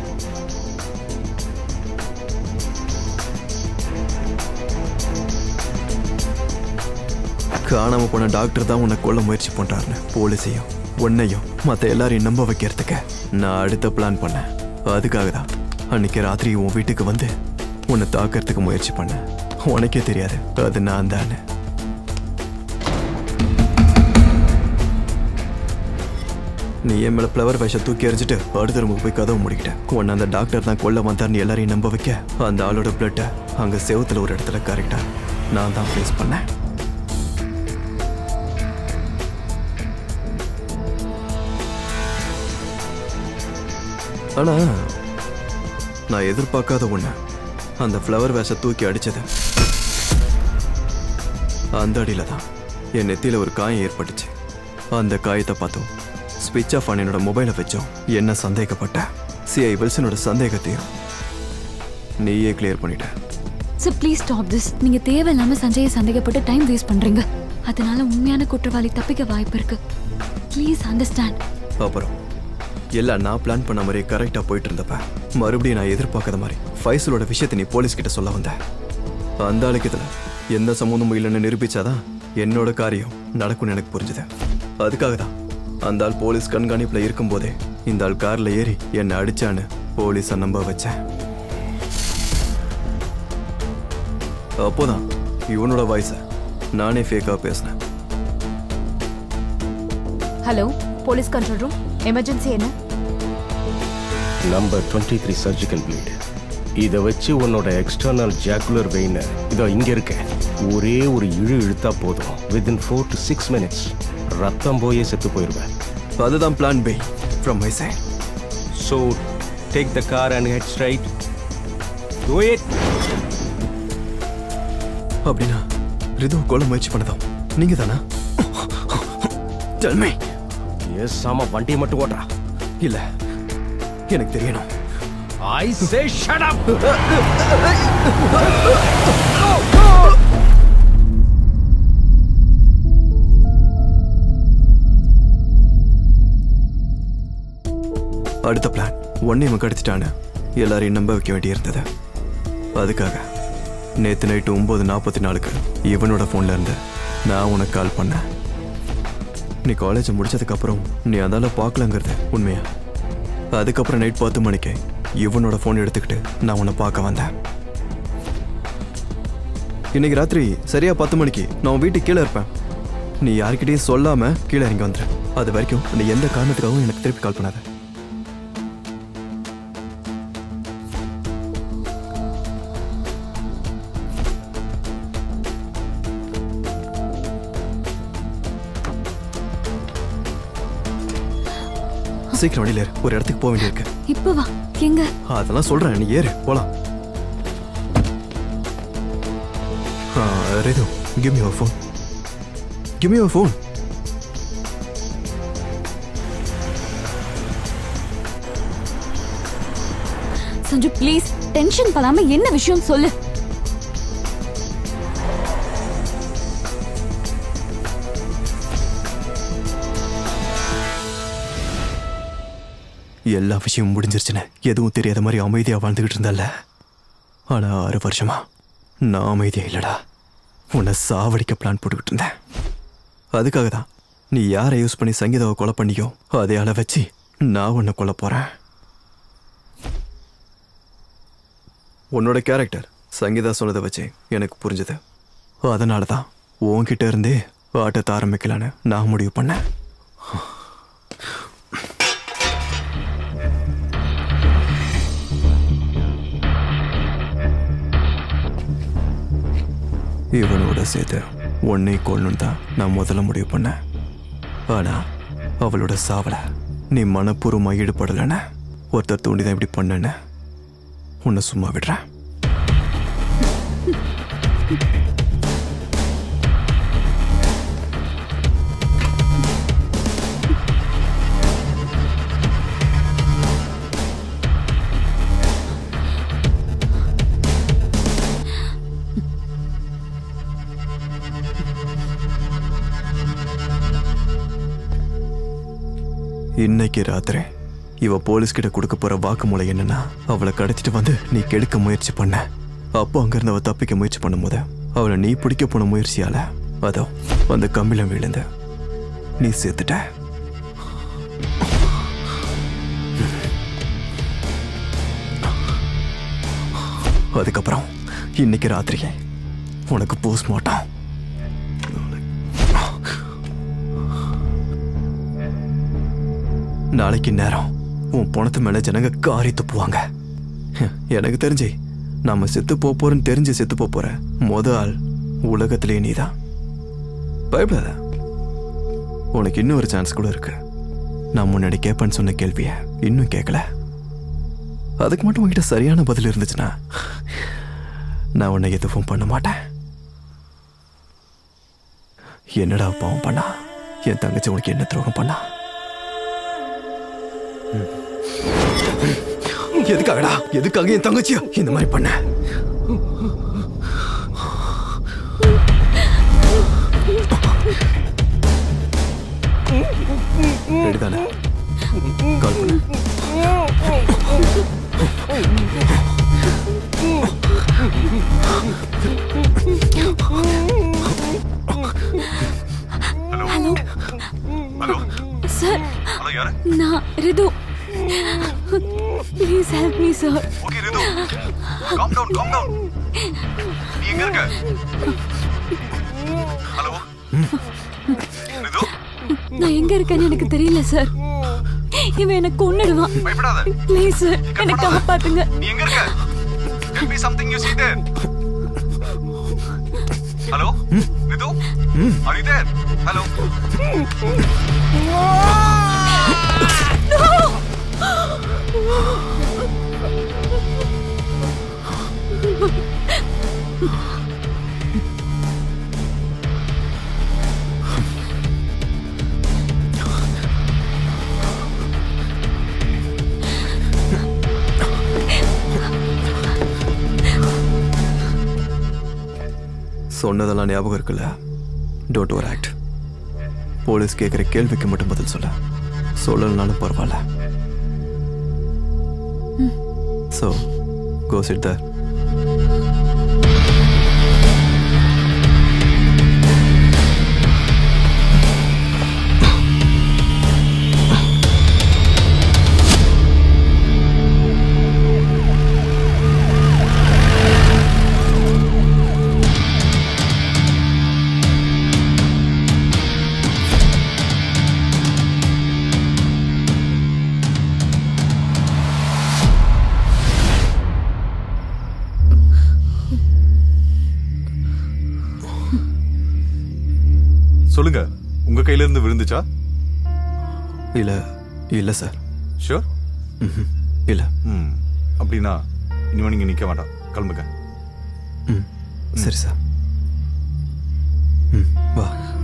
காணாம போன டாக்டர் தான் உன்னை கொல்ல முயற்சி பண்றாருன்னு போலீஸையும் உன்னையும் மத்த எல்லாரையும் நம்ப வைக்கிறதுக்கு நான் அடுத்த பிளான் பண்ணேன் அதுக்காக தான் அன்னைக்கு ராத்திரி உன் வீட்டுக்கு வந்து உன்னை தாக்கறதுக்கு முயற்சி பண்ணேன் உனக்கே தெரியாது அது நான் தானே நீ என் மேல ஃப்ளவர் வேஷ தூக்கி எறிஞ்சிட்டு அடுத்த ரூமுக்கு போய் கதவு முடிக்கிட்ட உன்னை அந்த டாக்டர் தான் கொல்ல வந்தார்னு எல்லாரையும் நம்ப வைக்க அந்த ஆளோட பிளட்டை அங்க செவுத்துல ஒரு இடத்துல கரெக்டா நான் தான் ஃபேஸ் பண்ணேன் ஆனா நான் எதிர்பார்க்காத ஒண்ணு அந்த ஃப்ளவர் வேஷ தூக்கி அடிச்சது அந்த அடியில தான் என் நெத்தியில ஒரு காயம் ஏற்பட்டுச்சு அந்த காயத்தை பார்த்தோம் ஸ்விட்ச் ஆஃப் ஆன் என்னோட மொபைலை வச்சோம் என்ன சந்தேகப்பட்ட சிஐ வில்சனோட சந்தேகத்தையும் நீயே கிளியர் பண்ணிட்ட சார் ப்ளீஸ் ஸ்டாப் திஸ் நீங்க தேவையில்லாம சஞ்சயை சந்தேகப்பட்டு டைம் வேஸ்ட் பண்றீங்க அதனால உண்மையான குற்றவாளி தப்பிக்க வாய்ப்பு இருக்கு ப்ளீஸ் அண்டர்ஸ்டாண்ட் அப்புறம் எல்லாம் நான் பிளான் பண்ண மாதிரி கரெக்டாக போயிட்டு இருந்தப்ப மறுபடியும் நான் எதிர்பார்க்காத மாதிரி ஃபைசலோட விஷயத்தை நீ போலீஸ் கிட்ட சொல்ல வந்த அந்த ஆளுக்கு இதில் எந்த சம்மந்தமும் இல்லைன்னு நிரூபிச்சாதான் என்னோட காரியம் நடக்கும்னு எனக்கு புரிஞ்சுது அதுக்காக தான் அந்த ஆள் போலீஸ் கண்காணிப்பில் இருக்கும்போதே இந்த ஆள் காரில் ஏறி என்னை அடிச்சான்னு போலீஸை நம்ப வச்சேன் அப்போதான் இவனோட வாய்ஸை நானே ஃபேக்காக பேசினேன் hello police control room emergency என்ன number twenty three surgical blade இதை வச்சு உன்னோட எக்ஸ்டர்னல் ஜாக்குலர் வெயினை இதோ இங்கே இருக்க ஒரே ஒரு இழு இழுத்தா போதும் within four to six minutes ரத்தம் போயே செத்து போயிடுவேன் அதுதான் plan B from my side so take the car and head straight to it அப்படின்னா ரிது கொலை முயற்சி பண்ணதும் நீங்க தானா டெல் மீ எஸ் ஆமா வண்டியை மட்டும் ஓட்டுறா இல்ல எனக்கு தெரியணும் ஐ சே ஷட் அப் அடுத்த பிளான் ஒன்னே இவன் கடிச்சிட்டான்னு எல்லாரையும் நம்ப வைக்க வேண்டியிருந்தது அதுக்காக நேத்து நைட்டு ஒன்பது நாற்பத்தி நாலுக்கு இவனோட ஃபோன்ல இருந்து நான் உனக்கு கால் பண்ணேன் நீ காலேஜ் முடிச்சதுக்கு அப்புறம் நீ அதால பார்க்கலங்கிறது உண்மையா அதுக்கப்புறம் நைட் பத்து மணிக்கு இவனோட ஃபோன் எடுத்துக்கிட்டு நான் உன்னை பார்க்க வந்தேன் இன்னைக்கு ராத்திரி சரியா பத்து மணிக்கு நான் உன் வீட்டுக்கு கீழே இருப்பேன் நீ யார்கிட்டயும் சொல்லாம கீழே இறங்கி வந்துரு அது வரைக்கும் நீ எந்த காரணத்துக்காகவும் எனக்கு திருப்பி கால் பண்ணாத சீக்கிரம் வண்டியில ஏறு ஒரு இடத்துக்கு போக வேண்டியிருக்கு இப்போ வா எங்க அதெல்லாம் சொல்றேன் நீ ஏறு போலாம் Ritu give me your phone give me your phone Sanju please tension பண்ணாம என்ன விஷயம் சொல்லு எல்லா விஷயமும் முடிஞ்சிருச்சுன்னு எதுவும் தெரியாத மாதிரி அமைதியா வாழ்ந்துகிட்டு இருந்தல்ல ஆனா ஆறு வருஷமா நான் அமைதியா இல்லடா உன்னை சாவடிக்க பிளான் போட்டுக்கிட்டு இருந்தேன் அதுக்காக தான் நீ யாரை யூஸ் பண்ணி சங்கீதாவை கொலை பண்ணியோ அதே ஆளை வச்சு நான் உன்னை கொல்ல போறேன் உன்னோட கேரக்டர் சங்கீதா சொன்னதை வச்சு எனக்கு புரிஞ்சது அதனால தான் உன்கிட்ட இருந்தே ஆட்டத்தை ஆரம்பிக்கலான்னு நான் முடிவு பண்ணேன் இவனோட சேர்த்து உன்னை கொள்ளணும் தான் நான் முதல்ல முடிவு பண்ணேன் ஆனா அவளோட சாவல நீ மனப்பூர்வமா ஈடுபடலன்னு ஒருத்தர் தூண்டி தான் இப்படி பண்ணேன்னு உன்னை சும்மா விடுறேன் இன்னைக்கு ராத்திரி இவ போலீஸ் கிட்ட கொடுக்க போற வாக்குமூலம் என்னன்னா அவளை கடத்திட்டு வந்து நீ கெடுக்க முயற்சி பண்ண அப்போ அங்கிருந்து அவ தப்பிக்க முயற்சி பண்ணும்போது அவளை நீ பிடிக்க போன முயற்சியால அதோ அந்த கம்பில விழுந்து நீ செத்துட்ட அதுக்கப்புறம் இன்னைக்கு ராத்திரியே உனக்கு போஸ்ட்மார்ட்டம் நாளைக்கு நேரம் உன் பணத்து மேல ஜனங்க காரி துப்புவாங்க எனக்கு தெரிஞ்சு நாம செத்து போப் போறோம்னு தெரிஞ்சு செத்து போப் போற முத ஆள் உலகத்திலேயே நீதான் பயப்படாத உனக்கு இன்னும் ஒரு சான்ஸ் கூட இருக்கு நான் முன்னாடி கேட்பேன்னு சொன்ன கேள்விய இன்னும் கேட்கல அதுக்கு மட்டும் உன்கிட்ட சரியான பதில் இருந்துச்சுன்னா நான் உன்னை எதுவும் பண்ண மாட்டேன் என்னடா பாவம் பண்ணா என் தங்கச்சி உனக்கு என்ன துரோகம் பண்ணா எதுக்காகடா எதுக்காக என் தங்கச்சியா இந்த மாதிரி பண்ண ரெடி தானே கால் பண்ணு ஹலோ ஹலோ சார் ஹலோ யாரு நான் Ritu please help me sir okay Ritu calm down calm down நீ எங்க இருக்க ஹலோ ரிது நான் எங்க இருக்கேன்னு எனக்கு தெரியல சார் இவன் எனக்கு கொன்னுடுவான் பயப்படாத ப்ளீஸ் சார் என்னை காப்பாத்துங்க நீ எங்க இருக்க tell me something you see there hello Ritu are you there hello சொன்னதெல்லாம் ஞாபகம் இருக்குல்ல டோன்ட் ஓவர் ஆக்ட் போலீஸ் கேட்குற கேள்விக்கு மட்டும் பதில் சொல்ல சொல்லலனாலும் பரவாயில்ல ஸோ கோ சிட் தர் சொல்லுங்க உங்க கையில இருந்து விழுந்துச்சா இல்ல இல்ல சார் ஷூர் இல்ல ம் அப்படின்னா இனிமே நீங்க நிக்க வேண்டாம் கிளம்புங்க ம் சரி சார் ம் வா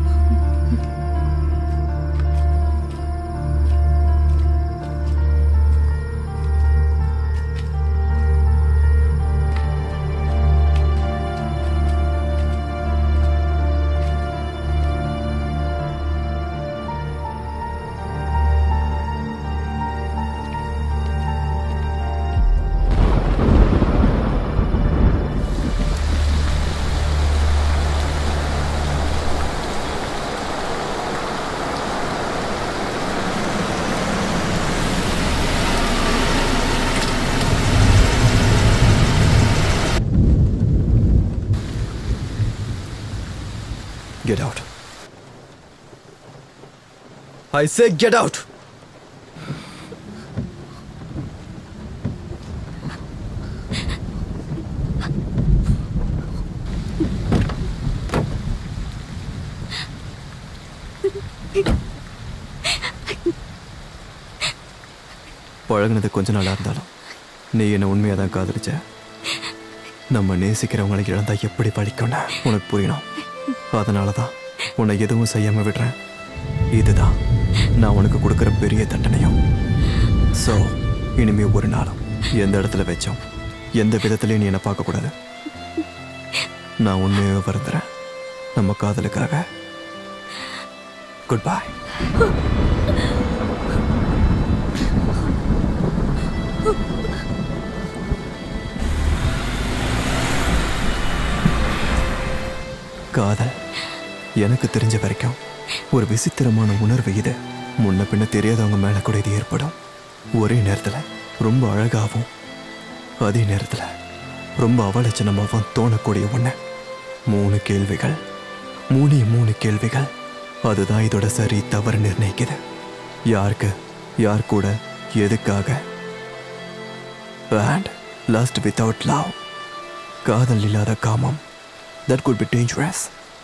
Get out. I say get out. பழகுனது கொஞ்ச நாளா இருந்தாலும் நீ என்ன உண்மையாக தான் காதலிச்ச நம்ம நேசிக்கிறவங்களை இழந்தா எப்படி பழிக்கும்னு உனக்கு புரியணும் அதனால தான் உன்னை எதுவும் செய்யாம விடுறேன் இதுதான் நான் உனக்கு கொடுக்குற பெரிய தண்டனையும் ஸோ இனிமே ஒரு நாளும் எந்த இடத்துல வச்சோம் எந்த விதத்துலையும் நீ என்னை பார்க்கக்கூடாது நான் உண்மையாக வருந்துறேன் நம்ம காதலுக்காக குட் பை காதல் எனக்கு தெரிஞ்ச வரைக்கும் ஒரு விசித்திரமான உணர்வு இது முன்ன பின்ன தெரியாதவங்க மேல கூட இது ஏற்படும் ஒரே நேரத்துல ரொம்ப அழகாவும் அதே நேரத்துல ரொம்ப அவலட்சணமாகவும் தோணக்கூடிய ஒண்ணு மூணு கேள்விகள் மூணே மூணு கேள்விகள் அதுதான் இதோட சரி தவறு நிர்ணயிக்குது யாருக்கு யார் கூட எதுக்காக and lust without love காதல் இல்லாத காமம் that could be dangerous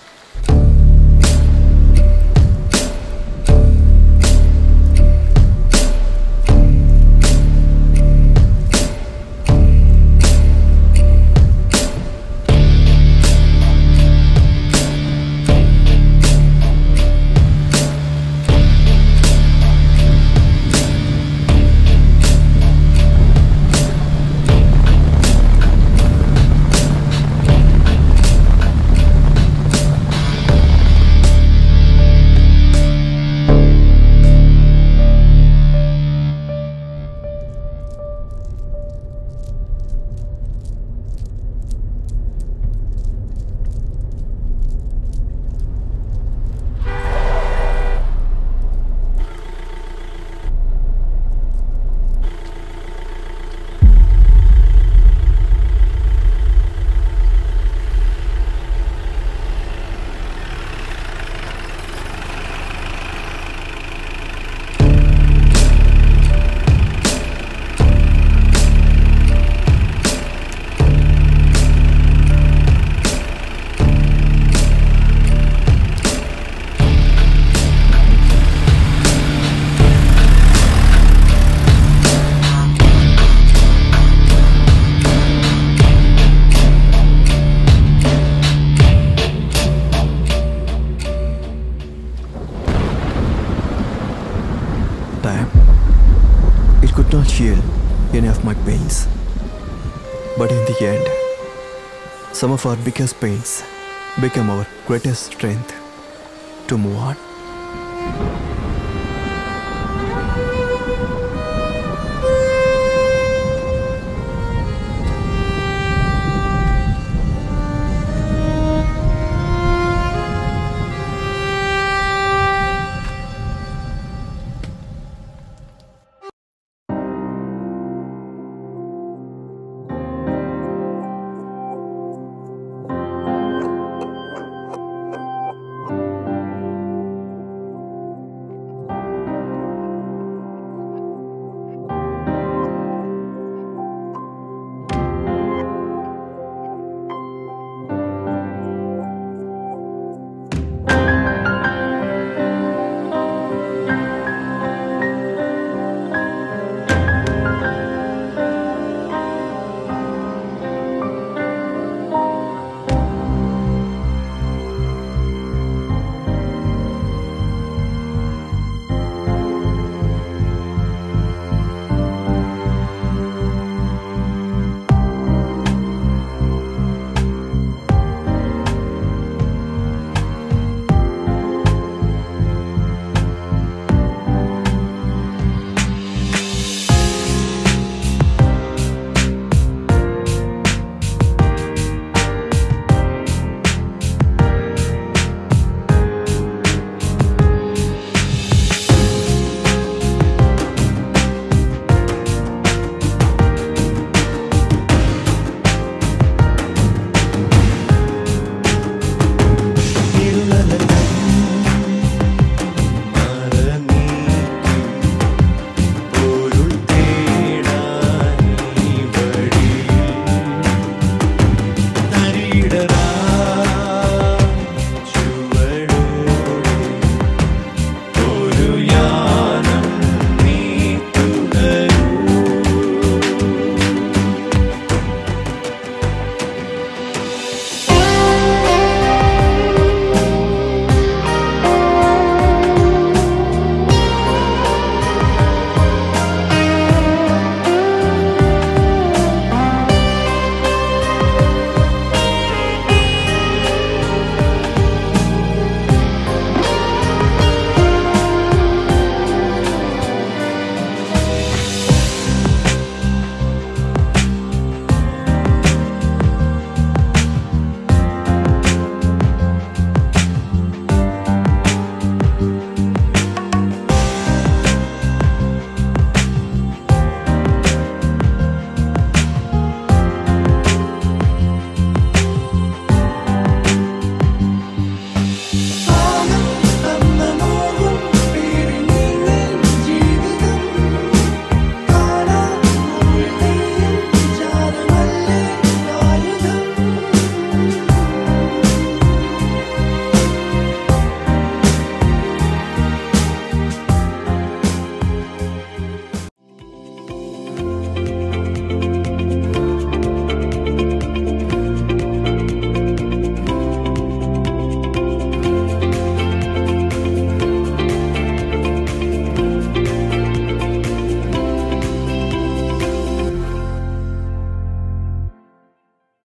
time it could not heal any of my pains but in the end some of our biggest pains became our greatest strength to move on